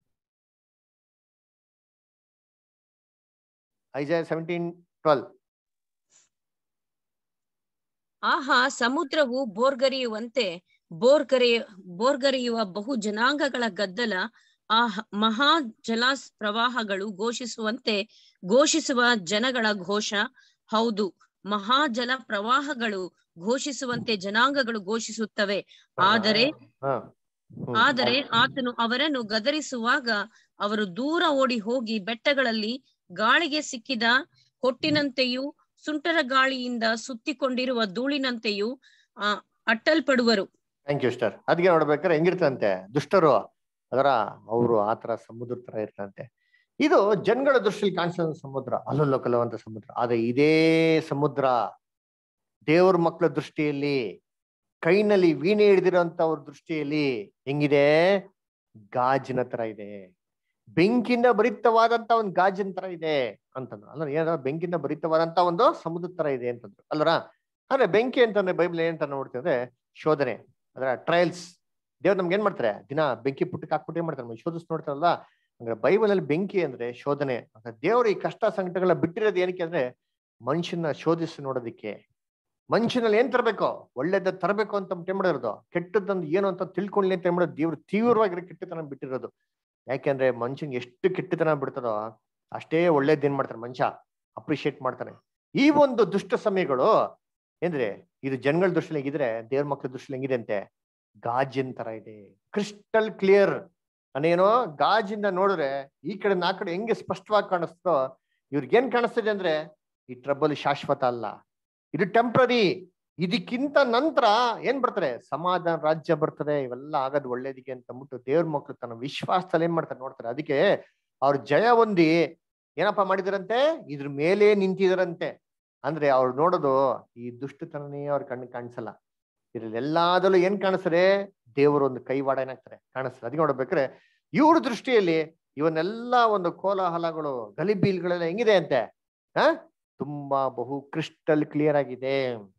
Isaiah seventeen twelve ಆಹಾ ಸಮುದ್ರವು ಬೋರ್ಗರೆಯುವಂತೆ ಬೋರ್ಗರೆಯ ಬೋರ್ಗರೆಯುವ ಬಹು ಜನಾಂಗಗಳ ಗದ್ದಲ ಆ ಹ- ಮಹಾ ಜಲಾಸ್ ಪ್ರವಾಹಗಳು ಘೋಷಿಸುವಂತೆ ಘೋಷಿಸುವ ಜನಗಳ ಘೋಷ ಹೌದು ಮಹಾ ಜಲ ಪ್ರವಾಹಗಳು ಘೋಷಿಸುವಂತೆ ಜನಾಂಗಗಳು ಘೋಷಿಸುತ್ತವೆ ಆದರೆ ಹಾ ಹ್ಮ್. ಆದರೆ ಆತನು ಅವರನ್ನು ಗದರಿಸುವಾಗ ಅವರು ದೂರ ಓಡಿ ಹೋಗಿ ಬೆಟ್ಟಗಳಲ್ಲಿ ಗಾಳಿಗೆ ಸಿಕ್ಕಿದ ಹೊಟ್ಟಿನಂತೆಯೂ ಸುಂಟರ ಗಾಳಿಯಿಂದ ಸುತ್ತಿಕೊಂಡಿರುವ ಧೂಳಿನಂತೆಯೂ ಆ ಅಟ್ಟಲ್ಪಡುವರು ಥ್ಯಾಂಕ್ ಯು ಸ್ಟಾರ್ ಅದಕ್ಕೆ ನೋಡ್ಬೇಕಾದ್ರೆ ಹೆಂಗಿರ್ತಂತೆ ದುಷ್ಟರು ಅದರ ಅವರು ಆತರ ಸಮುದ್ರ ತರ ಇರ್ತಂತೆ ಇದು ಜನಗಳ ದೃಷ್ಟಿಯಲ್ಲಿ ಕಾಣಿಸೋ ಸಮುದ್ರ ಅಲ್ಲಲ್ಲೋ ಕಲವಂತ ಸಮುದ್ರ ಆದ್ರೆ ಇದೇ ಸಮುದ್ರ ದೇವ್ರ ಮಕ್ಕಳ ದೃಷ್ಟಿಯಲ್ಲಿ ಕೈನಲ್ಲಿ ವೀಣೆ ಹಿಡಿದಿರೋಂತ ಅವ್ರ ದೃಷ್ಟಿಯಲ್ಲಿ ಹೆಂಗಿದೆ ಗಾಜಿನ ತರ ಇದೆ ಬೆಂಕಿಯಿಂದ ಭರಿತವಾದಂತ ಒಂದು ಗಾಜಿನ ತರ ಇದೆ ಅಂತಂದ್ರು ಅಲ್ಲ ಏನ ಬೆಂಕಿಯಿಂದ ಭರಿತವಾದಂತ ಒಂದು ಸಮುದ್ರ ತರ ಇದೆ ಅಂತಂದ್ರು ಅಲ್ಲರ ಅಂದ್ರೆ ಬೆಂಕಿ ಅಂತಂದ್ರೆ ಬೈಬಲ್ ಏನಂತ ನೋಡ್ತೀವಿ ಅಂದ್ರೆ ಶೋಧನೆ ಅದರ ಟ್ರಯಲ್ಸ್ ದೇವ್ರು ನಮ್ಗೆ ಏನ್ ಮಾಡ್ತಾರೆ ದಿನ ಬೆಂಕಿ ಪುಟ್ಟಕ್ಕೆ ಹಾಕ್ಬಿಟ್ಟು ಏನ್ ಮಾಡ್ತಾರೆ ಶೋಧಿಸ್ ನೋಡ್ತಾರಲ್ಲ ಅಂದ್ರೆ ಬೈಬಲ್ ಅಲ್ಲಿ ಬೆಂಕಿ ಅಂದ್ರೆ ಶೋಧನೆ ಅಂದ್ರೆ ದೇವ್ರು ಈ ಕಷ್ಟ ಸಂಕಟಗಳ ಬಿಟ್ಟಿರೋದು ಏನಕ್ಕೆ ಅಂದ್ರೆ ಮನುಷ್ಯನ ಶೋಧಿಸಿ ನೋಡೋದಿಕ್ಕೆ ಮನುಷ್ಯನಲ್ಲಿ ಏನ್ ತರಬೇಕು ಒಳ್ಳೇದ ತರಬೇಕು ಅಂತ ಏನ್ ಮಾಡಿರೋದು ಕೆಟ್ಟದ್ದೊಂದು ಏನು ಅಂತ ತಿಳ್ಕೊಳ್ಳಿ ಅಂತ ಏನ್ ಮಾಡೋದು ದೇವ್ರು ತೀವ್ರವಾಗಿರೋ ಕೆಟ್ಟತನ ಬಿಟ್ಟಿರೋದು ಯಾಕೆಂದ್ರೆ ಮನುಷ್ಯನ್ಗೆ ಎಷ್ಟು ಕೆಟ್ಟತನ ಬಿಡ್ತಾರೋ ಅಷ್ಟೇ ಒಳ್ಳೇದ್ ಏನ್ ಮಾಡ್ತಾರೆ ಮನುಷ್ಯ ಅಪ್ರಿಶಿಯೇಟ್ ಮಾಡ್ತಾನೆ ಈ ಒಂದು ದುಷ್ಟ ಸಮಯಗಳು ಏನ್ರಿ ಇದು ಜನಗಳ ದೃಷ್ಟಿಲಿ ಹೆಂಗಿದ್ರೆ ದೇವ್ರ ಮಕ್ಳ ದೃಷ್ಟಿಲಿ ಹೆಂಗಿದೆ ಅಂತೆ ಗಾಜಿನ ತರ ಇದೆ ಕ್ರಿಸ್ಟಲ್ ಕ್ಲಿಯರ್ ನಾನೇನೋ ಗಾಜಿಂದ ನೋಡಿದ್ರೆ ಈ ಕಡೆ ನಾ ಕಡೆ ಹೆಂಗೆ ಸ್ಪಷ್ಟವಾಗಿ ಕಾಣಿಸ್ತೋ ಇವ್ರಿಗೇನ್ ಕಾಣಿಸ್ತಿದೆ ಅಂದ್ರೆ ಈ ಟ್ರಬಲ್ ಶಾಶ್ವತ ಅಲ್ಲ ಇದು ಟೆಂಪ್ರರಿ ಇದಕ್ಕಿಂತ ನಂತರ ಏನ್ ಬರ್ತಾರೆ ಸಮಾಧಾನ ರಾಜ್ಯ ಬರ್ತದೆ ಇವೆಲ್ಲ ಆಗೋದು ಒಳ್ಳೇದಿಕ್ಕೆ ಅಂತ ಅಂದ್ಬಿಟ್ಟು ದೇವ್ರ ಮಕ್ಳು ತನ್ನ ವಿಶ್ವಾಸದಲ್ಲಿ ಏನ್ ಮಾಡ್ತಾರೆ ನೋಡ್ತಾರೆ ಅದಕ್ಕೆ ಅವ್ರ ಜಯ ಹೊಂದಿ ಏನಪ್ಪಾ ಮಾಡಿದಾರಂತೆ ಇದ್ರ ಮೇಲೆ ನಿಂತಿದಾರಂತೆ ಅಂದ್ರೆ ಅವ್ರು ನೋಡೋದು ಈ ದುಷ್ಟತನನೇ ಅವ್ರ ಕಣ್ಣು ಕಾಣಿಸಲ್ಲ ಇದ್ರಲ್ಲಿ ಎಲ್ಲಾದಲ್ಲೂ ಏನ್ ಕಾಣಿಸ್ತಾರೆ ದೇವರು ಒಂದು ಕೈವಾಡ ಏನಾಗ್ತಾರೆ ಕಾಣಿಸ್ತಾರೆ ಅದಕ್ಕೆ ನೋಡ್ಬೇಕಾದ್ರೆ ಇವ್ರ ದೃಷ್ಟಿಯಲ್ಲಿ ಇವನ್ನೆಲ್ಲ ಒಂದು ಕೋಲಾಹಲಗಳು ಗಲಿಬೀಲ್ಗಳೆಲ್ಲ ಹೆಂಗಿದೆ ಅಂತೆ ಹ ತುಂಬಾ ಬಹು ಕ್ರಿಸ್ಟಲ್ ಕ್ಲಿಯರ್ ಆಗಿದೆ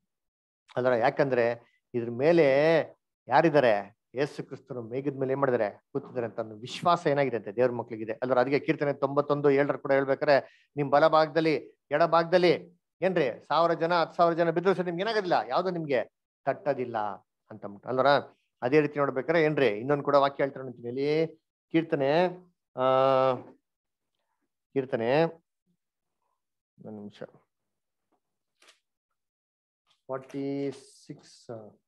ಅದರ ಯಾಕಂದ್ರೆ ಇದ್ರ ಮೇಲೆ ಯಾರಿದ್ದಾರೆ ಯೇಸು ಕ್ರಿಸ್ತನು ಮೇಘದ ಮೇಲೆ ಏನ್ ಮಾಡಿದಾರೆ ಕೂತಿದ್ದಾರೆ ಅಂತ ಒಂದು ವಿಶ್ವಾಸ ಏನಾಗಿದೆ ಅಂತೆ ದೇವ್ರ ಮಕ್ಳಿಗಿದೆ ಅಲ್ರ ಅದಕ್ಕೆ ಕೀರ್ತನೆ ತೊಂಬತ್ತೊಂದು ಏಳರ ಕೂಡ ಹೇಳ್ಬೇಕಾರೆ ನಿಮ್ ಬಲ ಭಾಗದಲ್ಲಿ ಎಡ ಭಾಗದಲ್ಲಿ ಏನ್ರಿ ಸಾವಿರ ಜನ ಹತ್ತು ಸಾವಿರ ಜನ ಬಿದ್ರು ಸಹ ನಿಮ್ಗೆ ಏನಾಗೋದಿಲ್ಲ ಯಾವ್ದು ನಿಮ್ಗೆ ತಟ್ಟದಿಲ್ಲ ಅಂತ ಅಂದ್ಬಿಟ್ಟು ಅಲ್ವರ ಅದೇ ರೀತಿ ನೋಡ್ಬೇಕಾರೆ ಏನ್ರಿ ಇನ್ನೊಂದು ಕೂಡ ವಾಕ್ಯ ಹೇಳ್ತಾರೆ ಅಂತೀನಿ ಇಲ್ಲಿ ಕೀರ್ತನೆ ಆ ಕೀರ್ತನೆ ಒಂದು ನಿಮಿಷ ಫಾರ್ಟಿ ಸಿಕ್ಸ್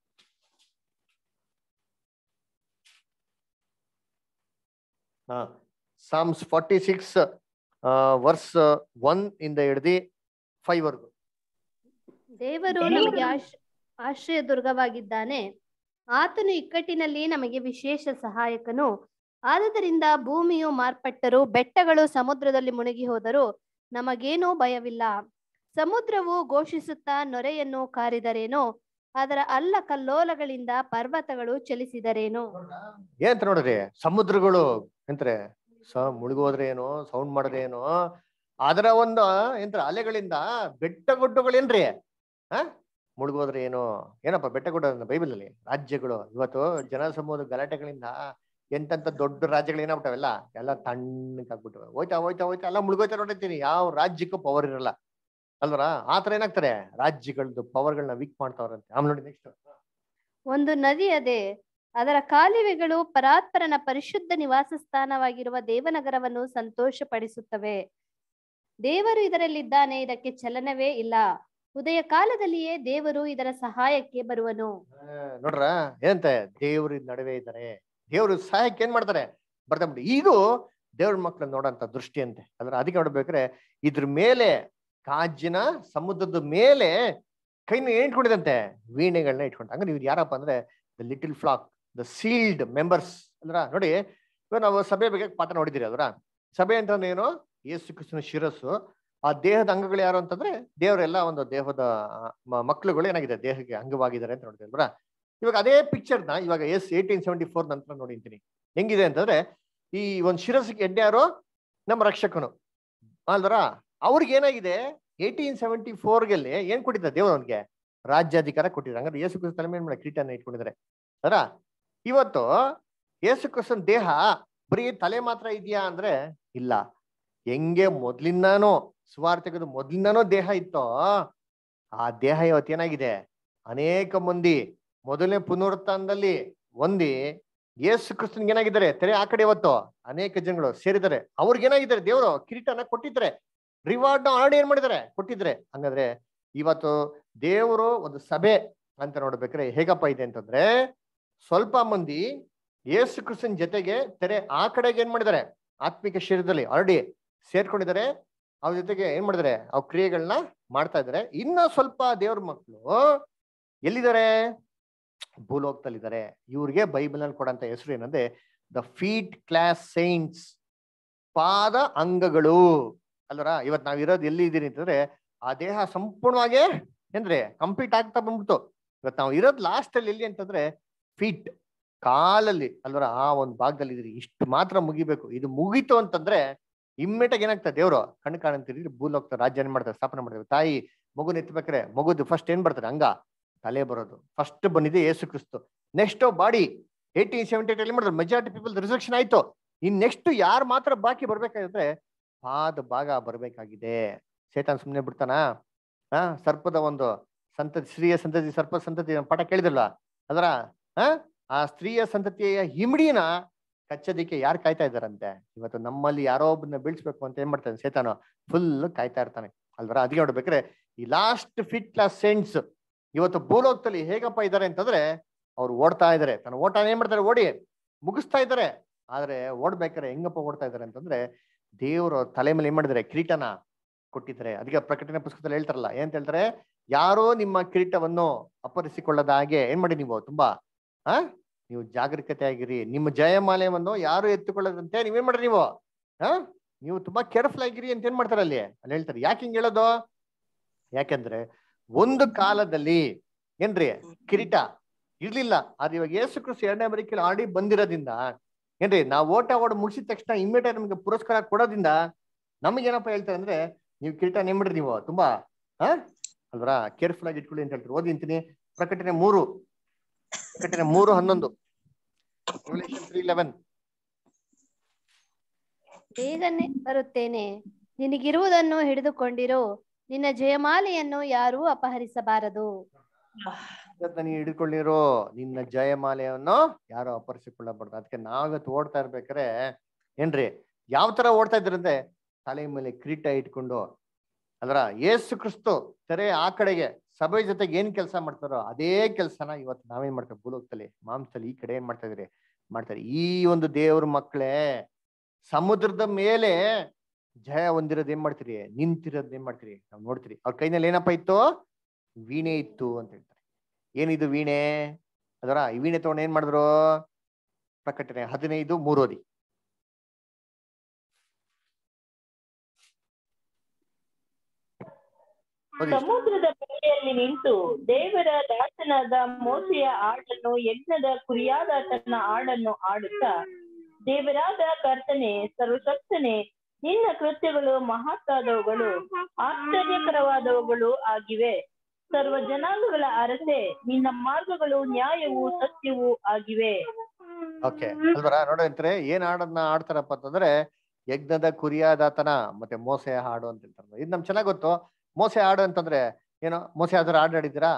ಹಾ Psalms forty six verse one ಇಂದ ಹಿಡ್ದು ಫೈವ್ ವರ್ಗು ದೇವರು ನಮಗೆ ಆಶ್ ಆಶ್ರಯ ದುರ್ಗವಾಗಿದ್ದಾನೆ ಆತನು ಇಕ್ಕಟ್ಟಿನಲ್ಲಿ ನಮಗೆ ವಿಶೇಷ ಸಹಾಯಕನು ಆದುದರಿಂದ ಭೂಮಿಯು ಮಾರ್ಪಟ್ಟರು ಬೆಟ್ಟಗಳು ಸಮುದ್ರದಲ್ಲಿ ಮುಳುಗಿ ಹೋದರು ನಮಗೇನೂ ಭಯವಿಲ್ಲ ಸಮುದ್ರವು ಘೋಷಿಸುತ್ತಾ ನೊರೆಯನ್ನು ಕಾರಿದರೇನೋ ಅದರ ಅಲ್ಲ ಕಲ್ಲೋಲಗಳಿಂದ ಪರ್ವತಗಳು ಚಲಿಸಿದರೇನೋ ಏನಂತ ನೋಡ್ರಿ ಸಮುದ್ರಗಳು ಎಂತಾರೆ ಸ ಮುಳುಗೋದ್ರೆ ಏನು ಸೌಂಡ್ ಮಾಡೋದೇನು ಅದರ ಒಂದು ಎಂತ ಅಲೆಗಳಿಂದ ಬೆಟ್ಟ ಗುಡ್ಡಗಳೇನ್ರಿ ಹ ಮುಳುಗೋದ್ರೆ ಏನು ಏನಪ್ಪ ಬೆಟ್ಟ ಗುಡ್ಡ ಬೈಬಲ್ ಅಲ್ಲಿ ರಾಜ್ಯಗಳು ಇವತ್ತು ಜನ ಸಮೂಹದ ಗಲಾಟೆಗಳಿಂದ ಎಂತೆಂತ ದೊಡ್ಡ ರಾಜ್ಯಗಳು ಏನಾಗ್ಬಿಟ್ಟವೆಲ್ಲ ಎಲ್ಲ ತಣ್ಣಗಾಗ್ಬಿಟ್ಟವೆ ಹೋಯ್ತಾ ಹೋಯ್ತಾ ಹೋಯ್ತಾ ಎಲ್ಲ ಮುಳುಗೋಯ್ತಾ ನೋಡಿರ್ತೀನಿ ಯಾವ ರಾಜ್ಯಕ್ಕೂ ಪವರ್ ಇರಲ್ಲ ಅಲ್ವರ ಆತರ ಏನಾಗ್ತಾರೆ ರಾಜ್ಯಗಳದ್ದು ಪವರ್ಗಳನ್ನ ವೀಕ್ ಮಾಡ್ತಾವ್ರಂತೆ ಆಮೇಲೆ ನೋಡಿ ನೆಕ್ಸ್ಟ್ ಒಂದು ನದಿ ಅದೇ ಅದರ ಕಾಲುವೆಗಳು ಪರಾತ್ಪರನ ಪರಿಶುದ್ಧ ನಿವಾಸ ಸ್ಥಾನವಾಗಿರುವ ದೇವನಗರವನ್ನು ಸಂತೋಷಪಡಿಸುತ್ತವೆ ದೇವರು ಇದರಲ್ಲಿದ್ದಾನೆ ಇದಕ್ಕೆ ಚಲನವೇ ಇಲ್ಲ ಉದಯ ಕಾಲದಲ್ಲಿಯೇ ದೇವರು ಇದರ ಸಹಾಯಕ್ಕೆ ಬರುವನು ನೋಡ್ರ ಏನಂತೆ ದೇವ್ರ ನಡುವೆ ಇದ್ದಾರೆ ದೇವ್ರು ಸಹಾಯಕ್ಕೆ ಏನ್ ಮಾಡ್ತಾರೆ ಬರ್ತಾ ಬಿಟ್ಟು ಇದು ದೇವ್ರ ಮಕ್ಳನ್ನ ನೋಡಂತ ದೃಷ್ಟಿ ಅಂತೆ ಅದ್ರ ಅದಕ್ಕೆ ನೋಡ್ಬೇಕಾದ್ರೆ ಇದ್ರ ಮೇಲೆ ಕಾಜಿನ ಸಮುದ್ರದ ಮೇಲೆ ಕೈನ ಇಟ್ಕೊಂಡಿದಂತೆ ವೀಣೆಗಳನ್ನ ಇಟ್ಕೊಂಡು ಹಂಗ ಇವ್ರು ಯಾರಪ್ಪ ಅಂದ್ರೆ the little flock the sealed members ಅಂದ್ರ ನೋಡಿ ಇವಾಗ ನಾವು ಸಭೆ ಬಗ್ಗೆ ಪಾಠ ನೋಡಿದಿರಿ ಅದ್ರ ಸಭೆ ಅಂತಂದ್ರೆ ಏನು ಯೇಸು ಕ್ರಿಸ್ತನ ಶಿರಸ್ಸು ಆ ದೇಹದ ಅಂಗಗಳು ಯಾರು ಅಂತಂದ್ರೆ ದೇವರೆಲ್ಲ ಒಂದು ದೇಹದ ಆ, ಮ- ಮಕ್ಳುಗಳು ಏನಾಗಿದೆ ದೇಹಕ್ಕೆ ಅಂಗವಾಗಿದ್ದಾರೆ ಅಂತ ನೋಡ್ತೀವಿ ಅಲ್ವಾ ಇವಾಗ ಅದೇ ಪಿಕ್ಚರ್ನ ಇವಾಗ ಎಸ್ ಏಯ್ಟೀನ್ ಸೆವೆಂಟಿ ಫೋರ್ ನಂತರ ನೋಡಿಂತೀನಿ ಹೆಂಗಿದೆ ಅಂತಂದ್ರೆ ಈ ಒಂದು ಶಿರಸ್ಸಿಗೆ ಎಡ್ಡೆ ಯಾರು ನಮ್ಮ ರಕ್ಷಕನು ಅಲ್ದರ ಅವ್ರಿಗೆ ಏನಾಗಿದೆ ಏಯ್ಟೀನ್ ಸೆವೆಂಟಿ ಫೋರ್ಗೆಲ್ಲಿ ಏನ್ ಕೊಟ್ಟಿದ್ದಾರೆ ದೇವರು ಅವನಿಗೆ ರಾಜ್ಯಾಧಿಕಾರ ಕೊಟ್ಟಿದ್ದಾರೆ ಹಂಗಾದ್ರೆ ಯೇಸು ಕ್ರಿಸ್ತ ತಲೆ ಮೇಲೆ ಮೇಲೆ ಕಿರೀಟನ ಇಟ್ಕೊಂಡಿದ್ದಾರೆ ಅದರ ಇವತ್ತು ಯೇಸು ಕ್ರಿಸ್ತನ ದೇಹ ಬರೀ ತಲೆ ಮಾತ್ರ ಇದೆಯಾ ಅಂದ್ರೆ ಇಲ್ಲ ಹೆಂಗೆ ಮೊದ್ಲಿಂದಾನು ಸುವಾರ್ತೆಗದು ಮೊದ್ಲಿಂದಾನು ದೇಹ ಇತ್ತೋ ಆ ದೇಹ ಇವತ್ತೇನಾಗಿದೆ ಅನೇಕ ಮಂದಿ ಮೊದಲನೇ ಪುನರುತ್ಥಾನದಲ್ಲಿ ಹೊಂದಿ ಯೇಸು ಕ್ರಿಸ್ತನ್ಗೆ ಏನಾಗಿದ್ದಾರೆ ತೆರೆ ಆ ಕಡೆ ಇವತ್ತು ಅನೇಕ ಜನಗಳು ಸೇರಿದ್ದಾರೆ ಅವ್ರಿಗೆ ಏನಾಗಿದ್ದಾರೆ ದೇವರು ಕಿರೀಟನ ಕೊಟ್ಟಿದ್ದಾರೆ ರಿವಾರ್ಡ್ ಆಲ್ರೆಡಿ ಏನ್ ಮಾಡಿದ್ದಾರೆ ಕೊಟ್ಟಿದ್ರೆ ಹಂಗಾದ್ರೆ ಇವತ್ತು ದೇವರು ಒಂದು ಸಭೆ ಅಂತ ನೋಡ್ಬೇಕ್ರೆ ಹೇಗಪ್ಪ ಇದೆ ಅಂತಂದ್ರೆ ಸ್ವಲ್ಪ ಮಂದಿ ಯೇಸು ಕ್ರಿಸ್ತನ್ ಜೊತೆಗೆ ತೆರೆ ಆ ಕಡೆಗೆ ಏನ್ ಮಾಡಿದ್ದಾರೆ ಆತ್ಮಿಕ ಶರೀರದಲ್ಲಿ ಆಲ್ರೆಡಿ ಸೇರ್ಕೊಂಡಿದ್ದಾರೆ ಅವ್ರ ಜೊತೆಗೆ ಏನ್ ಮಾಡಿದ್ದಾರೆ ಅವ್ರ ಕ್ರಿಯೆಗಳನ್ನ ಮಾಡ್ತಾ ಇದ್ದಾರೆ ಇನ್ನ ಸ್ವಲ್ಪ ದೇವ್ರ ಮಕ್ಕಳು ಎಲ್ಲಿದ್ದಾರೆ ಭೂಲೋಕದಲ್ಲಿದ್ದಾರೆ ಇವ್ರಿಗೆ ಬೈಬಲ್ ನಲ್ಲಿ ಕೊಡಂತ ಹೆಸರು ಏನಂದ್ರೆ ದ ಫೀಟ್ ಕ್ಲಾಸ್ ಸೈನ್ಸ್ ಪಾದ ಅಂಗಗಳು ಅಲ್ವರ ಇವತ್ ನಾವ್ ಇರೋದು ಎಲ್ಲಿ ಇದೀನಿ ಅಂತಂದ್ರೆ ಆ ದೇಹ ಸಂಪೂರ್ಣವಾಗಿ ಅಂದ್ರೆ ಕಂಪ್ಲೀಟ್ ಆಗ್ತಾ ಬಂದ್ಬಿಡ್ತು ಇವತ್ ನಾವು ಇರೋದು ಲಾಸ್ಟ್ ಅಲ್ಲಿ ಎಲ್ಲಿ ಅಂತಂದ್ರೆ ಫೀಟ್ ಕಾಲಲ್ಲಿ ಅಲ್ವರ ಆ ಒಂದು ಭಾಗದಲ್ಲಿ ಇದ್ರಿ ಇಷ್ಟು ಮಾತ್ರ ಮುಗಿಬೇಕು ಇದು ಮುಗೀತು ಅಂತಂದ್ರೆ ಇಮ್ಮಿಡಿಯೇಟ್ ಏನಾಗ್ತದೆ ದೇವ್ರು ಕಣ್ಣು ಕಾಣಂತೀರಿ ಭೂಲೋಕ ರಾಜ್ಯ ಏನ್ ಮಾಡ್ತಾರೆ ಸ್ಥಾಪನೆ ಮಾಡ್ತಾರೆ ತಾಯಿ ಮಗು ಎತ್ತಬೇಕಾರೆ ಮಗುದು ಫಸ್ಟ್ ಏನ್ ಬರ್ತದೆ ಹಂಗ ತಲೆ ಬರೋದು ಫಸ್ಟ್ ಬಂದಿದೆ ಯೇಸು ಕ್ರಿಸ್ತು next body eighteen seventy eight ಅಲ್ಲಿ ಮಾಡಿದ್ರೆ ಮೆಜಾರಿಟಿ ಪೀಪಲ್ ರಿಸರ್ವೇಷನ್ ಆಯ್ತು ಇನ್ ನೆಕ್ಸ್ಟ್ ಯಾರು ಮಾತ್ರ ಬಾಕಿ ಬರ್ಬೇಕಾಗಿದ್ರೆ ಪಾದ ಭಾಗ ಬರ್ಬೇಕಾಗಿದೆ ಸೇತಾನ್ ಸುಮ್ನೆ ಬಿಡ್ತಾನ ಹಾ ಸರ್ಪದ ಒಂದು ಸಂತತಿ ಸ್ತ್ರೀಯ ಸಂತತಿ ಸರ್ಪ ಸಂತತಿ ಪಾಠ ಕೇಳಿದಿಲ್ಲ ಅದರ ಹ ಆ ಸ್ತ್ರೀಯ ಸಂತತಿಯ ಹಿಮಿಡಿನ ಕಚ್ಚೋದಿಕ್ಕೆ ಯಾರು ಕಾಯ್ತಾ ಇದ್ದಾರಂತೆ ಇವತ್ತು ನಮ್ಮಲ್ಲಿ ಯಾರೋ ಒಬ್ಬನ ಬೀಳ್ಸ್ಬೇಕು ಅಂತ ಏನ್ ಮಾಡ್ತಾನೆ ಸೇತಾನು ಫುಲ್ ಕಾಯ್ತಾ ಇರ್ತಾನೆ ಅಲ್ವರ ಅದಕ್ಕೆ ನೋಡ್ಬೇಕ್ರೆ ಈ ಲಾಸ್ಟ್ ಫಿಟ್ ಕ್ಲಾಸ್ ಸೆಂಟ್ಸ್ ಇವತ್ತು ಭೂಲೋಕದಲ್ಲಿ ಹೇಗಪ್ಪ ಇದ್ದಾರೆ ಅಂತಂದ್ರೆ ಅವ್ರು ಓಡ್ತಾ ಇದಾರೆ ತನ್ನ ಓಟ ಏನ್ ಮಾಡ್ತಾರೆ ಓಡಿ ಮುಗಿಸ್ತಾ ಇದ್ದಾರೆ ಆದ್ರೆ ಓಡ್ಬೇಕಾರೆ ಹೆಂಗಪ್ಪ ಓಡ್ತಾ ಇದಾರೆ ಅಂತಂದ್ರೆ ದೇವರು ತಲೆ ಮೇಲೆ ಏನ್ ಮಾಡಿದ್ದಾರೆ ಕಿರೀಟನ ಕೊಟ್ಟಿದ್ದಾರೆ ಅದಕ್ಕೆ ಪ್ರಕಟಣೆ ಪುಸ್ತಕದಲ್ಲಿ ಹೇಳ್ತಾರಲ್ಲ ಏನಂತ ಹೇಳ್ತಾರೆ ಯಾರೋ ನಿಮ್ಮ ಕಿರೀಟವನ್ನು ಅಪರಿಸಿಕೊಳ್ಳದ ಹಾಗೆ ಏನ್ ಮಾಡಿ ನೀವು ತುಂಬಾ ಆ ನೀವು ಜಾಗರೂಕತೆ ಆಗಿರಿ ನಿಮ್ಮ ಜಯಮಾಲೆಯನ್ನು ಯಾರು ಎತ್ತುಕೊಳ್ಳದಂತೆ ನೀವೇನ್ ಮಾಡ್ರಿ ನೀವು ಆ ನೀವು ತುಂಬಾ ಕೇರ್ಫುಲ್ ಆಗಿರಿ ಅಂತ ಏನ್ ಮಾಡ್ತಾರೆ ಅಲ್ಲಿ ಅಲ್ಲಿ ಹೇಳ್ತಾರೆ ಯಾಕೆ ಹಿಂಗ್ ಹೇಳೋದು ಯಾಕೆಂದ್ರೆ ಒಂದು ಕಾಲದಲ್ಲಿ ಏನ್ರಿ ಕಿರೀಟ ಇರ್ಲಿಲ್ಲ ಆದ್ರೆ ಇವಾಗ ಯೇಸು ಕ್ರಿಸ್ತು ಎರಡನೇ ಬರೀಕೆಯಲ್ಲಿ ಆಲ್ರೆಡಿ ಬಂದಿರೋದ್ರಿಂದ ಏನ್ರಿ ನಾವು ಓಟ ಓಡ್ ಮುಗಿಸಿದ ತಕ್ಷಣ ಇಮ್ಮಿಡಿಯೇಟ್ ನಮಗೆ ಪುರಸ್ಕಾರ ಕೊಡೋದ್ರಿಂದ ನಮಗೇನಪ್ಪ ಹೇಳ್ತಾರೆ ಅಂದ್ರೆ ನೀವು ಕಿರೀಟ ನೆಮ್ಬಿಡ್ರಿ ನೀವು ತುಂಬಾ ಹಾ ಅಲ್ವರ ಕೇರ್ಫುಲ್ ಆಗಿ ಇಟ್ಕೊಳ್ಳಿ ಅಂತ ಹೇಳ್ತಾರೆ ಓದಿಂತೀನಿ ಪ್ರಕಟಣೆ ಮೂರು ಪ್ರಕಟಣೆ ಮೂರು ಹನ್ನೊಂದು ತ್ರೀ ಲೆವೆನ್ ಬೇಗನೆ ಬರುತ್ತೇನೆ ನಿನಗಿರುವುದನ್ನು ಹಿಡಿದುಕೊಂಡಿರು ನಿನ್ನ ಜಯಮಾಲೆಯನ್ನು ಯಾರೂ ಅಪಹರಿಸಬಾರದು ನೀನು ಹಿಡ್ಕೊಂಡಿರೋ ನಿನ್ನ ಜಯಮಾಲೆಯನ್ನು ಯಾರು ಅಪರಿಸಿಕೊಳ್ಳಬಾರ್ದು ಅದಕ್ಕೆ ನಾವಿವತ್ತು ಓಡ್ತಾ ಇರ್ಬೇಕಾರೆ ಏನ್ರಿ ಯಾವ ತರ ಓಡ್ತಾ ಇದ್ರಂದ್ರೆ ತಲೆ ಮೇಲೆ ಕಿರೀಟ ಇಟ್ಕೊಂಡು ಅಲ್ರ ಏಸು ಕ್ರಿಸ್ತು ತೆರೆ ಆ ಕಡೆಗೆ ಸಭೆ ಜೊತೆಗೆ ಏನ್ ಕೆಲಸ ಮಾಡ್ತಾರೋ ಅದೇ ಕೆಲಸನ ಇವತ್ತು ನಾವೇನ್ ಮಾಡ್ತೇವೆ ಭೂಲೋಕದಲ್ಲಿ ಮಾಂಸದಲ್ಲಿ ಈ ಕಡೆ ಏನ್ ಮಾಡ್ತಾ ಇದ್ರಿ ಮಾಡ್ತಾರೆ ಈ ಒಂದು ದೇವ್ರ ಮಕ್ಕಳೇ ಸಮುದ್ರದ ಮೇಲೆ ಜಯ ಹೊಂದಿರೋದ್ ಏನ್ ಮಾಡ್ತೀರಿ ನಿಂತಿರೋದ್ ಏನ್ ಮಾಡ್ತೀರಿ ನಾವು ನೋಡ್ತೀರಿ ಅವ್ರ ಕೈನಲ್ಲಿ ಏನಪ್ಪ ಇತ್ತು ವೀಣೆ ಇತ್ತು ಅಂತ ಹೇಳ್ತಾರೆ ಏನಿದು ವೀಣೆ ಅದರ ಈ ವೀಣೆ ತಗೊಂಡು ಏನ್ ಮಾಡಿದ್ರು ಪ್ರಕಟಣೆ ಹದಿನೈದು ಮೂರೋದಿ ಓದಿ. ಸಮುದ್ರದ ಬಳಿಯಲ್ಲಿ ನಿಂತು ದೇವರ ದಾಸನಾದ ಮೋಸೆಯ ಹಾಡನ್ನು ಯಜ್ಞದ ಕುರಿಯಾದ ತನ್ನ ಹಾಡನ್ನು ಆಡುತ್ತಾ ದೇವರಾದ ಕರ್ತನೆ ಸರ್ವಶಕ್ತನೆ ನಿನ್ನ ಕೃತ್ಯಗಳು ಮಹತ್ತಾದವುಗಳು ಆಶ್ಚರ್ಯಕರವಾದವುಗಳು ಆಗಿವೆ ಸರ್ವ ಜನಾಂಗಗಳ ಅರಸೆ ನಿನ್ನ ಮಾರ್ಗಗಳು ನ್ಯಾಯವೂ ಸತ್ಯವೂ ಆಗಿವೆ ಓಕೆ ಅಲ್ವರ ನೋಡಂತಾರೆ ಏನ್ ಹಾಡನ್ನ ಆಡ್ತಾರಪ್ಪ ಅಂತಂದ್ರೆ ಯಜ್ಞದ ಕುರಿಯಾದಾತನ ಮತ್ತೆ ಮೋಸೆ ಹಾಡು ಅಂತ ಹೇಳ್ತಾರೆ ಇದು ನಮ್ಗೆ ಚೆನ್ನಾಗ್ ಗೊತ್ತು ಮೋಸೆ ಹಾಡು ಅಂತಂದ್ರೆ ಏನೋ ಮೋಸೆ ಯಾವ್ದಾರು ಹಾಡು ಆಡಿದ್ದೀರಾ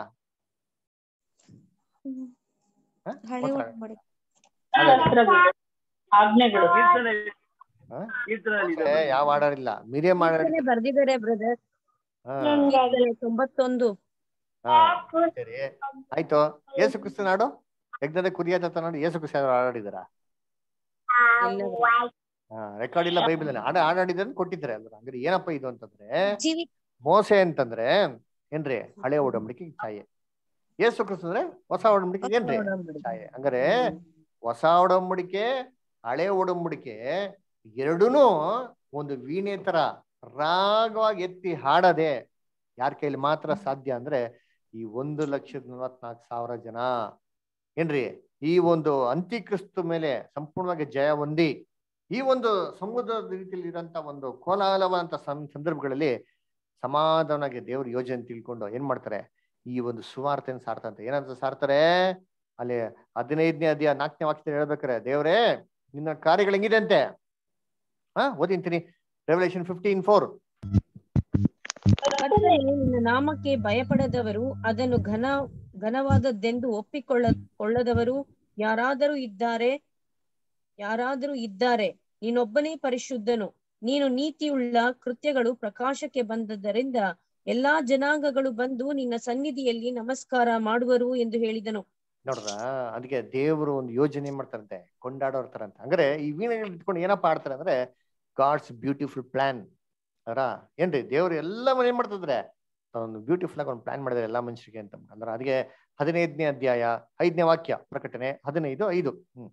ಹ? ಹಳೆ ಮೋಸೆ ಒಡಂಬಡಿಕೆ ಶಾಸ್ತ್ರಗಳು, ಆಜ್ಞೆಗಳು ಹ? ಕೀರ್ತನೆಯಲ್ಲಿ ಇದೆ ಮೋಸೆ ಯಾವ ಹಾಡಾಡಿಲ್ಲ ಮಿರಿಯಂ ಹಾಡಾಡಿ ಬರ್ದಿದ್ದಾರೆ ಬ್ರದರ್ ಹಾ ತೊಂಬತ್ತೊಂದು ಹಾ ಸರಿ ಆಯ್ತು ಏಸು ಕ್ರಿಸ್ತನ ಹಾಡು ಯಜ್ಞದ ಕುರಿಯಾದಾತನ ಹಾಡು ಏಸು ಕ್ರಿಸ್ತ ಯಾವ್ದಾರು ಹಾಡಾಡಿದಾರ ಇಲ್ಲ ಹಾ ರೆಕಾರ್ಡ್ ಇಲ್ಲ ಬೈಬಲ್ ಹಾಡ ಹಾಡಾಡಿದ್ರೆ ಕೊಟ್ಟಿದ್ದಾರೆ ಅಲ್ವ ಹಂಗಾರೆ ಏನಪ್ಪ ಇದು ಅಂತಂದ್ರೆ ಜೀವಿ ಮೋಸೆ ಅಂತಂದ್ರೆ ಏನ್ರಿ ಹಳೆ ಒಡಂಬಡಿಕೆ ಛಾಯೆ ಏಸು ಕ್ರಿಸ್ತ ಅಂದ್ರೆ ಹೊಸ ಒಡಂಬಡಿಕೆ ಏನ್ರಿ ಛಾಯೆ ಹಂಗಾರೆ ಹೊಸ ಒಡಂಬಡಿಕೆ ಹಳೆ ಒಡಂಬಡಿಕೆ ಎರಡೂನು ಒಂದು ವೀಣೆ ತರ ರಾಗವಾಗಿ ಎತ್ತಿ ಹಾಡದೆ ಯಾರ ಕೈಲಿ ಮಾತ್ರ ಸಾಧ್ಯ ಅಂದ್ರೆ ಈ ಒಂದು ಲಕ್ಷದ ನಲವತ್ನಾಲ್ಕು ಸಾವಿರ ಜನ ಏನ್ರಿ ಈ ಒಂದು ಅಂತ್ಯಕ್ರಿಸ್ತು ಮೇಲೆ ಸಂಪೂರ್ಣವಾಗಿ ಜಯ ಹೊಂದಿ ಈ ಒಂದು ಸಮುದ್ರದ ರೀತಿಯಲ್ಲಿ ಇರೋಂಥ ಒಂದು ಕೋಲಾಹಲವಾದಂಥ ಸಂ- ಸಂದರ್ಭಗಳಲ್ಲಿ ಸಮಾಧಾನವಾಗಿ ದೇವ್ರ ಯೋಜನೆ ತಿಳ್ಕೊಂಡು ಏನ್ ಮಾಡ್ತಾರೆ ಈ ಒಂದು ಸುವಾರ್ತೆಯನ್ನು ಸಾರ್ತಂತೆ ಏನಂತ ಸಾರ್ತಾರೆ ಅಲ್ಲಿ ಹದಿನೈದನೇ ಅಧ್ಯಾಯ ನಾಲ್ಕನೇ ವಾಕ್ಯದಲ್ಲಿ ಹೇಳ್ಬೇಕಾರೆ ದೇವ್ರೇ ನಿನ್ನ ಕಾರ್ಯಗಳು ಹೆಂಗಿದೆ ಅಂತೆ ಹಾ ಓದಿಂತೀನಿ ರೆವಲ್ಯೂಷನ್ ಫಿಫ್ಟೀನ್ ಫೋರ್ ಕರ್ತನೇ, ನಿನ್ನ ನಾಮಕ್ಕೆ ಭಯಪಡದವರು ಅದನ್ನು ಘನ ಘನವಾದದ್ದೆಂದು ಒಪ್ಪಿಕೊಳ್ಳ ಕೊಳ್ಳದವರು ಯಾರಾದರೂ ಇದ್ದಾರೆ ಯಾರಾದರೂ ಇದ್ದಾರೆ ನೀನೊಬ್ಬನೇ ಪರಿಶುದ್ಧನು ನೀನು ನೀತಿಯುಳ್ಳ ಕೃತ್ಯಗಳು ಪ್ರಕಾಶಕ್ಕೆ ಬಂದದ್ದರಿಂದ ಎಲ್ಲಾ ಜನಾಂಗಗಳು ಬಂದು ನಿನ್ನ ಸನ್ನಿಧಿಯಲ್ಲಿ ನಮಸ್ಕಾರ ಮಾಡುವರು ಎಂದು ಹೇಳಿದನು ನೋಡ್ರ ಅದಕ್ಕೆ ದೇವರು ಒಂದು ಯೋಜನೆ ಏನ್ ಮಾಡ್ತಾರಂತೆ ಕೊಂಡಾಡೋರ್ತಾರಂತೆ ಅಂದ್ರೆ ಈ ವೀಣೆಗಳು ಇಟ್ಕೊಂಡು ಏನಪ್ಪಾ ಆಡ್ತಾರೆ ಅಂದ್ರೆ ಗಾಡ್ಸ್ ಬ್ಯೂಟಿಫುಲ್ ಪ್ಲಾನ್ ಅದರ ಏನ್ರಿ ದೇವ್ರು ಎಲ್ಲ ಏನ್ ಮಾಡ್ತಿದ್ರೆ ಒಂದು ಬ್ಯೂಟಿಫುಲ್ ಆಗಿ ಒಂದು ಪ್ಲಾನ್ ಮಾಡಿದ್ರೆ ಎಲ್ಲಾ ಮನುಷ್ಯರಿಗೆ ಅಂತ ಅಂದ್ರೆ ಅದಕ್ಕೆ ಹದಿನೈದನೇ ಅಧ್ಯಾಯ ಐದನೇ ವಾಕ್ಯ ಪ್ರಕಟಣೆ ಹದಿನೈದು ಐದು ಹ್ಮ್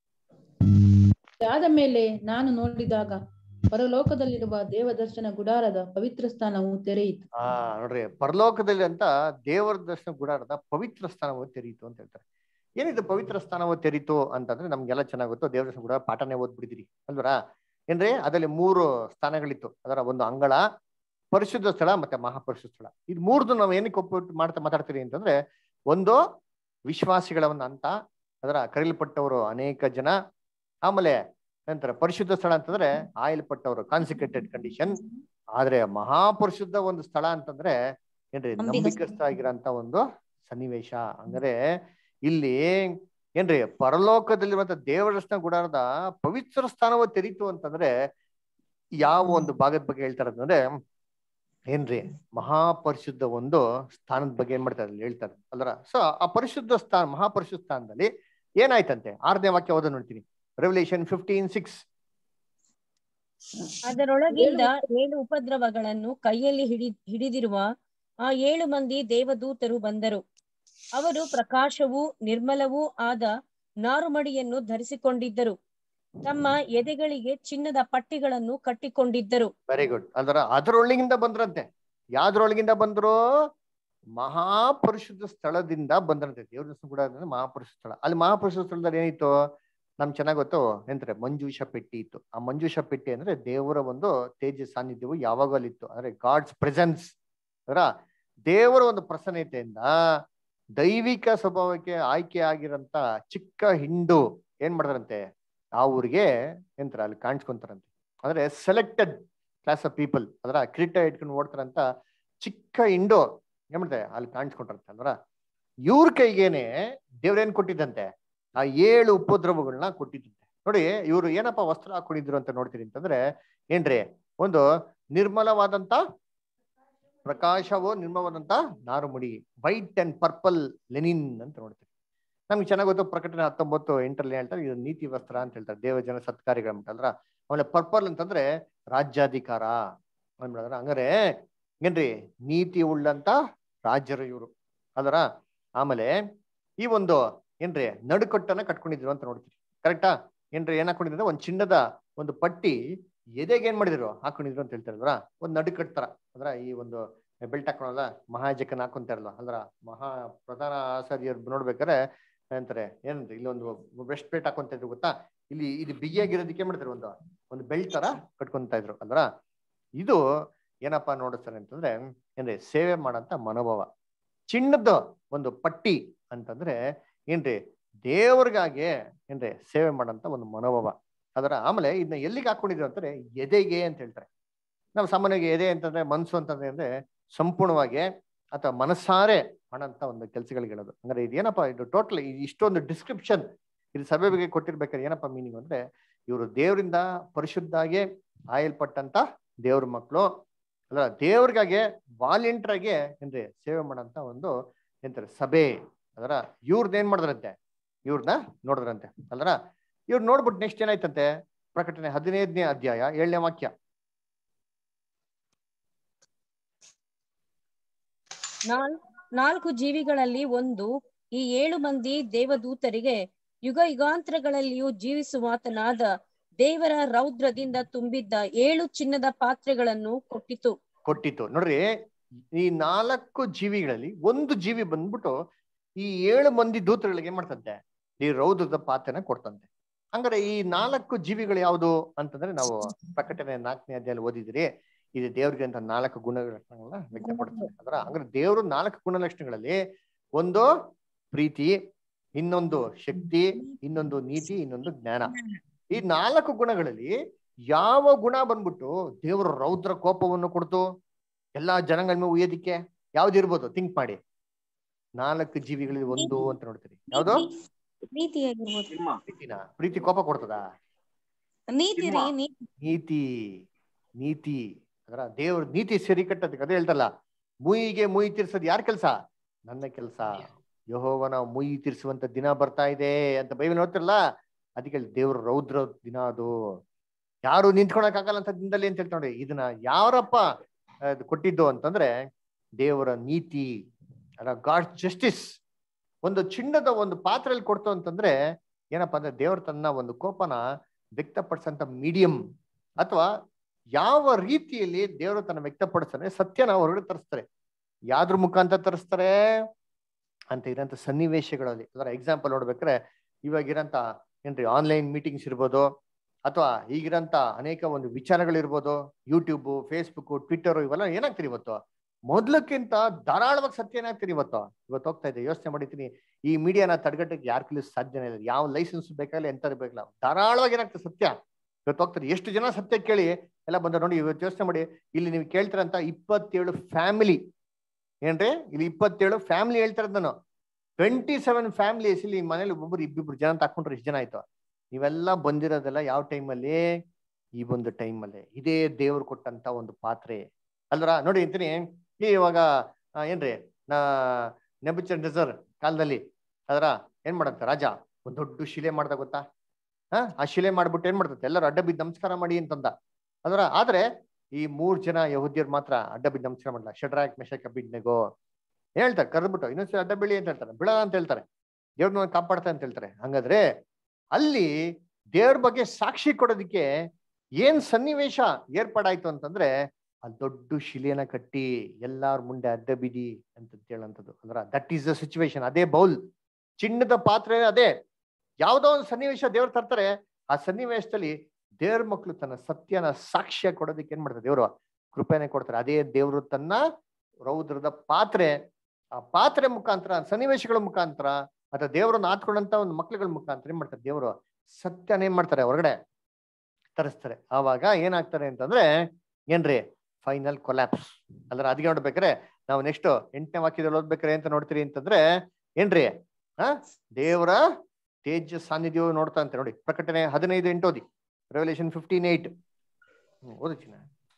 ಆದ ಮೇಲೆ ನಾನು ನೋಡಿದಾಗ ಪರಲೋಕದಲ್ಲಿರುವ ದೇವದರ್ಶನ ಗುಡಾರದ ಪವಿತ್ರ ಸ್ಥಾನವು ತೆರೆಯಿತು ಆ ನೋಡ್ರಿ ಪರಲೋಕದಲ್ಲಿ ಅಂತ ದೇವರ ದರ್ಶನ ಗುಡಾರದ ಪವಿತ್ರ ಸ್ಥಾನವು ತೆರೀತು ಅಂತ ಹೇಳ್ತಾರೆ ಏನಿದು ಪವಿತ್ರ ಸ್ಥಾನವು ತೆರೀತು ಅಂತಂದ್ರೆ ನಮ್ಗೆಲ್ಲ ಚೆನ್ನಾಗ್ ಗೊತ್ತು ದೇವರ ದರ್ಶನ ಗುಡ ಪಾಠನೇ ಓದ್ಬಿಟ್ಟಿದ್ದೀರಿ ಅಲ್ವರಾ ಏನ್ರಿ ಅದರಲ್ಲಿ ಮೂರು ಸ್ಥಾನಗಳಿತ್ತು ಅದರ ಒಂದು ಅಂಗಳ ಪರಿಶುದ್ಧ ಸ್ಥಳ ಮತ್ತೆ ಮಹಾಪರಿಶುದ್ಧ ಸ್ಥಳ ಇದು ಮೂರ್ದು ನಾವು ಏನಕ್ಕೆ ಒಪ್ಪಿಟ್ಟು ಮಾಡ್ತಾ ಮಾತಾಡ್ತೀರಿ ಅಂತಂದ್ರೆ ಒಂದು ವಿಶ್ವಾಸಿಗಳ ಒಂದು ಹಂತ ಅದರ ಕರೆಯಲ್ಪಟ್ಟವರು ಅನೇಕ ಜನ ಆಮೇಲೆ ನಂತರ ಪರಿಶುದ್ಧ ಸ್ಥಳ ಅಂತಂದ್ರೆ ಆಯಲ್ಪಟ್ಟವರು ಕಾನ್ಸಿಕ್ರೇಟೆಡ್ ಕಂಡೀಷನ್ ಆದ್ರೆ ಮಹಾಪರಿಶುದ್ಧ ಒಂದು ಸ್ಥಳ ಅಂತಂದ್ರೆ ಏನ್ರಿ ನಂಬಿಗಸ್ತ. ನಂಬಿಕಸ್ತ ಆಗಿರೋಂತ ಒಂದು ಸನ್ನಿವೇಶ ಅಂದ್ರೆ ಇಲ್ಲಿ ಏನ್ರಿ ಪರಲೋಕದಲ್ಲಿರುವಂತ ದೇವರಸ್ನ ಗುಡಾರದ ಪವಿತ್ರ ಸ್ಥಾನವ ತೆರೀತು ಅಂತಂದ್ರೆ ಯಾವ ಒಂದು ಭಾಗದ ಬಗ್ಗೆ ಹೇಳ್ತಾರೆ ಅಂತಂದ್ರೆ ಏನ್ರಿ ಮಹಾಪರಿಶುದ್ಧ ಒಂದು ಸ್ಥಾನದ ಬಗ್ಗೆ ಏನ್ ಮಾಡ್ತಾರೆ ಅಲ್ಲಿ ಹೇಳ್ತಾರೆ ಅಲ್ರ ಸೊ ಆ ಪರಿಶುದ್ಧ ಸ್ಥಾನ ಮಹಾಪರಿಶುದ್ಧ ಸ್ಥಾನದಲ್ಲಿ ಏನಾಯ್ತಂತೆ ಆರನೇ ವಾಕ್ಯ ಓದ ನೋಡ್ತೀನಿ ರೆವಲ್ಯೂಷನ್ ಫಿಫ್ಟೀನ್ ಸಿಕ್ಸ್ ಅದರೊಳಗಿಂದ ಏಳು ಉಪದ್ರವಗಳನ್ನು ಕೈಯಲ್ಲಿ ಹಿಡಿ ಹಿಡಿದಿರುವ ಆ ಏಳು ಮಂದಿ ದೇವದೂತರು ಬಂದರು ಅವರು ಪ್ರಕಾಶವೂ ನಿರ್ಮಲವೂ ಆದ ನಾರುಮಡಿಯನ್ನು ಧರಿಸಿಕೊಂಡಿದ್ದರು ತಮ್ಮ ಎದೆಗಳಿಗೆ ಚಿನ್ನದ ಪಟ್ಟಿಗಳನ್ನು ಕಟ್ಟಿಕೊಂಡಿದ್ದರು ವೆರಿ ಗುಡ್ ಅದರ ಅದರೊಳಗಿಂದ ಬಂದ್ರಂತೆ ಯಾವ್ದ್ರೊಳಗಿಂದ ಬಂದ್ರು ಮಹಾಪರಿಶುದ್ಧ ಸ್ಥಳದಿಂದ ಬಂದ್ರಂತೆ ದೇವ್ರ ಹೆಸರು ಕೂಡ ಅಂದ್ರೆ ಮಹಾಪರಿಶುದ್ಧ ಸ್ಥಳ ಅಲ್ಲಿ ಮಹಾಪರಿಶುದ್ಧ ಸ್ಥಳದಲ್ಲಿ ಏನಿತ್ತು ನಮ್ ಚೆನ್ನಾಗ್ ಗೊತ್ತು ಎಂತಾರೆ ಮಂಜೂಷ ಪೆಟ್ಟಿ ಇತ್ತು ಆ ಮಂಜೂಷ ಪೆಟ್ಟಿ ಅಂದ್ರೆ ದೇವರ ಒಂದು ತೇಜ ಸಾನ್ನಿಧ್ಯವು ಯಾವಾಗಲೂ ಇತ್ತು ಅಂದ್ರೆ ಗಾಡ್ಸ್ ಪ್ರೆಸೆನ್ಸ್ ಅದರ ದೇವರ ಒಂದು ಪ್ರಸನ್ನತೆಯಿಂದ ದೈವಿಕ ಸ್ವಭಾವಕ್ಕೆ ಆಯ್ಕೆ ಆಗಿರಂತ ಚಿಕ್ಕ ಹಿಂಡು ಏನ್ ಮಾಡ್ತಾರಂತೆ ಆ ಊರಿಗೆ ಎಂತಾರೆ ಅಲ್ಲಿ ಕಾಣಿಸ್ಕೊಂತಾರಂತೆ ಅಂದ್ರೆ ಸೆಲೆಕ್ಟೆಡ್ ಕ್ಲಾಸ್ ಆಫ್ ಪೀಪಲ್ ಅದರ ಕಿರೀಟ ಇಟ್ಕೊಂಡು ಓಡ್ತಾರಂತ ಚಿಕ್ಕ ಇಂಡೋ ಏನ್ ಮಾಡ್ತಾರೆ ಅಲ್ಲಿ ಕಾಣಿಸ್ಕೊಂಡ್ರಂತೆ ಅಂದ್ರ ಇವ್ರ ಕೈಗೇನೆ ದೇವ್ರೇನ್ ಕೊಟ್ಟಿದ್ದಂತೆ ಆ ಏಳು ಉಪದ್ರವಗಳನ್ನ ಕೊಟ್ಟಿದ್ದಂತೆ ನೋಡಿ ಇವರು ಏನಪ್ಪ ವಸ್ತ್ರ ಹಾಕೊಂಡಿದ್ರು ಅಂತ ನೋಡ್ತೀರಿ ಅಂತಂದ್ರೆ ಏನ್ರಿ ಒಂದು ನಿರ್ಮಲವಾದಂತ ಪ್ರಕಾಶವು ನಿರ್ಮಲವಾದಂತ ನಾರುಮುಡಿ ವೈಟ್ ಅಂಡ್ ಪರ್ಪಲ್ ಲೆನಿನ್ ಅಂತ ನೋಡ್ತೀವಿ ನಮ್ಗೆ ಚೆನ್ನಾಗ್ ಗೊತ್ತು ಪ್ರಕಟಣೆ ಹತ್ತೊಂಬತ್ತು ಎಂಟರಲ್ಲಿ ಹೇಳ್ತಾರೆ ಇದು ನೀತಿ ವಸ್ತ್ರ ಅಂತ ಹೇಳ್ತಾರೆ ದೇವಜನ ಸತ್ಕಾರ್ಯಗಳು ಅಂತಂದ್ರ ಆಮೇಲೆ ಪರ್ಪಲ್ ಅಂತಂದ್ರೆ ರಾಜ್ಯಾಧಿಕಾರ ಅಂದ್ಬಿಡದ್ರ ಹಂಗಾರೆ ಏನ್ರಿ ನೀತಿ ಉಳ್ಳಂತ ರಾಜ್ಯರು ಇವರು ಅದರ ಆಮೇಲೆ ಈ ಒಂದು ಏನ್ರಿ ನಡುಕಟ್ಟನ್ನ ಕಟ್ಕೊಂಡಿದ್ರು ಅಂತ ನೋಡ್ತೀವಿ ಕರೆಕ್ಟಾ ಏನ್ರಿ ಏನ್ ಹಾಕೊಂಡಿದ್ರೆ ಒಂದ್ ಚಿನ್ನದ ಒಂದು ಪಟ್ಟಿ ಎದೆಗೆ ಏನ್ ಮಾಡಿದ್ರು ಹಾಕೊಂಡಿದ್ರು ಅಂತ ಹೇಳ್ತಾರಲ್ರ ಒಂದ್ ನಡುಕಟ್ತರ ಅಂದ್ರ ಈ ಒಂದು ಬೆಲ್ಟ್ ಹಾಕೊಳಲ್ಲ ಮಹಾಜಕನ್ ಹಾಕೊಂತಾರಲ್ಲ ಅಂದ್ರ ಮಹಾ ಪ್ರಧಾನ ಆಚಾರ್ಯರು ನೋಡ್ಬೇಕಾರೆ ಅಂತಾರೆ ಏನಂತ ಇಲ್ಲಿ ಒಂದು ಬ್ರೆಸ್ಟ್ ಪ್ಲೇಟ್ ಹಾಕೊಂತ ಇದ್ರು ಗೊತ್ತಾ ಇಲ್ಲಿ ಇದು ಬಿಗಿಯಾಗಿರೋದಕ್ಕೆ ಏನ್ ಮಾಡ್ತಾರೆ ಒಂದು ಒಂದು ಬೆಲ್ಟ್ ತರ ಕಟ್ಕೊಂತ ಇದ್ರು ಅಲ್ರ ಇದು ಏನಪ್ಪಾ ನೋಡಿಸ್ತಾರೆ ಅಂತಂದ್ರೆ ಏನ್ರಿ ಸೇವೆ ಮಾಡಂತ ಮನೋಭಾವ ಚಿನ್ನದ ಒಂದು ಪಟ್ಟಿ ಅಂತಂದ್ರೆ ಏನ್ರಿ ದೇವ್ರಿಗಾಗೆ ಏನ್ರಿ ಸೇವೆ ಮಾಡಂತ ಒಂದು ಮನೋಭಾವ ಅದರ ಆಮೇಲೆ ಇದನ್ನ ಎಲ್ಲಿಗೆ ಹಾಕೊಂಡಿದ್ರು ಅಂತಾರೆ ಎದೆಗೆ ಅಂತ ಹೇಳ್ತಾರೆ ನಾವು ಸಾಮಾನ್ಯವಾಗಿ ಎದೆ ಅಂತಂದ್ರೆ ಮನ್ಸು ಅಂತಂದ್ರೆ ಅಂದ್ರೆ ಸಂಪೂರ್ಣವಾಗಿ ಅಥವಾ ಮನಸ್ಸಾರೆ ಮಾಡಂತ ಒಂದು ಕೆಲಸಗಳಿಗೆ ಹೇಳೋದು ಅಂದ್ರೆ ಇದೇನಪ್ಪ ಇದು ಟೋಟಲ್ ಇಷ್ಟೊಂದು ಡಿಸ್ಕ್ರಿಪ್ಷನ್ ಇದು ಸಭೆ ಬಗ್ಗೆ ಕೊಟ್ಟಿರ್ಬೇಕಾದ್ರೆ ಏನಪ್ಪ ಮೀನಿಂಗ್ ಅಂದ್ರೆ ಇವರು ದೇವರಿಂದ ಪರಿಶುದ್ಧಾಗಿ ಆಯಲ್ಪಟ್ಟಂತ ದೇವ್ರ ಮಕ್ಕಳು ಅಲ್ಲ ದೇವ್ರಿಗಾಗೆ ವಾಲಂಟಿಯರ್ ಆಗಿ ಏನ್ರಿ ಸೇವೆ ಮಾಡಂತ ಒಂದು ಎಂತಾರೆ ಸಭೆ ಅದರ ಇವ್ರದ್ದು ಏನ್ ಮಾಡಿದ್ರಂತೆ ಇವ್ರನ್ನ ನೋಡಿದ್ರಂತೆ ಅಲ್ರ ಇವ್ರು ನೋಡ್ಬಿಟ್ಟು ನೆಕ್ಸ್ಟ್ ಏನಾಯ್ತಂತೆ ಪ್ರಕಟಣೆ ಹದಿನೈದನೇ ಅಧ್ಯಾಯ ಏಳನೇ ವಾಕ್ಯ ನಾಲ್ ನಾಲ್ಕು ಜೀವಿಗಳಲ್ಲಿ ಒಂದು ಈ ಏಳು ಮಂದಿ ದೇವದೂತರಿಗೆ ಯುಗ ಯುಗಾಂತರಗಳಲ್ಲಿಯೂ ಜೀವಿಸುವಾತನಾದ ದೇವರ ರೌದ್ರದಿಂದ ತುಂಬಿದ್ದ ಏಳು ಚಿನ್ನದ ಪಾತ್ರೆಗಳನ್ನು ಕೊಟ್ಟಿತು ಕೊಟ್ಟಿತ್ತು ನೋಡ್ರಿ ಈ ನಾಲ್ಕು ಜೀವಿಗಳಲ್ಲಿ ಒಂದು ಜೀವಿ ಬಂದ್ಬಿಟ್ಟು ಈ ಏಳು ಮಂದಿ ದೂತರುಗಳಿಗೆ ಏನ್ ಮಾಡ್ತಂತೆ ಈ ರೌದ್ರದ ಪಾತ್ರನ ಕೊಡ್ತಂತೆ ಹಂಗಾರೆ ಈ ನಾಲ್ಕು ಜೀವಿಗಳು ಯಾವುದು ಅಂತಂದ್ರೆ ನಾವು ಪ್ರಕಟಣೆ ನಾಲ್ಕನೇ ಅಧ್ಯಾಯಲ್ಲಿ ಓದಿದಿರಿ ಇದು ದೇವ್ರಿಗೆ ಅಂತ ನಾಲ್ಕು ಗುಣಲಕ್ಷಣಗಳನ್ನ ವ್ಯಕ್ತಪಡಿಸ್ತಾರೆ ಅದರ ಹಂಗಾರೆ ದೇವರು ನಾಲ್ಕು ಗುಣಲಕ್ಷಣಗಳಲ್ಲಿ ಒಂದು ಪ್ರೀತಿ ಇನ್ನೊಂದು ಶಕ್ತಿ ಇನ್ನೊಂದು ನೀತಿ ಇನ್ನೊಂದು ಜ್ಞಾನ ಈ ನಾಲ್ಕು ಗುಣಗಳಲ್ಲಿ ಯಾವ ಗುಣ ಬಂದ್ಬಿಟ್ಟು ದೇವರ ರೌದ್ರ ಕೋಪವನ್ನು ಕೊಡ್ತು ಎಲ್ಲಾ ಜನಗಳ ಮೇಲೆ ಉಯ್ಯೋದಿಕ್ಕೆ ಯಾವ್ದಿರ್ಬೋದು ಥಿಂಕ್ ಮಾಡಿ ನಾಲ್ಕು ಜೀವಿಗಳಲ್ಲಿ ಒಂದು ಅಂತ ನೋಡ್ತೀರಿ ಯಾವ್ದು ನೀತಿಯಾಗಿರ್ಬೋದು ಪ್ರೀತಿನ ಪ್ರೀತಿ ಕೋಪ ಕೊಡ್ತದ ನೀತಿ ರೀ ನೀತಿ ನೀತಿ ನೀತಿ ಅದರ ದೇವ್ರ ನೀತಿ ಸರಿ ಕಟ್ಟದಕ್ಕೆ ಅದೇ ಹೇಳ್ತಲ್ಲ ಮುಯಿಗೆ ಮುಯಿ ತೀರ್ಸೋದು ಯಾರ ಕೆಲ್ಸ ನನ್ನ ಕೆಲ್ಸ ಯಹೋವನ ಮುಯಿ ತೀರ್ಸುವಂತ ದಿನ ಬರ್ತಾ ಇದೆ ಅಂತ ಬೈಬಲ್ ನೋಡ್ತಿರಲ್ಲ ಅದಕ್ಕೆ ಹೇಳಿ ದೇವ್ರ ರೌದ್ರ ದಿನ ಅದು ಯಾರು ನಿಂತ್ಕೊಳಕ್ ಆಗಲ್ಲ ಅಂತ ದಿನದಲ್ಲಿ ಅಂತ ಹೇಳ್ತಾ ನೋಡಿ ಇದನ್ನ ಯಾರಪ್ಪ ಅದ್ ಕೊಟ್ಟಿದ್ದು ಅಂತಂದ್ರೆ ದೇವರ ನೀತಿ ಅಲ್ಲ ಗಾಡ್ ಜಸ್ಟಿಸ್ ಒಂದು ಚಿನ್ನದ ಒಂದು ಪಾತ್ರೆಯಲ್ಲಿ ಕೊಡ್ತು ಅಂತಂದ್ರೆ ಏನಪ್ಪಾ ಅಂದ್ರೆ ದೇವ್ರ ತನ್ನ ಒಂದು ಕೋಪನ ವ್ಯಕ್ತಪಡಿಸಂತ ಮೀಡಿಯಂ ಅಥವಾ ಯಾವ ರೀತಿಯಲ್ಲಿ ದೇವರು ತನ್ನ ವ್ಯಕ್ತಪಡಿಸ್ತಾನೆ ಸತ್ಯನ ಹೊರಗಡೆ ತರಿಸ್ತಾರೆ ಯಾವ್ದ್ರ ಮುಖಾಂತರ ತರಿಸ್ತಾರೆ ಅಂತ ಇರೋಂಥ ಸನ್ನಿವೇಶಗಳಲ್ಲಿ ಅದರ ಎಕ್ಸಾಂಪಲ್ ನೋಡ್ಬೇಕಾದ್ರೆ ಇವಾಗಿರಂತ ಏನ್ರಿ ಆನ್ಲೈನ್ ಮೀಟಿಂಗ್ಸ್ ಇರ್ಬೋದು ಅಥವಾ ಈಗಿರಂತ ಅನೇಕ ಒಂದು ವಿಚಾರಗಳಿರ್ಬೋದು ಯೂಟ್ಯೂಬ್ ಫೇಸ್ಬುಕ್ ಟ್ವಿಟರ್ ಇವೆಲ್ಲ ಏನಾಗ್ತೀರಿ ಇವತ್ತು ಮೊದ್ಲಕ್ಕಿಂತ ಧಾರಾಳವಾಗಿ ಸತ್ಯ ಏನಾಗ್ತೀರಿ ಇವತ್ತು ಇವತ್ತು ಹೋಗ್ತಾ ಇದೆ ಯೋಚನೆ ಮಾಡಿದ್ದೀನಿ ಈ ಮೀಡಿಯಾನ ತಡೆಗಟ್ಟಕ್ಕೆ ಯಾರ ಕೈಲಿ ಸಾಧ್ಯನೇ ಇಲ್ಲ ಯಾವ ಲೈಸೆನ್ಸ್ ಬೇಕಾಗಿಲ್ಲ ಎಂತದ್ದು ಬೇಕಲ್ಲ ಧಾರಾಳವಾಗಿ ಏನಾಗ್ತದೆ ಸತ್ಯ ಇವತ್ತು ಹೋಗ್ತಾರೆ ಎಷ್ಟು ಜನ ಸತ್ಯ ಕೇಳಿ ಎಲ್ಲ ಬಂದ ನೋಡಿ ಇವತ್ತು ಯೋಚನೆ ಮಾಡಿ ಇಲ್ಲಿ ನೀವು ಕೇಳ್ತೀರಂತ ಇಪ್ಪತ್ತೇಳು ಫ್ಯಾಮಿಲಿ ಏನ್ರಿ ಇಲ್ಲಿ ಇಪ್ಪತ್ತೇಳು ಫ್ಯಾಮಿಲಿ ಹೇಳ್ತಾರದ್ ನಾನು ಟ್ವೆಂಟಿ ಸೆವೆನ್ ಫ್ಯಾಮಿಲೀಸ್ ಇಲ್ಲಿ ಮನೇಲಿ ಒಬ್ಬೊಬ್ರು ಇಬ್ಬಿಬ್ರು ಜನ ತಕೊಂಡ್ರೆ ಎಷ್ಟು ಜನ ಆಯ್ತು ನೀವೆಲ್ಲ ಬಂದಿರೋದೆಲ್ಲ ಯಾವ ಟೈಮಲ್ಲಿ ಈ ಒಂದು ಟೈಮಲ್ಲಿ ಇದೇ ದೇವ್ರು ಕೊಟ್ಟಂತ ಒಂದು ಪಾತ್ರೆ ಅಲ್ವರ ನೋಡಿ ಅಂತೀನಿ ಈ ಇವಾಗ ಆ, ಏನ್ರಿ ನಾ ನೆಬುಚರ್ ಡಿಸರ್ ಕಾಲದಲ್ಲಿ ಅದರ ಏನ್ ಮಾಡಂತ ರಾಜ ಒಂದ್ ದೊಡ್ಡ ಶಿಲೆ ಮಾಡ್ದ ಗೊತ್ತಾ ಹಾ ಆ ಶಿಲೆ ಮಾಡ್ಬಿಟ್ಟು ಏನ್ ಮಾಡ್ತದೆ ಎಲ್ಲರೂ ಅಡ್ಡ ಬಿದ್ದು ನಮಸ್ಕಾರ ಮಾಡಿ ಅಂತಂದ ಅದರ ಆದ್ರೆ ಈ ಮೂರ್ ಜನ ಯಹೂದ್ಯರು ಮಾತ್ರ ಅಡ್ಡ ಬಿದ್ದು ನಮಸ್ಕಾರ ಮಾಡಲ್ಲ ಶಡ್ರಾಕ್ ಮೆಷಕ್ ಅಬಿಡ್ನೆಗೋ ಹೇಳ್ತಾರೆ ಕರೆದ್ಬಿಟ್ಟು ಇನ್ನೊಂದ್ಸಲ ಅಡ್ಡ ಬೀಳಿ ಅಂತ ಹೇಳ್ತಾರೆ ಬಿಡ ಅಂತ ಹೇಳ್ತಾರೆ ದೇವ್ರನ್ನ ಕಾಪಾಡ್ತಾ ಅಂತ ಹೇಳ್ತಾರೆ ಹಂಗಾದ್ರೆ ಅಲ್ಲಿ ದೇವ್ರ ಬಗ್ಗೆ ಸಾಕ್ಷಿ ಕೊಡೋದಿಕ್ಕೆ ಏನ್ ಸನ್ನಿವೇಶ ಏರ್ಪಾಡಾಯ್ತು ಅಂತಂದ್ರೆ ಆ ದೊಡ್ಡ ಶಿಲೆನ ಕಟ್ಟಿ ಎಲ್ಲಾರ ಮುಂದೆ ಅಡ್ಡ ಬಿಡಿ ಅಂತ ಹೇಳಂತದ್ದು ಅಂದ್ರ ದಟ್ ಈಸ್ ದ ಸಿಚುವೇಶನ್ ಅದೇ ಬೌಲ್ ಚಿನ್ನದ ಪಾತ್ರೆ ಅದೇ ಯಾವ್ದೋ ಒಂದು ಸನ್ನಿವೇಶ ದೇವ್ರು ತರ್ತಾರೆ ಆ ಸನ್ನಿವೇಶದಲ್ಲಿ ದೇವ್ರ ಮಕ್ಳು ತನ್ನ ಸತ್ಯನ ಸಾಕ್ಷ್ಯ ಕೊಡೋದಕ್ಕೆ ಏನ್ ಮಾಡ್ತಾರೆ ದೇವ್ರು ಕೃಪೆನೆ ಕೊಡ್ತಾರೆ ಅದೇ ದೇವ್ರು ತನ್ನ ರೌದ್ರದ ಪಾತ್ರೆ ಆ ಪಾತ್ರೆ ಮುಖಾಂತರ ಸನ್ನಿವೇಶಗಳ ಮುಖಾಂತರ ಅಥವಾ ದೇವರನ್ನ ಆತ್ಕೊಂಡಂತ ಒಂದು ಮಕ್ಳುಗಳ ಮುಖಾಂತರ ಏನ್ ಮಾಡ್ತಾರೆ ದೇವರು ಸತ್ಯನ ಏನ್ ಮಾಡ್ತಾರೆ ಹೊರಗಡೆ ತರಿಸ್ತಾರೆ ಆವಾಗ ಏನಾಗ್ತಾರೆ ಅಂತಂದ್ರೆ ಏನ್ರಿ ಫೈನಲ್ ಕೊಲ್ಯಾಪ್ಸ್ ಅದ್ರ ಅದಕ್ಕೆ ನೋಡ್ಬೇಕಾರೆ ನಾವು ನೆಕ್ಸ್ಟ್ ಎಂಟನೇ ವಾಕ್ಯದಲ್ಲಿ ಓದ್ಬೇಕಾರೆ ಅಂತ ನೋಡ್ತೀರಿ ಅಂತಂದ್ರೆ ಏನ್ರಿ ಆ ದೇವರ ತೇಜ ಸಾನ್ನಿಧ್ಯ ನೋಡ್ತಾ ಅಂತ ನೋಡಿ ಪ್ರಕಟಣೆ ಹದಿನೈದು ಎಂಟು ಓದಿ ರೆವಲ್ಯೂಷನ್ ಫಿಫ್ಟೀನ್ ಏಟ್ ಓದಿ ಚಿನ್ನ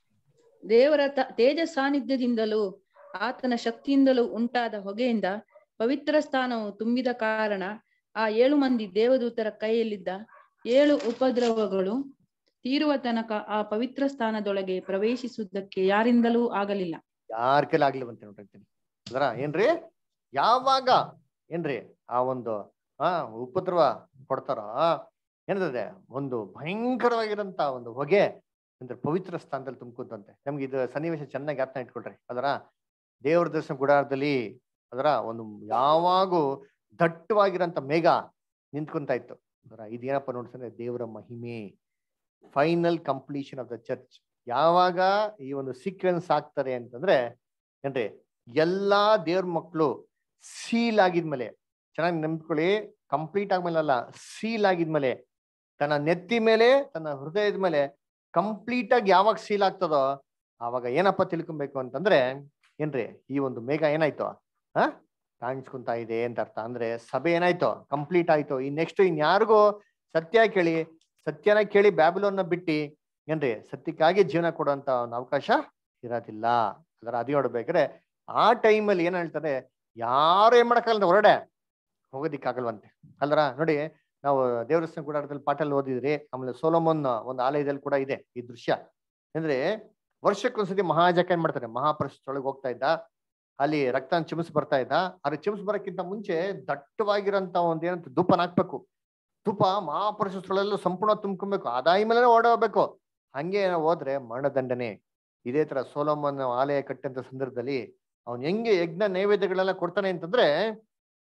ದೇವರ ತ- ತೇಜ ಸಾನ್ನಿಧ್ಯದಿಂದಲೂ ಆತನ ಶಕ್ತಿಯಿಂದಲೂ ಉಂಟಾದ ಹೊಗೆಯಿಂದ ಪವಿತ್ರ ಸ್ಥಾನವು ತುಂಬಿದ ಕಾರಣ ಆ ಏಳು ಮಂದಿ ದೇವದೂತರ ಕೈಯಲ್ಲಿದ್ದ ಏಳು ಉಪದ್ರವಗಳು ತೀರುವ ತನಕ ಆ ಪವಿತ್ರ ಸ್ಥಾನದೊಳಗೆ ಪ್ರವೇಶಿಸುವುದಕ್ಕೆ ಯಾರಿಂದಲೂ ಆಗಲಿಲ್ಲ ಯಾರ ಕೈಲಿ ಆಗ್ಲಿವಂತೆ ನೋಡ್ರಿ ಅದರ ಏನ್ರಿ ಯಾವಾಗ ಏನ್ರಿ ಆ ಒಂದು ಆ ಉಪದ್ರವ ಕೊಡ್ತಾರ ಏನಿದೆ ಒಂದು ಭಯಂಕರವಾಗಿರಂತ ಒಂದು ಹೊಗೆ ಅಂದ್ರೆ ಪವಿತ್ರ ಸ್ಥಾನದಲ್ಲಿ ತುಂಬ್ಕೊಂತಂತೆ ನಮ್ಗೆ ಇದು ಸನ್ನಿವೇಶ ಚೆನ್ನಾಗಿ ಜ್ಞಾಪನ ಇಟ್ಕೊಳ್ರಿ ಅದರ ದೇವರ ದರ್ಶನ ಗುಡಾರದಲ್ಲಿ ಅದರ ಒಂದು ಯಾವಾಗೂ ದಟ್ಟವಾಗಿರಂತ ಮೇಘ ನಿಂತ್ಕೊಂತ ಇತ್ತು ಅದರ ಇದೇನಪ್ಪ ನೋಡ್ಸಂದ್ರೆ ದೇವರ ಮಹಿಮೆ final completion of the church ಯಾವಾಗ ಈ ಒಂದು ಸೀಕ್ವೆನ್ಸ್ ಆಗ್ತಾರೆ ಅಂತಂದ್ರೆ ಏನ್ರಿ ಎಲ್ಲಾ ದೇವ್ರ ಮಕ್ಕಳು ಸೀಲ್ ಆಗಿದ್ಮೇಲೆ ಚೆನ್ನಾಗಿ ನೆನ್ಪಿಕೊಳ್ಳಿ ಕಂಪ್ಲೀಟ್ ಆದ್ಮೇಲೆ ಅಲ್ಲ ಸೀಲ್ ಆಗಿದ್ಮೇಲೆ ತನ್ನ ನೆತ್ತಿ ಮೇಲೆ ತನ್ನ ಹೃದಯದ ಮೇಲೆ ಕಂಪ್ಲೀಟ್ ಆಗಿ ಯಾವಾಗ ಸೀಲ್ ಆಗ್ತದೋ ಆವಾಗ ಏನಪ್ಪ ತಿಳ್ಕೊಬೇಕು ಅಂತಂದ್ರೆ ಏನ್ರಿ ಈ ಒಂದು ಮೇಘ ಏನಾಯ್ತು ಹ ಕಾಣಿಸ್ಕೊಂತ ಇದೆ ಅಂತ ಅರ್ಥ ಅಂದ್ರೆ ಸಭೆ ಏನಾಯ್ತು ಕಂಪ್ಲೀಟ್ ಆಯ್ತು ಈ ನೆಕ್ಸ್ಟ್ ಇನ್ಯಾರಿಗೂ ಸತ್ಯ ಕೇಳಿ ಸತ್ಯನ ಕೇಳಿ ಬ್ಯಾಬಿಲೋನ್ನ ಬಿಟ್ಟು ಏನ್ರಿ ಸತ್ಯಕ್ಕಾಗಿ ಜೀವನ ಕೊಡುವಂತ ಒಂದು ಅವಕಾಶ ಇರೋದಿಲ್ಲ ಅದರ ಅದು ನೋಡ್ಬೇಕಾದ್ರೆ ಆ ಟೈಮಲ್ಲಿ ಏನ್ ಹೇಳ್ತಾರೆ ಯಾರು ಏನ್ ಮಾಡಕ್ಕಾಗಲ್ಲ ಹೊರಡೆ ಹೋಗೋದಿಕ್ಕಾಗಲ್ವಂತೆ ಅಲ್ರ ನೋಡಿ ನಾವು ದೇವರಸ್ಥಾನ ಗುಡಾರದಲ್ಲಿ ಪಾಠಲ್ಲಿ ಓದಿದ್ರಿ ಆಮೇಲೆ ಸೋಲೋಮನ್ ಒಂದು ಆಲಯದಲ್ಲಿ ಕೂಡ ಇದೆ ಈ ದೃಶ್ಯ ಅಂದ್ರೆ ವರ್ಷಕ್ಕೊಂದ್ಸತಿ ಮಹಾಜಕ ಏನ್ ಮಾಡ್ತಾರೆ ಮಹಾಪ್ರಸ್ಥೊಳಗೆ ಹೋಗ್ತಾ ಇದ್ದ ಅಲ್ಲಿ ರಕ್ತ ಚಿಮ್ಸ್ ಬರ್ತಾ ಇದ್ದ ಆದ್ರೆ ಚಿಮ್ಸ್ ಬರಕ್ಕಿಂತ ಮುಂಚೆ ದಟ್ಟವಾಗಿರಂತ ಒಂದ್ ಏನಂತ ಧೂಪನ ಹಾಕ್ಬೇಕು ಧೂಪ ಮಹಾಪುರುಷಸ್ಥಳೆಲ್ಲ ಸಂಪೂರ್ಣ ತುಂಬ್ಕೊಬೇಕು ಆದಾಯ ಮೇಲೆ ಓಡೋಗ್ಬೇಕು ಹಂಗೆ ಏನೋ ಹೋದ್ರೆ ಮರಣದಂಡನೆ ಇದೇ ತರ ಸೋಲೋಮನ್ ಆಲಯ ಕಟ್ಟಂತ ಸಂದರ್ಭದಲ್ಲಿ ಅವ್ನ್ ಹೆಂಗೆ ಯಜ್ಞ ನೈವೇದ್ಯಗಳೆಲ್ಲ ಕೊಡ್ತಾನೆ ಅಂತಂದ್ರೆ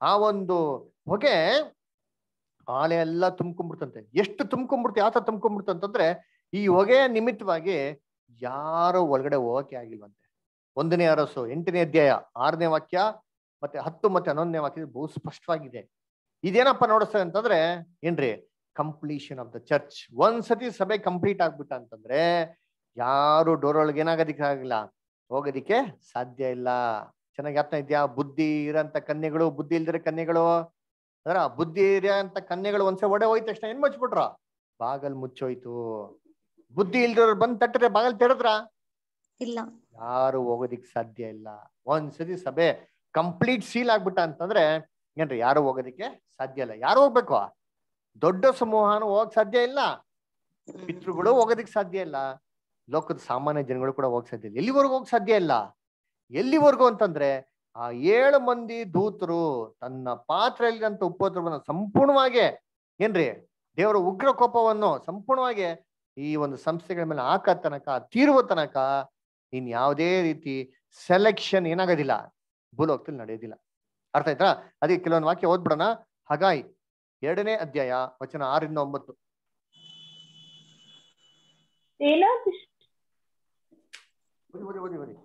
ಆ ಒಂದು ಹೊಗೆ ಆಲೆ ಎಲ್ಲ ತುಂಬ್ಕೊಂಡ್ಬಿಡ್ತಂತೆ ಎಷ್ಟು ತುಂಬ್ಕೊಂಡ್ಬಿಡ್ತು ಯಾವ ತರ ತುಂಬ್ಕೊಂಡ್ಬಿಡ್ತು ಅಂತಂದ್ರೆ ಈ ಹೊಗೆಯ ನಿಮಿತ್ತವಾಗಿ ಯಾರು ಒಳಗಡೆ ಹೋಗಕ್ಕೆ ಆಗಿಲ್ವಂತೆ ಒಂದನೇ ಅರಸು ಎಂಟನೇ ಅಧ್ಯಾಯ ಆರನೇ ವಾಕ್ಯ ಮತ್ತೆ ಹತ್ತು ಮತ್ತೆ ಹನ್ನೊಂದನೇ ವಾಕ್ಯ ಬಹು ಸ್ಪಷ್ಟವಾಗಿದೆ ಇದೇನಪ್ಪ ನೋಡಿಸ್ತದೆ ಅಂತಂದ್ರೆ ಏನ್ರಿ ಕಂಪ್ಲೀಷನ್ ಆಫ್ ದ ಚರ್ಚ್ ಒಂದ್ಸತಿ ಸಭೆ ಕಂಪ್ಲೀಟ್ ಆಗ್ಬಿಟ್ಟ ಅಂತಂದ್ರೆ ಯಾರು ಡೋರ್ ಒಳಗೆ ಏನಾಗೋದಿಕ್ಕೆ ಆಗಿಲ್ಲ ಹೋಗೋದಿಕ್ಕೆ ಸಾಧ್ಯ ಇಲ್ಲ ಚೆನ್ನಾಗಿ ಅರ್ಥ ಇದೆಯಾ ಬುದ್ಧಿ ಇರೋಂಥ ಕನ್ಯೆಗಳು ಬುದ್ಧಿ ಇಲ್ದಿರೋ ಕನ್ಯೆಗಳು ಅದರ ಬುದ್ಧಿ ಇರೋಂಥ ಕನ್ಯೆಗಳು ಒಂದ್ಸಲ ಒಡೆ ಹೋಯ್ತ ತಕ್ಷಣ ಏನ್ ಮುಚ್ಬಿಟ್ರ ಬಾಗಲ್ ಮುಚ್ಚೋಯ್ತು ಬುದ್ಧಿ ಇಲ್ದಿರೋರು ಬಂದ್ ತಟ್ಟರೆ ಬಾಗಲ್ ತೆರೆದ್ರ ಇಲ್ಲ ಯಾರು ಹೋಗೋದಿಕ್ ಸಾಧ್ಯ ಇಲ್ಲ ಒಂದ್ಸತಿ ಸಭೆ ಕಂಪ್ಲೀಟ್ ಸೀಲ್ ಆಗ್ಬಿಟ್ಟ ಅಂತಂದ್ರೆ ಏನ್ರಿ ಯಾರು ಹೋಗೋದಿಕ್ಕೆ ಸಾಧ್ಯ ಇಲ್ಲ ಯಾರು ಹೋಗ್ಬೇಕು ದೊಡ್ಡ ಸಮೂಹನು ಹೋಗಕ್ ಸಾಧ್ಯ ಇಲ್ಲ ಪಿತೃಗಳು ಹೋಗೋದಿಕ್ ಸಾಧ್ಯ ಇಲ್ಲ ಲೋಕದ ಸಾಮಾನ್ಯ ಜನಗಳು ಕೂಡ ಹೋಗಕ್ ಸಾಧ್ಯ ಇಲ್ಲ ಎಲ್ಲಿವರೆಗೂ ಹೋಗಕ್ ಸಾಧ್ಯ ಇಲ್ಲ ಎಲ್ಲಿವರೆಗೂ ಅಂತಂದ್ರೆ ಆ ಏಳು ಮಂದಿ ದೂತರು ತನ್ನ ಪಾತ್ರೆಯಲ್ಲಿರಂತ ಉಪದ್ರವನ್ನ ಸಂಪೂರ್ಣವಾಗಿ ಏನ್ರಿ ದೇವರ ಉಗ್ರ ಕೋಪವನ್ನು ಸಂಪೂರ್ಣವಾಗಿ ಈ ಒಂದು ಸಂಸ್ಥೆಗಳ ಮೇಲೆ ಹಾಕ ತನಕ ತೀರುವ ತನಕ ಇನ್ ಯಾವುದೇ ರೀತಿ ಸೆಲೆಕ್ಷನ್ ಏನಾಗೋದಿಲ್ಲ ಭೂಲೋಕದಲ್ಲಿ ನಡೆಯೋದಿಲ್ಲ ಅರ್ಥ ಆಯ್ತಾ ಅದಕ್ಕೆ ಕೆಲವೊಂದು ವಾಕ್ಯ ಓದ್ಬಿಡೋಣ ಹಾಗಾಯ್ ಎರಡನೇ ಅಧ್ಯಾಯ ವಚನ ಆರಿಂದ ಒಂಬತ್ತು ಸೇನಾಧೀಶ್ ಓದಿ ಓದಿ ಓದಿ ಓದಿ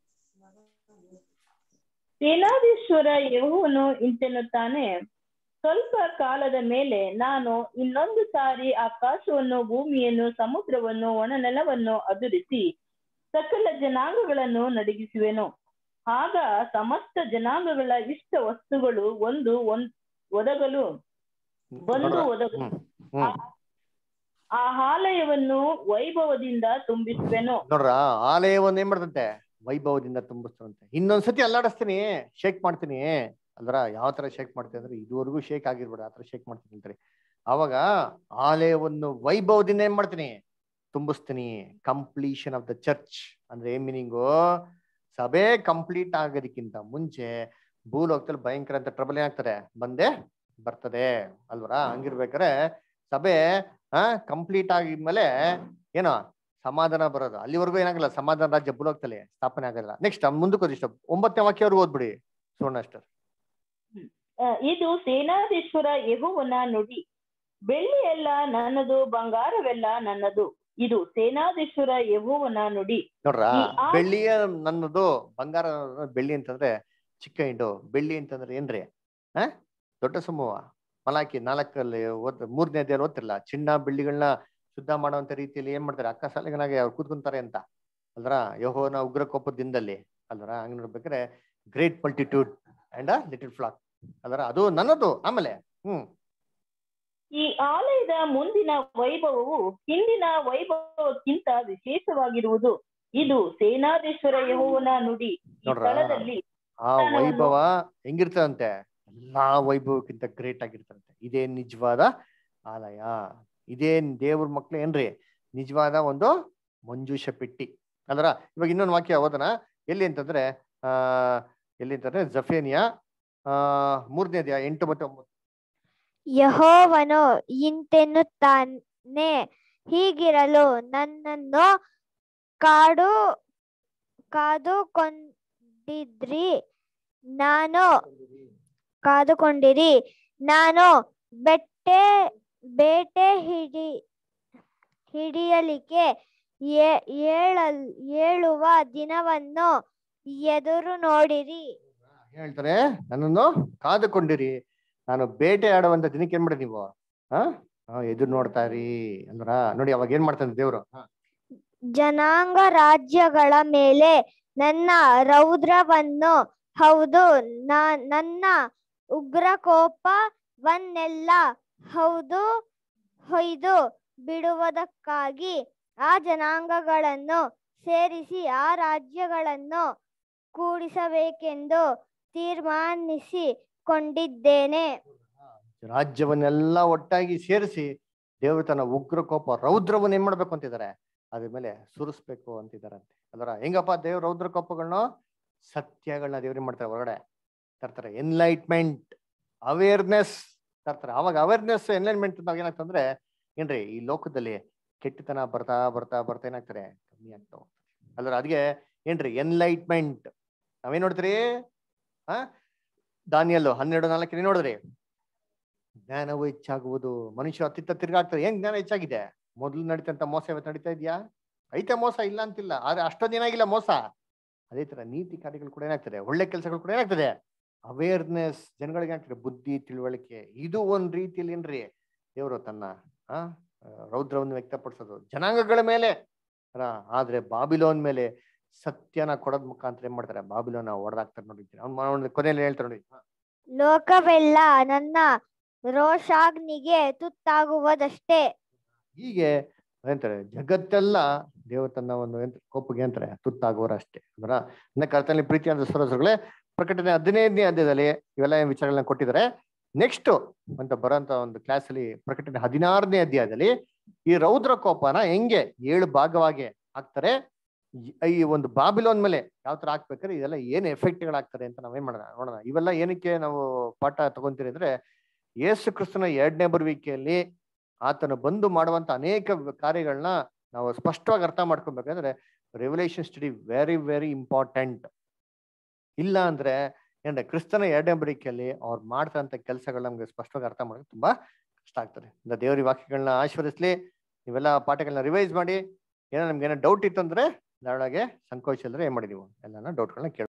ಸೇನಾಧೀಶ್ವರ ಯೆಹೋವನು ಇಂತೆನ್ನುತ್ತಾನೆ ಸ್ವಲ್ಪ ಕಾಲದ ಮೇಲೆ ನಾನು ಇನ್ನೊಂದು ಸಾರಿ ಆಕಾಶವನ್ನು ಭೂಮಿಯನ್ನು ಸಮುದ್ರವನ್ನು ಒಣನೆಲವನ್ನು ಅದುರಿಸಿ ಸಕಲ ಜನಾಂಗಗಳನ್ನು ನಡಗಿಸುವೆನು ಆಗ ಸಮಸ್ತ ಜನಾಂಗಗಳ ಇಷ್ಟ ವಸ್ತುಗಳು ಒಂದು ಒಂದ್ ಒದಗಲು ಒಂದು ನೋಡ್ರಾ? ಒದಗಲು ಹ್ಮ್ ಹ್ಮ್ ಆ ಆಲಯವನ್ನು ವೈಭವದಿಂದ ತುಂಬಿಸುವೆನು ನೋಡ್ರ ಆಲಯವನ್ನು ಏನ್ ಮಾಡ್ತಂತೆ ವೈಭವದಿಂದ ತುಂಬಿಸ್ತಂತೆ ಇನ್ನೊಂದ್ಸತಿ ಅಲ್ಲಾಡಿಸ್ತೀನಿ ಶೇಕ್ ಮಾಡ್ತೀನಿ ಅಲ್ದ್ರ ಯಾವ ತರ ಶೇಕ್ ಮಾಡ್ತೀನಿ ಅಂದ್ರೆ ಇದುವರೆಗೂ ಶೇಕ್ ಆಗಿರ್ಬೇಡ ಆ ತರ ಶೇಕ್ ಮಾಡ್ತೀನಿ ಅಂತಾರೆ ಅವಾಗ ಆಲಯವನ್ನು ವೈಭವದಿಂದ ಏನ್ ಮಾಡ್ತೀನಿ ತುಂಬಿಸ್ತೀನಿ ಕಂಪ್ಲೀಷನ್ ಆಫ್ ದ ಚರ್ಚ್ ಅಂದ್ರೆ ಏನ್ ಮೀನಿಂಗು ಸಭೆ ಕಂಪ್ಲೀಟ್ ಆಗೋದಕ್ಕಿಂತ ಮುಂಚೆ ಭೂಲೋಕದಲ್ಲಿ ಭಯಂಕರ ಅಂತ ಟ್ರಬಲ್ ಏನಾಗ್ತಾರೆ ಬಂದೇ ಬರ್ತದೆ ಅಲ್ವರ ಹಂಗಿರ್ಬೇಕಾರೆ ಸಭೆ ಆ ಕಂಪ್ಲೀಟ್ ಆಗಿದ್ಮೇಲೆ ಏನೋ ಸಮಾಧಾನ ಬರೋದು ಅಲ್ಲಿವರೆಗೂ ಏನಾಗಲ್ಲ ಸಮಾಧಾನ ರಾಜ್ಯ ಭೂಲೋಕದಲ್ಲಿ ಸ್ಥಾಪನೆ ಆಗಲ್ಲ ನೆಕ್ಸ್ಟ್ ಮುಂದಕ್ಕೆ ಓದಿ ಇಷ್ಟ ಒಂಬತ್ತನೇ ವಾಕ್ಯವ್ರಿಗೆ ಓದ್ಬಿಡಿ ಸುವರ್ಣ ಅಷ್ಟರ್ ಆ, ಇದು ಸೇನಾಧೀಶ್ವರ ಯೆಹೋವನ ನುಡಿ ಬೆಳ್ಳಿಯೆಲ್ಲ ನನ್ನದು ಬಂಗಾರವೆಲ್ಲ ನನ್ನದು ಇದು ಸೇನಾಧೀಶ್ವರ ಯೆಹೋವನ ನುಡಿ ನೋಡ್ರ ಈ ಆ- ಬೆಳ್ಳಿಯ ನನ್ನದು ಬಂಗಾರ ಬೆಳ್ಳಿ ಅಂತಂದ್ರೆ ಚಿಕ್ಕ ಹಿಂಡು ಬೆಳ್ಳಿ ಅಂತಂದ್ರೆ ಏನ್ರಿ ಆ ದೊಡ್ಡ ಸಮೂಹ ಮಲಾಕಿ ನಾಲ್ಕಲ್ಲಿ ಓದ್ ಮೂರನೇ ಅಧ್ಯಾಯ ಓದ್ತಿರಲ್ಲ ಚಿನ್ನ ಬೆಳ್ಳಿಗಳನ್ನ ಶುದ್ಧ ಮಾಡುವಂತ ರೀತಿಯಲ್ಲಿ ಏನ್ ಮಾಡ್ತಾರೆ ಅಕ್ಕ ಸಾಲಿಗನಾಗೆ ಅವ್ರು ಕೂತ್ಕೊಂತಾರೆ ಅಂತ ಅಲ್ರ ಯಹೋನ ಉಗ್ರ ಕೋಪದ ದಿನದಲ್ಲಿ ಅಲ್ರ ಹಂಗ್ ನೋಡ್ಬೇಕಾದ್ರೆ great multitude and a little flock ಅಲ್ರ ಅದು ನನ್ನದು ಆಮೇಲೆ ಹ್ಮ್ ಈ ಆಲಯದ ಮುಂದಿನ ವೈಭವವು ಹಿಂದಿನ ವೈಭವಕ್ಕಿಂತ ವಿಶೇಷವಾಗಿರುವುದು ಇದು ಸೇನಾಧೀಶ್ವರ ಯೆಹೋವನ ನುಡಿ ಈ ನೋಡ್ರಾ? ಸ್ಥಳದಲ್ಲಿ ಆ ವೈಭವ ಹೆಂಗಿರ್ತದಂತೆ ಎಲ್ಲಾ ವೈಭವಕ್ಕಿಂತ ಗ್ರೇಟ್ ಆಗಿರ್ತದಂತೆ ಇದೇ ನಿಜವಾದ ಆಲಯ ಇದೇ ದೇವ್ರ ಮಕ್ಳು ಏನ್ರಿ ನಿಜವಾದ ಒಂದು ಮಂಜೂಷ ಪೆಟ್ಟಿ ಅಂದ್ರ ಇವಾಗ ಇನ್ನೊಂದು ವಾಕ್ಯ ಓದನ ಎಲ್ಲಿ ಅಂತಂದ್ರೆ ಆ ಎಲ್ಲಿ ಅಂತಂದ್ರೆ ಜಫೇನಿಯಾ ಆ ಮೂರನೇ ಅಧ್ಯಾಯ ಎಂಟು ಮತ್ತೆ ಒಂಬತ್ತು ಯಹೋವನು ಇಂತೆನ್ನುತ್ತಾನೆ ಹೀಗಿರಲು ನನ್ನನ್ನು ಕಾಡು ಕಾದುಕೊಂಡಿದ್ರಿ ನಾನು ಕಾದುಕೊಂಡಿರಿ ನಾನು ಬೆಟ್ಟೆ ಬೇಟೆ ಹಿಡಿ ಹಿಡಿಯಲಿಕ್ಕೆ ಏ- ಏಳಲ್ ಏಳುವ ದಿನವನ್ನು ಎದುರು ನೋಡಿರಿ ಹೇಳ್ತಾರೆ ನನ್ನನ್ನು ಕಾದುಕೊಂಡಿರಿ ನಾನು ಬೇಟೆ ಆಡುವಂತ ದಿನಕ್ಕೆ ಏನ್ ಮಾಡಿ ನೀವು ಹಾ ಎದುರು ನೋಡ್ತಾ ಇರಿ ಅಂದ್ರ ನೋಡಿ ಅವಾಗ ಏನ್ ಮಾಡ್ತಾನೆ ದೇವ್ರು ಹಾ ಜನಾಂಗ ರಾಜ್ಯಗಳ ಮೇಲೆ ನನ್ನ ರೌದ್ರವನ್ನು ಹೌದು ನ- ನನ್ನ ಉಗ್ರ ಕೋಪವನ್ನೆಲ್ಲ ಹೌದು ಹೊಯ್ದು ಬಿಡುವುದಕ್ಕಾಗಿ ಆ ಜನಾಂಗಗಳನ್ನು ಸೇರಿಸಿ ಆ ರಾಜ್ಯಗಳನ್ನು ಕೂಡಿಸಬೇಕೆಂದು ತೀರ್ಮಾನಿಸಿಕೊಂಡಿದ್ದೇನೆ ರಾಜ್ಯವನ್ನೆಲ್ಲ ಒಟ್ಟಾಗಿ ಸೇರಿಸಿ ದೇವರು ತನ್ನ ಉಗ್ರ ಕೋಪ ರೌದ್ರವನ್ನ ಏನ್ ಮಾಡ್ಬೇಕು ಅಂತಿದ್ದಾರೆ ಅದ್ರ ಮೇಲೆ ಸುರಿಸ್ಬೇಕು ಅಂತಿದಾರಂತೆ ಅದರ ಹೆಂಗಪ್ಪ ದೇವ್ರ ರೌದ್ರ ಕೋಪಗಳನ್ನ ಸತ್ಯಗಳನ್ನ ದೇವ್ರ ಮಾಡ್ತಾರೆ ಹೊರಗಡೆ ತರ್ತಾರೆ ಎನ್ಲೈಟ್ಮೆಂಟ್ ಅವೇರ್ನೆಸ್ ತರ್ತಾರೆ ಅವಾಗ ಅವೇರ್ನೆಸ್ ಎನ್ಲೈಟ್ಮೆಂಟ್ ಇದ್ದಾಗ ಏನಾಗ್ತಂದ್ರೆ ಏನ್ರಿ ಈ ಲೋಕದಲ್ಲಿ ಕೆಟ್ಟತನ ಬರ್ತಾ ಬರ್ತಾ ಬರ್ತಾ ಏನಾಗ್ತಾರೆ ಕಮ್ಮಿ ಆಗ್ತಾ ಹೋಗ್ತದೆ ಅದ್ರ ಅದಕ್ಕೆ ಏನ್ರಿ ಎನ್ಲೈಟ್ಮೆಂಟ್ ನಾವೇನ್ ನೋಡ್ತೀರಿ ಆ ದಾನಿಯಲ್ಲು ಹನ್ನೆರಡು ನಾಲ್ಕನೇ ನೋಡಿದ್ರಿ ಜ್ಞಾನವು ಹೆಚ್ಚಾಗುವುದು ಮನುಷ್ಯ ಅತ್ತಿತ್ತ ತಿರ್ಗಾಡ್ತಾರೆ ಏನ್ ಜ್ಞಾನ ಹೆಚ್ಚಾಗಿದೆ ಮೊದಲು ನಡೀತಂತ ಮೋಸ ಇವತ್ತು ನಡೀತಾ ಇದೆಯಾ ಐತೆ ಮೋಸ ಇಲ್ಲ ಅಂತಿಲ್ಲ ಆದ್ರೆ ಅಷ್ಟೊಂದು ಏನಾಗಿಲ್ಲ ಮೋಸ ಅದೇ ತರ ನೀತಿ ಕಾರ್ಯಗಳು ಕೂಡ ಏನಾಗ್ತದೆ ಒಳ್ಳೆ ಕೆಲಸಗಳು ಕೂಡ ಏನಾಗ್ತದೆ ಅವೇರ್ನೆಸ್ ಜನಗಳಿಗೆ ಏನಾಗ್ತದೆ ಬುದ್ಧಿ ತಿಳುವಳಿಕೆ ಇದು ಒಂದ್ ರೀತಿಯಲ್ಲಿ ಏನ್ರಿ ದೇವರು ತನ್ನ ಆ ರೌದ್ರವನ್ನು ವ್ಯಕ್ತಪಡಿಸೋದು ಜನಾಂಗಗಳ ಮೇಲೆ ಅಲ್ಲ ಆದ್ರೆ ಬಾಬಿಲೋನ್ ಮೇಲೆ ಸತ್ಯನ ಕೊಡೋದ್ ಮುಖಾಂತರ ಏನ್ ಮಾಡ್ತಾರೆ ಬಾಬಿಲೋನ ಹೊಡೆದಾಕ್ತಾರೆ ನೋಡಿದ್ದೀನಿ ಅವ್ನು ಕೊನೆಯಲ್ಲಿ ಹೇಳ್ತಾರೆ ನೋಡಿ ಲೋಕವೆಲ್ಲ ನನ್ನ ರೋಷಾಗ್ನಿಗೆ ತುತ್ತಾಗುವುದಷ್ಟೇ ಹೀಗೆ ಏನಂತಾರೆ ಜಗತ್ತೆಲ್ಲ ದೇವ ತನ್ನ ಒಂದು ಏನ್ ಕೋಪಿಗೆ ಅಂತಾರೆ ತುತ್ತಾಗುವರ ಅಷ್ಟೇ ಅಂದ್ರ ಇನ್ನ ಕರ್ತನಲ್ಲಿ ಪ್ರೀತಿಯಾದ ಸರೋಸರುಗಳೇ ಪ್ರಕಟಣೆ ಹದಿನೈದನೇ ಅಧ್ಯಾಯದಲ್ಲಿ ಇವೆಲ್ಲ ಏನ್ ವಿಚಾರಗಳನ್ನ ಕೊಟ್ಟಿದ್ದಾರೆ ನೆಕ್ಸ್ಟ್ ಅಂತ ಬರೋಂತ ಒಂದು ಕ್ಲಾಸ್ ಅಲ್ಲಿ ಪ್ರಕಟಣೆ ಹದಿನಾರನೇ ಅಧ್ಯಾಯದಲ್ಲಿ ಈ ರೌದ್ರ ಕೋಪನ ಹೆಂಗೆ ಏಳು ಭಾಗವಾಗಿ ಹಾಕ್ತಾರೆ ಈ- ಈ ಒಂದು ಬಾಬಿಲೋನ್ ಮೇಲೆ ಯಾವ ತರ ಹಾಕ್ಬೇಕಾದ್ರೆ ಇದೆಲ್ಲ ಏನ್ ಎಫೆಕ್ಟ್ಗಳಾಗ್ತಾರೆ ಅಂತ ನಾವೇನ್ ಮಾಡೋಣ ನೋಡೋಣ ಇವೆಲ್ಲ ಏನಕ್ಕೆ ನಾವು ಪಾಠ ತಗೊಂತೀರಿ ಅಂದ್ರೆ ಯೇಸು ಕ್ರಿಸ್ತನ ಎರಡನೇ ಬರುವಿಕೆಯಲ್ಲಿ ಆತನು ಬಂದು ಮಾಡುವಂತ ಅನೇಕ ಕಾರ್ಯಗಳನ್ನ ನಾವು ಸ್ಪಷ್ಟವಾಗಿ ಅರ್ಥ ಮಾಡ್ಕೊಬೇಕಂದ್ರೆ Revelation study very very important ಇಲ್ಲ ಅಂದ್ರೆ ಏನಂದ್ರೆ ಕ್ರಿಸ್ತನ ಎರಡನೇ ಬರಿಕೆಯಲ್ಲಿ ಅವ್ರು ಮಾಡ್ತಾರಂತ ಕೆಲಸಗಳು ನಮ್ಗೆ ಸ್ಪಷ್ಟವಾಗಿ ಅರ್ಥ ಮಾಡೋದು ತುಂಬಾ ಕಷ್ಟ ಆಗ್ತದೆ ಇಂದ ದೇವರ ವಾಕ್ಯಗಳನ್ನ ಆಶೀರ್ವದಿಸ್ಲಿ ನೀವೆಲ್ಲ ಪಾಠಗಳನ್ನ ರಿವೈಸ್ ಮಾಡಿ ಏನೋ ನಮ್ಗೆ ಏನೋ ಡೌಟ್ ಇತ್ತು ಅಂದ್ರೆ ನಾಳೊಳಗೆ ಸಂಕೋಚ ಇಲ್ಲದ್ರೆ ಏನ್ ಮಾಡಿ ನೀವು ಎಲ್ಲಾನ ಡೌಟ್ಗಳನ್ನ ಕೇಳಿ